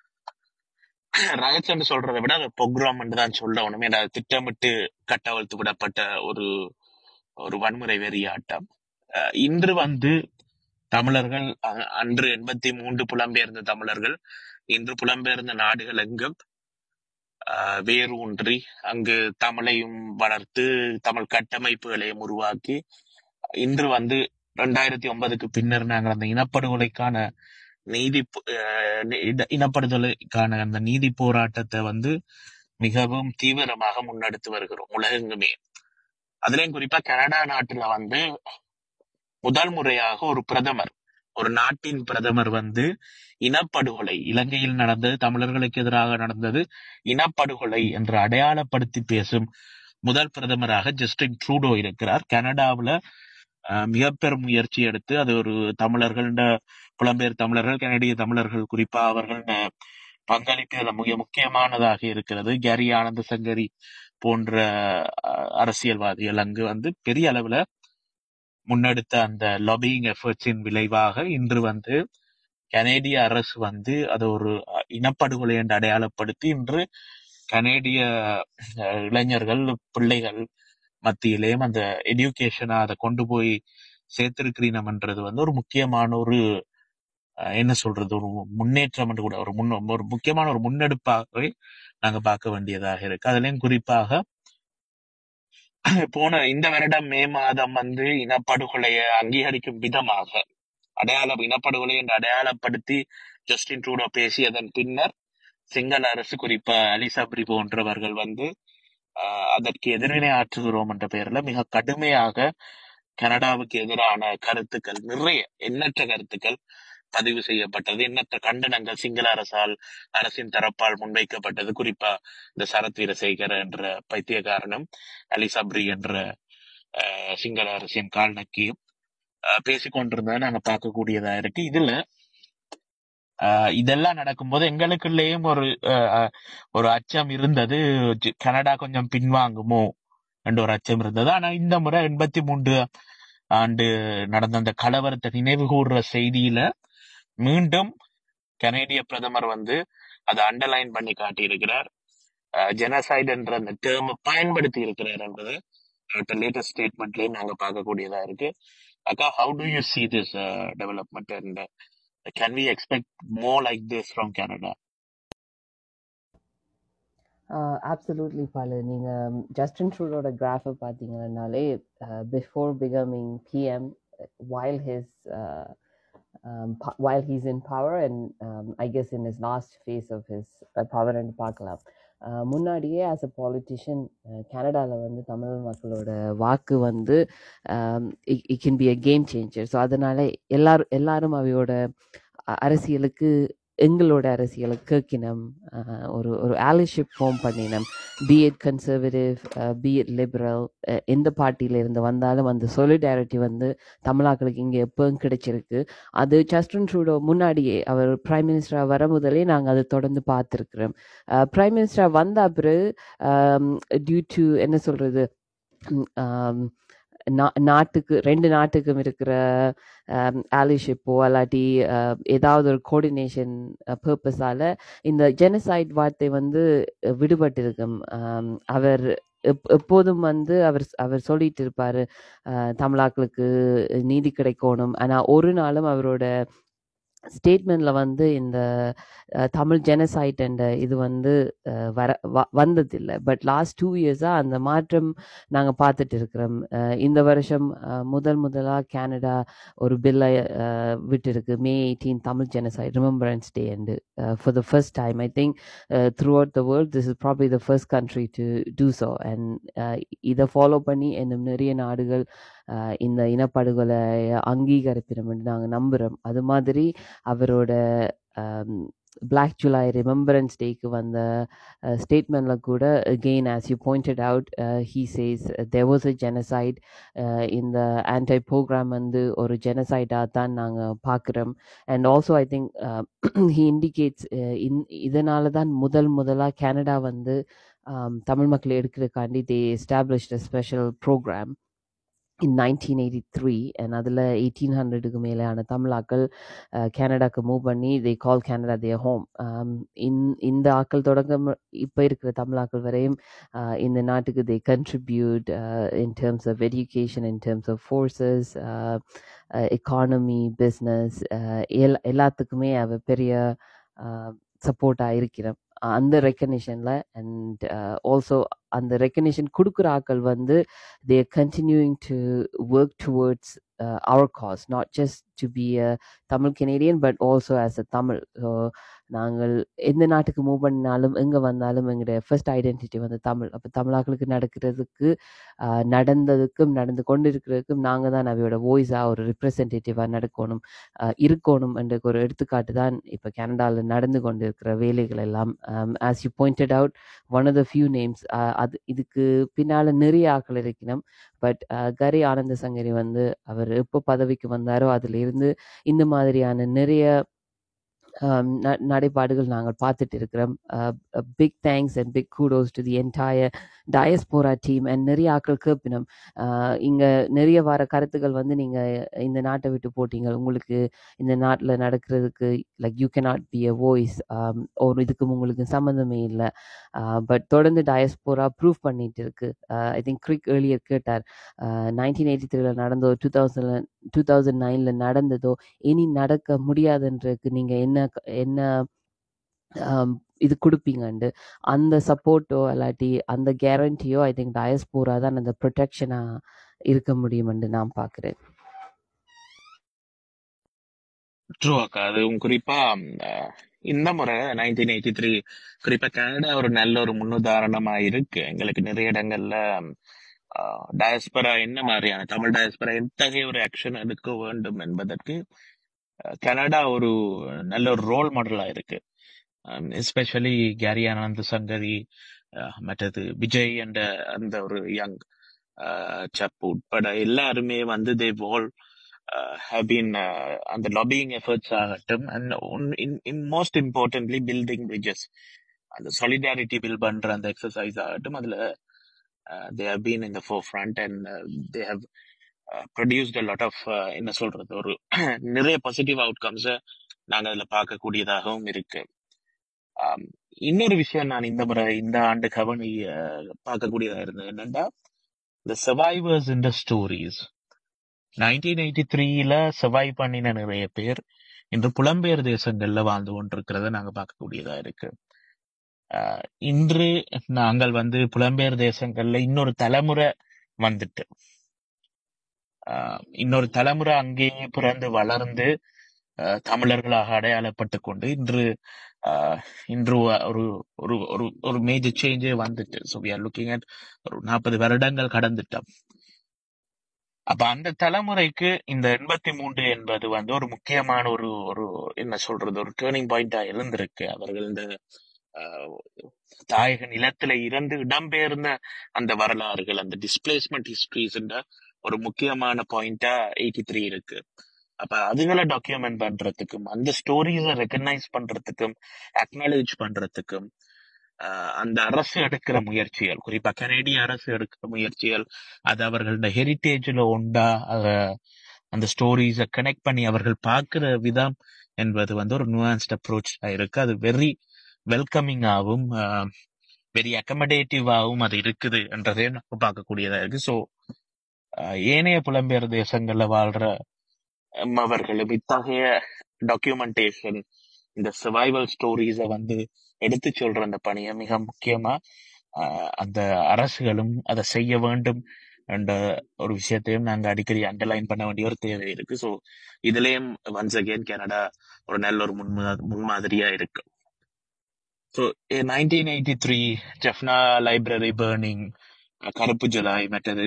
riots என்று சொல்றதை விட அது பொக்ராம் என்று தான் சொல்லணும் ஏன்னா அது திட்டமிட்டு கட்டவிழ்த்து விடப்பட்ட ஒரு ஒரு வன்முறை வெறியாட்டம் அஹ் இன்று வந்து தமிழர்கள் அ- அன்று எண்பத்தி மூன்று புலம்பெயர்ந்த தமிழர்கள் இன்று புலம்பெயர்ந்த நாடுகள் எங்கும் ஆஹ் வேர் ஊன்றி அங்கு தமிழையும் வளர்த்து தமிழ் கட்டமைப்புகளையும் உருவாக்கி இன்று வந்து ரெண்டாயிரத்தி ஒன்பதுக்கு பின்னர் நாங்கள் அந்த இனப்படுகொலைக்கான நீதி போ- ஆஹ் நி- இட- இனப்படுகொலைக்கான அந்த நீதி போராட்டத்தை வந்து மிகவும் தீவிரமாக முன்னெடுத்து வருகிறோம் உலகெங்குமே அதுலயும் குறிப்பா கனடா நாட்டுல வந்து முதல் முறையாக ஒரு பிரதமர் ஒரு நாட்டின் பிரதமர் வந்து இனப்படுகொலை இலங்கையில் நடந்தது தமிழர்களுக்கு எதிராக நடந்தது இனப்படுகொலை என்று அடையாளப்படுத்தி பேசும் முதல் பிரதமராக ஜஸ்டின் ட்ரூடோ இருக்கிறார் கனடாவுல அஹ், மிக பெரும் முயற்சி எடுத்து அது ஒரு தமிழர்கள் புலம்பெயர் தமிழர்கள் கனடிய தமிழர்கள் குறிப்பா அவர்கள் பங்களிப்பு இதுல மிக முக்கியமானதாக இருக்கிறது கேரி ஆனந்த சங்கரி போன்ற அஹ், அரசியல்வாதிகள் அங்கு வந்து பெரிய அளவுல முன்னெடுத்த அந்த லாபியிங் எஃபர்ட்ஸின் விளைவாக இன்று வந்து கனேடிய அரசு வந்து அதை ஒரு அஹ், இனப்படுகொலை என்று அடையாளப்படுத்தி இன்று கனேடிய அஹ், இளைஞர்கள் பிள்ளைகள் மத்தியிலேயும் அந்த எடியூகேஷனை அதை கொண்டு போய் சேர்த்திருக்கிறீனம்ன்றது வந்து ஒரு முக்கியமான ஒரு அஹ், என்ன சொல்றது ஒரு முன்னேற்றம் என்று கூட ஒரு முன் ஒரு முக்கியமான ஒரு முன்னெடுப்பாகவே நாங்க பார்க்க வேண்டியதாக இருக்கு அதுலயும் குறிப்பாக போன இந்த வருடம் மே மாதம் வந்து இனப்படுகொலையை அங்கீகரிக்கும் விதமாக அடையாளம் இனப்படுகொலை என்று அடையாளப்படுத்தி ஜஸ்டின் ட்ரூடோ பேசியதன் பின்னர் சிங்கள அரசு குறிப்பா அலிசப்ரி போன்றவர்கள் வந்து ஆஹ், அதற்கு எதிர்வினை ஆற்றுகிறோம் என்ற பெயர்ல மிக கடுமையாக கனடாவுக்கு எதிரான கருத்துக்கள் நிறைய எண்ணற்ற கருத்துக்கள் பதிவு செய்யப்பட்டது எண்ணற்ற கண்டனங்கள் சிங்கள அரசால் அரசின் தரப்பால் முன்வைக்கப்பட்டது குறிப்பா இந்த சரத் வீரசேகர என்ற பைத்தியக்காரனும் அலிசப்ரி என்ற ஆஹ், சிங்கள அரசின் கால் நக்கியும் ஆஹ், பேசிக் கொண்டிருந்ததை நாங்க பார்க்கக்கூடியதா இருக்கு இதுல ஆஹ், இதெல்லாம் நடக்கும்போது எங்களுக்குள்ளேயும் ஒரு ஆஹ், ஆஹ், ஒரு அச்சம் இருந்தது ஜி- கனடா கொஞ்சம் பின்வாங்குமோ என்ற ஒரு அச்சம் இருந்தது ஆனா இந்த முறை எண்பத்தி மூன்று ஆண்டு நடந்த அந்த கலவரத்தை நினைவு கூர்ற செய்தியில மீண்டும் கனேடிய பிரதமர் வந்து அதை அண்டர்லைன் பண்ணி காட்டியிருக்கிறார் ஜெனசைட் என்ற அந்த டேர்ம் பயன்படுத்தி இருக்கிறார் என்பது அவர்கிட்ட லேட்டஸ்ட் ஸ்டேட்மெண்ட்லயும் நாங்க பார்க்கக்கூடியதா இருக்கு அக்கா how do you see this development and can we expect more like this from Canada absolutely Balu நீங்கள் ஜஸ்டின் ட்ரூடோட கிராஃபை பார்த்தீங்கன்னாலே before becoming PM while his uh, um, po- while he's in power and um, I guess in his last phase of his uh, power and பார்க்கலாம் அஹ் முன்னாடியே as a politician கனடாவில் வந்து தமிழ் மக்களோட வாக்கு வந்து it can be a game changer so அதனால எல்லாரும் எல்லாரும் அவையோட அ- அரசியலுக்கு எங்களோட அரசியலுக்கு கேட்கினம் அஹ் ஒரு ஒரு ஆலிஷிப் ஃபார்ம் பண்ணினோம் பிஎட் கன்சர்வேட்டிவ் பிஎட் லிபரல் எந்த பார்ட்டியில இருந்து வந்தாலும் அந்த சொலிடாரிட்டி வந்து தமிழாக்களுக்கு இங்கே எப்பவும் கிடைச்சிருக்கு அது ஜஸ்டின் ட்ரூடோ முன்னாடியே அவர் பிரைம் மினிஸ்டராக வர முதலே நாங்கள் அதை தொடர்ந்து பார்த்துருக்குறோம் பிரைம் மினிஸ்டராக வந்த பிறகு டியூ டு என்ன சொல்றது ம், ஆம், நா- நாட்டுக்கு ரெண்டு நாட்டுக்கும் இருக்கிற ஆலிஷிப்போ அல்லாட்டி அஹ், ஏதாவது ஒரு கோஆர்டினேஷன் பர்பஸால இந்த ஜெனசைட் வார்த்தை வந்து அஹ், விடுபட்டிருக்கும் ஆம், அவர் எப்- எப்போதும் வந்து அவர் அவர் சொல்லிட்டு இருப்பாரு அஹ், தமிழாக்களுக்கு நீதி கிடைக்கணும் ஆனா ஒரு நாளும் அவரோட ஸ்டேட்மெண்ட்ல வந்து இந்த அஹ், தமிழ் ஜெனசைட் என்ற இது வந்து அஹ், வர வ- வந்ததில்லை பட் லாஸ்ட் டூ இயர்ஸாக அந்த மாற்றம் நாங்கள் பார்த்துட்டு இருக்கிறோம் அஹ், இந்த வருஷம் அஹ், முதல் முதலாக கனடா ஒரு பில்லை விட்டுருக்கு May eighteen Tamil genocide remembrance day and for the first time I think throughout the world this is probably the first country to do so and இதை ஃபாலோ பண்ணி இன்னும் நிறைய நாடுகள் அஹ், இந்த இனப்படுகொலையை அங்கீகரிப்பினம் என்று நாங்கள் நம்புகிறோம் அது மாதிரி அவரோட பிளாக் ஜூலை ரிமெம்பரன்ஸ் டேக்கு வந்த ஸ்டேட்மெண்ட்டில் கூட again as you pointed out he says there was a genocide இந்த ஆன்டை ப்ரோக்ராம் வந்து ஒரு ஜெனசைடாக தான் நாங்கள் பார்க்குறோம் and also I think he indicates in இதனால தான் முதல் முதலாக கனடா வந்து um, தமிழ் மக்களை எடுக்கிறதுக்காண்டி they established a special program in nineteen eighty three and அதில் எயிட்டீன் ஹண்ட்ரடுக்கு மேலான தமிழாக்கள் கனடாக்கு மூவ் பண்ணி தே கால் கனடா தே ஹோம் இன் இந்த ஆக்கள் தொடங்க இப்போ இருக்கிற தமிழாக்கள் வரையும் uh, இந்த நாட்டுக்கு they contribute in terms of education in terms of forces economy business எல்லாத்துக்குமே அவ பெரிய சப்போர்ட்டாக இருக்கிறோம் அந்த ரெக்கக்னிஷனில் அண்ட் ஆல்சோ அந்த ரெக்கக்னிஷன் கொடுக்குற ஆக்கள் வந்து they are continuing to work towards uh, our cause, not just to be a Tamil Canadian, but also as a Tamil. So, நாங்கள் எந்த நாட்டுக்கு மூவ் பண்ணினாலும் எங்கே வந்தாலும் எங்களுடைய ஃபர்ஸ்ட் ஐடென்டிட்டி வந்து தமிழ் அப்போ தமிழாக்களுக்கு நடக்கிறதுக்கு ஆஹ், நடந்ததுக்கும் நடந்து கொண்டு இருக்கிறதுக்கும் நாங்கள் தான் அவையோட வாய்ஸாக ஒரு ரிப்ரசன்டேட்டிவாக நடக்கணும் ஆஹ், இருக்கணும் என்ற ஒரு எடுத்துக்காட்டு தான் இப்போ கனடாவில் நடந்து கொண்டு இருக்கிற வேலைகள் எல்லாம் as you pointed out one of the few names அது இதுக்கு பின்னால் நிறைய ஆக்கள் இருக்கணும் பட் கரி ஆனந்த சங்கரி வந்து அவர் எப்போ பதவிக்கு வந்தாரோ அதுல இருந்து இந்த மாதிரியான நிறைய um, ந- நடைபாடுகள் நாங்கள் பார்த்துட்டு இருக்கிறோம் big thanks and big kudos to the entire diaspora team and நிறைய ஆட்கள் கேப்பினம் இங்கே நிறைய வர கருத்துக்கள் வந்து நீங்கள் இந்த நாட்டை விட்டு போட்டீங்க உங்களுக்கு இந்த நாட்டில் நடக்கிறதுக்கு like you cannot be a voice ஒரு இதுக்கு உங்களுக்கு சம்மந்தமே இல்லை பட் தொடர்ந்து டயஸ்போரா ப்ரூவ் பண்ணிட்டு இருக்கு ஐ திங்க் கிரிக் ஏர்லியர் கேட்டார் நைன்டீன் எயிட்டி த்ரீல நடந்தோ டூ தௌசண்ட் டூ தௌசண்ட் நைனில் நடந்ததோ இனி நடக்க முடியாதுன்றதுக்கு நீங்கள் என்ன என்ன ஆம், இது கொடுப்பீங்கண்டு அந்த சப்போர்ட்டோ இல்லாட்டி அந்த கேரண்டியோ ஐ திங்க் டயஸ்போரா தான் அந்த ப்ரொடெக்ஷனாக இருக்க முடியுமென்று நான் பார்க்குறேன் ட்ரூ அக்கா அது குறிப்பா அஹ், இந்த முறை நைன்டீன் எயிட்டி த்ரீ குறிப்பா கனடா ஒரு நல்ல ஒரு முன்னுதாரணமா இருக்கு எங்களுக்கு நிறைய இடங்கள்ல டயஸ்பரா என்ன மாதிரியான தமிழ் டயஸ்பரா எத்தகைய ஒரு ஆக்ஷன் எடுக்க வேண்டும் என்பதற்கு அஹ், கனடா ஒரு நல்ல ஒரு ரோல் மாடலா இருக்கு எஸ்பெஷலி கேரி ஆனந்த் சங்கரி அஹ், மற்றது விஜய் என்ற அந்த ஒரு யங் சப் உட்பட எல்லாருமே வந்து they all have been uh, அந்த lobbying efforts ஆகட்டும் and in most importantly building bridges அந்த solidarity பில் பண்ற அந்த எக்ஸசைஸ் ஆகட்டும் அதுல they have been in the forefront and they have produced a lot of என்ன சொல்றது ஒரு நிறைய பாசிட்டிவ் அவுட்கம்ஸை நாங்க அதுல பார்க்கக்கூடியதாகவும் இருக்கு ஆம், இன்னொரு விஷயம் நான் இந்த முறை இந்த ஆண்டு கவனி அஹ், பார்க்கக்கூடியதா இருந்தது என்னன்னா இந்த சர்வைவர்ஸ் இந்த ஸ்டோரிஸ் நைன்டீன் எயிட்டி த்ரீல சர்வைவ் பண்ணின நிறைய பேர் இன்று புலம்பெயர் தேசங்கள்ல வாழ்ந்து கொண்டிருக்கிறத நாங்க பார்க்கக்கூடியதா இருக்கு ஆஹ் இன்று நாங்கள் வந்து புலம்பெயர் தேசங்கள்ல இன்னொரு தலைமுறை வந்துட்டு ஆஹ் இன்னொரு தலைமுறை அங்கேயே பிறந்து வளர்ந்து ஆஹ் தமிழர்களாக அடையாளப்பட்டு கொண்டு இன்று ஆஹ் இன்று ஒரு ஒரு ஒரு ஒரு மேஜர் சேஞ்சே வந்துட்டு so we are looking at ஒரு நாற்பது வருடங்கள் கடந்துட்டோம் அப்ப அந்த தலைமுறைக்கு இந்த எண்பத்தி மூன்று என்பது வந்து ஒரு முக்கியமான ஒரு ஒரு என்ன சொல்றது ஒரு டேர்னிங் பாயிண்டா இருந்திருக்கு அவர்கள் இந்த ஆஹ், தாயக நிலத்துல இருந்து இடம்பெயர்ந்த அந்த வரலாறுகள் அந்த டிஸ்பிளேஸ்மெண்ட் ஹிஸ்டரிஸ் ஒரு முக்கியமான பாயிண்டா எயிட்டி த்ரீ இருக்கு அப்ப அதுகளை டாக்குமெண்ட் பண்றதுக்கும் அந்த ஸ்டோரிஸை ரெக்கக்னைஸ் பண்றதுக்கும் அக்னாலேஜ் பண்றதுக்கும் ஆஹ் அந்த அரசு எடுக்கிற முயற்சிகள் குறிப்பா கனேடிய அரசு எடுக்கிற முயற்சிகள் அது அவர்களோட ஹெரிட்டேஜ்ல உண்டா அத அந்த ஸ்டோரிஸ கனெக்ட் பண்ணி அவர்கள் பார்க்கிற விதம் என்பது வந்து ஒரு நுவான்ஸ்ட் அப்ரோச் இருக்கு அது வெரி வெல்கமிங்காகவும் வெரி அக்கமடேட்டிவாகவும் அது இருக்குது என்றதே நம்ம பார்க்கக்கூடியதா இருக்கு ஸோ ஏனைய புலம்பெயர் தேசங்கள்ல வாழ்ற ஹம், அவர்களும் இத்தகைய டாக்குமெண்டேஷன் இந்த சர்வைவல் ஸ்டோரிஸ வந்து எடுத்து சொல்ற அந்த பணியை மிக முக்கியமா ஆஹ், அந்த அரசுகளும் அதை செய்ய வேண்டும் என்ற ஒரு விஷயத்தையும் நாங்க அடிக்கடி அண்டர்லைன் பண்ண வேண்டிய ஒரு தேவை இருக்கு ஸோ இதுலயும் ஒன்ஸ் அகேன் கனடா ஒரு நல்ல ஒரு முன்மா முன்மாதிரியா இருக்கு so nineteen eighty three Jaffna library burning கருப்பு ஜுலாய் மற்றது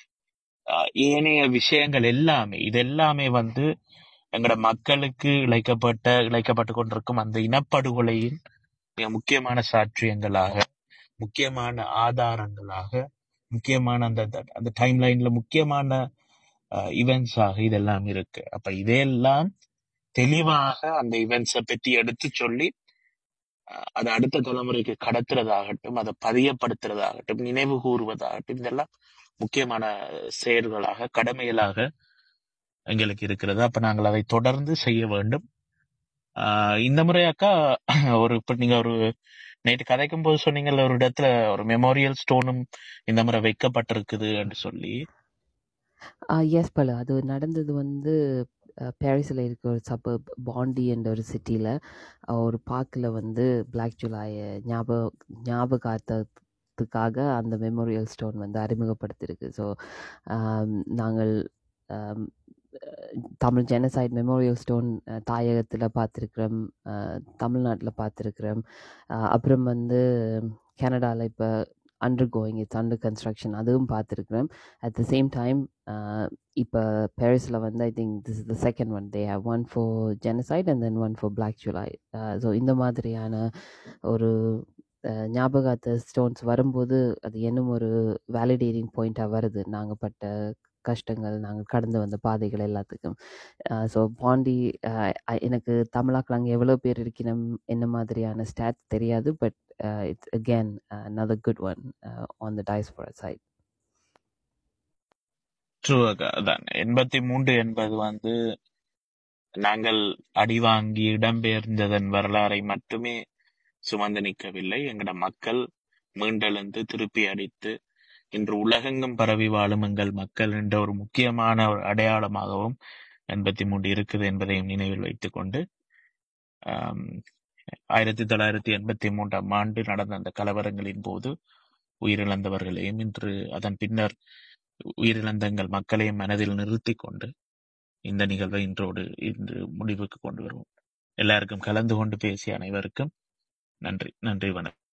ஆஹ், ஏனைய விஷயங்கள் எல்லாமே இது எல்லாமே வந்து எங்கட மக்களுக்கு இழைக்கப்பட்ட இழைக்கப்பட்டு கொண்டிருக்கும் அந்த இனப்படுகொலையின் மிக முக்கியமான சாட்சியங்களாக முக்கியமான ஆதாரங்களாக முக்கியமான அந்த அந்த- அந்த டைம் லைன்ல முக்கியமான இவெண்ட்ஸாக இதெல்லாம் இருக்கு அப்ப இதெல்லாம் தெளிவாக அந்த இவெண்ட்ஸை பற்றி எடுத்து சொல்லி அஹ், அதை அடுத்த தலைமுறைக்கு கடத்துறதாகட்டும் அதை பதியப்படுத்துறதாகட்டும் நினைவு கூறுவதாகட்டும் இதெல்லாம் முக்கியமான செயல்களாக கடமைகளாக எங்களுக்கு இருக்கிறது அப்ப நாங்கள் அதை தொடர்ந்து செய்ய வேண்டும் ஆஹ் இந்த முறை அக்கா ஒரு இப்ப நீங்க ஒரு நேற்று கதைக்கும் போது சொன்னீங்கல்ல ஒரு இடத்துல ஒரு மெமோரியல் ஸ்டோனும் இந்த முறை வைக்கப்பட்டிருக்குது என்று சொல்லி எஸ் பல அது நடந்தது வந்து பாரிஸில் இருக்க ஒரு சபப் பாண்டி என்ற ஒரு சிட்டியில் ஒரு பார்க்கில் வந்து பிளாக் ஜூலாயை ஞாபக ஞாபகார்த்தத்துக்காக அந்த மெமோரியல் ஸ்டோன் வந்து அறிமுகப்படுத்தியிருக்கு ஸோ நாங்கள் ஆம், அஹ், தமிழ் ஜெனசைட் மெமோரியல் ஸ்டோன் தாயகத்தில் பார்த்துருக்குறோம் தமிழ்நாட்டில் பார்த்துருக்குறோம் அப்புறம் வந்து கனடாவில் இப்போ undergoing it's under construction அதுவும் பார்த்துருக்குறேன் அட் த சேம் டைம் இப்போ பாரிஸில் வந்து I think this is the second one they have one for genocide and then one for Black July so இந்த மாதிரியான ஒரு அஹ், ஞாபகார்த்த ஸ்டோன்ஸ் வரும்போது அது இன்னும் ஒரு வேலிடேட்டிங் பாயிண்ட்டாக வருது நாங்கள் பட்ட கஷ்டங்கள் நாங்கள் கடந்து வந்த பாதைகள் எல்லாத்துக்கும் ஸோ பாண்டி அஹ், அ- எனக்கு தமிழாக்கள் அங்கே எவ்வளோ பேர் இருக்கணும் என்ன மாதிரியான ஸ்டாட்ஸ் தெரியாது but it's again another good one on the diaspora side true அதான் எண்பத்தி மூன்று என்பது வந்து நாங்கள் அடிவாங்கி இடம்பெயர்ந்ததன் வரலாறை மட்டுமே சுமந்து நிற்கவில்லை எங்கட மக்கள் மீண்டெழுந்து திருப்பி அடித்து இன்று உலகெங்கும் பரவி வாழும் எங்கள் மக்கள் என்ற ஒரு முக்கியமான ஒரு அடையாளமாகவும் எண்பத்தி மூன்று இருக்குது என்பதையும் நினைவில் வைத்துக் கொண்டு ஆம், ஆயிரத்தி தொள்ளாயிரத்தி எண்பத்தி மூன்றாம் ஆண்டு நடந்த அந்த கலவரங்களின் போது உயிரிழந்தவர்களையும் இன்று அதன் பின்னர் உயிரிழந்த எங்கள் மக்களையும் மனதில் நிறுத்திக் கொண்டு இந்த நிகழ்வை இன்றோடு இன்று முடிவுக்கு கொண்டு வருவோம் எல்லாருக்கும் கலந்து கொண்டு பேசிய அனைவருக்கும் நன்றி நன்றி வணக்கம்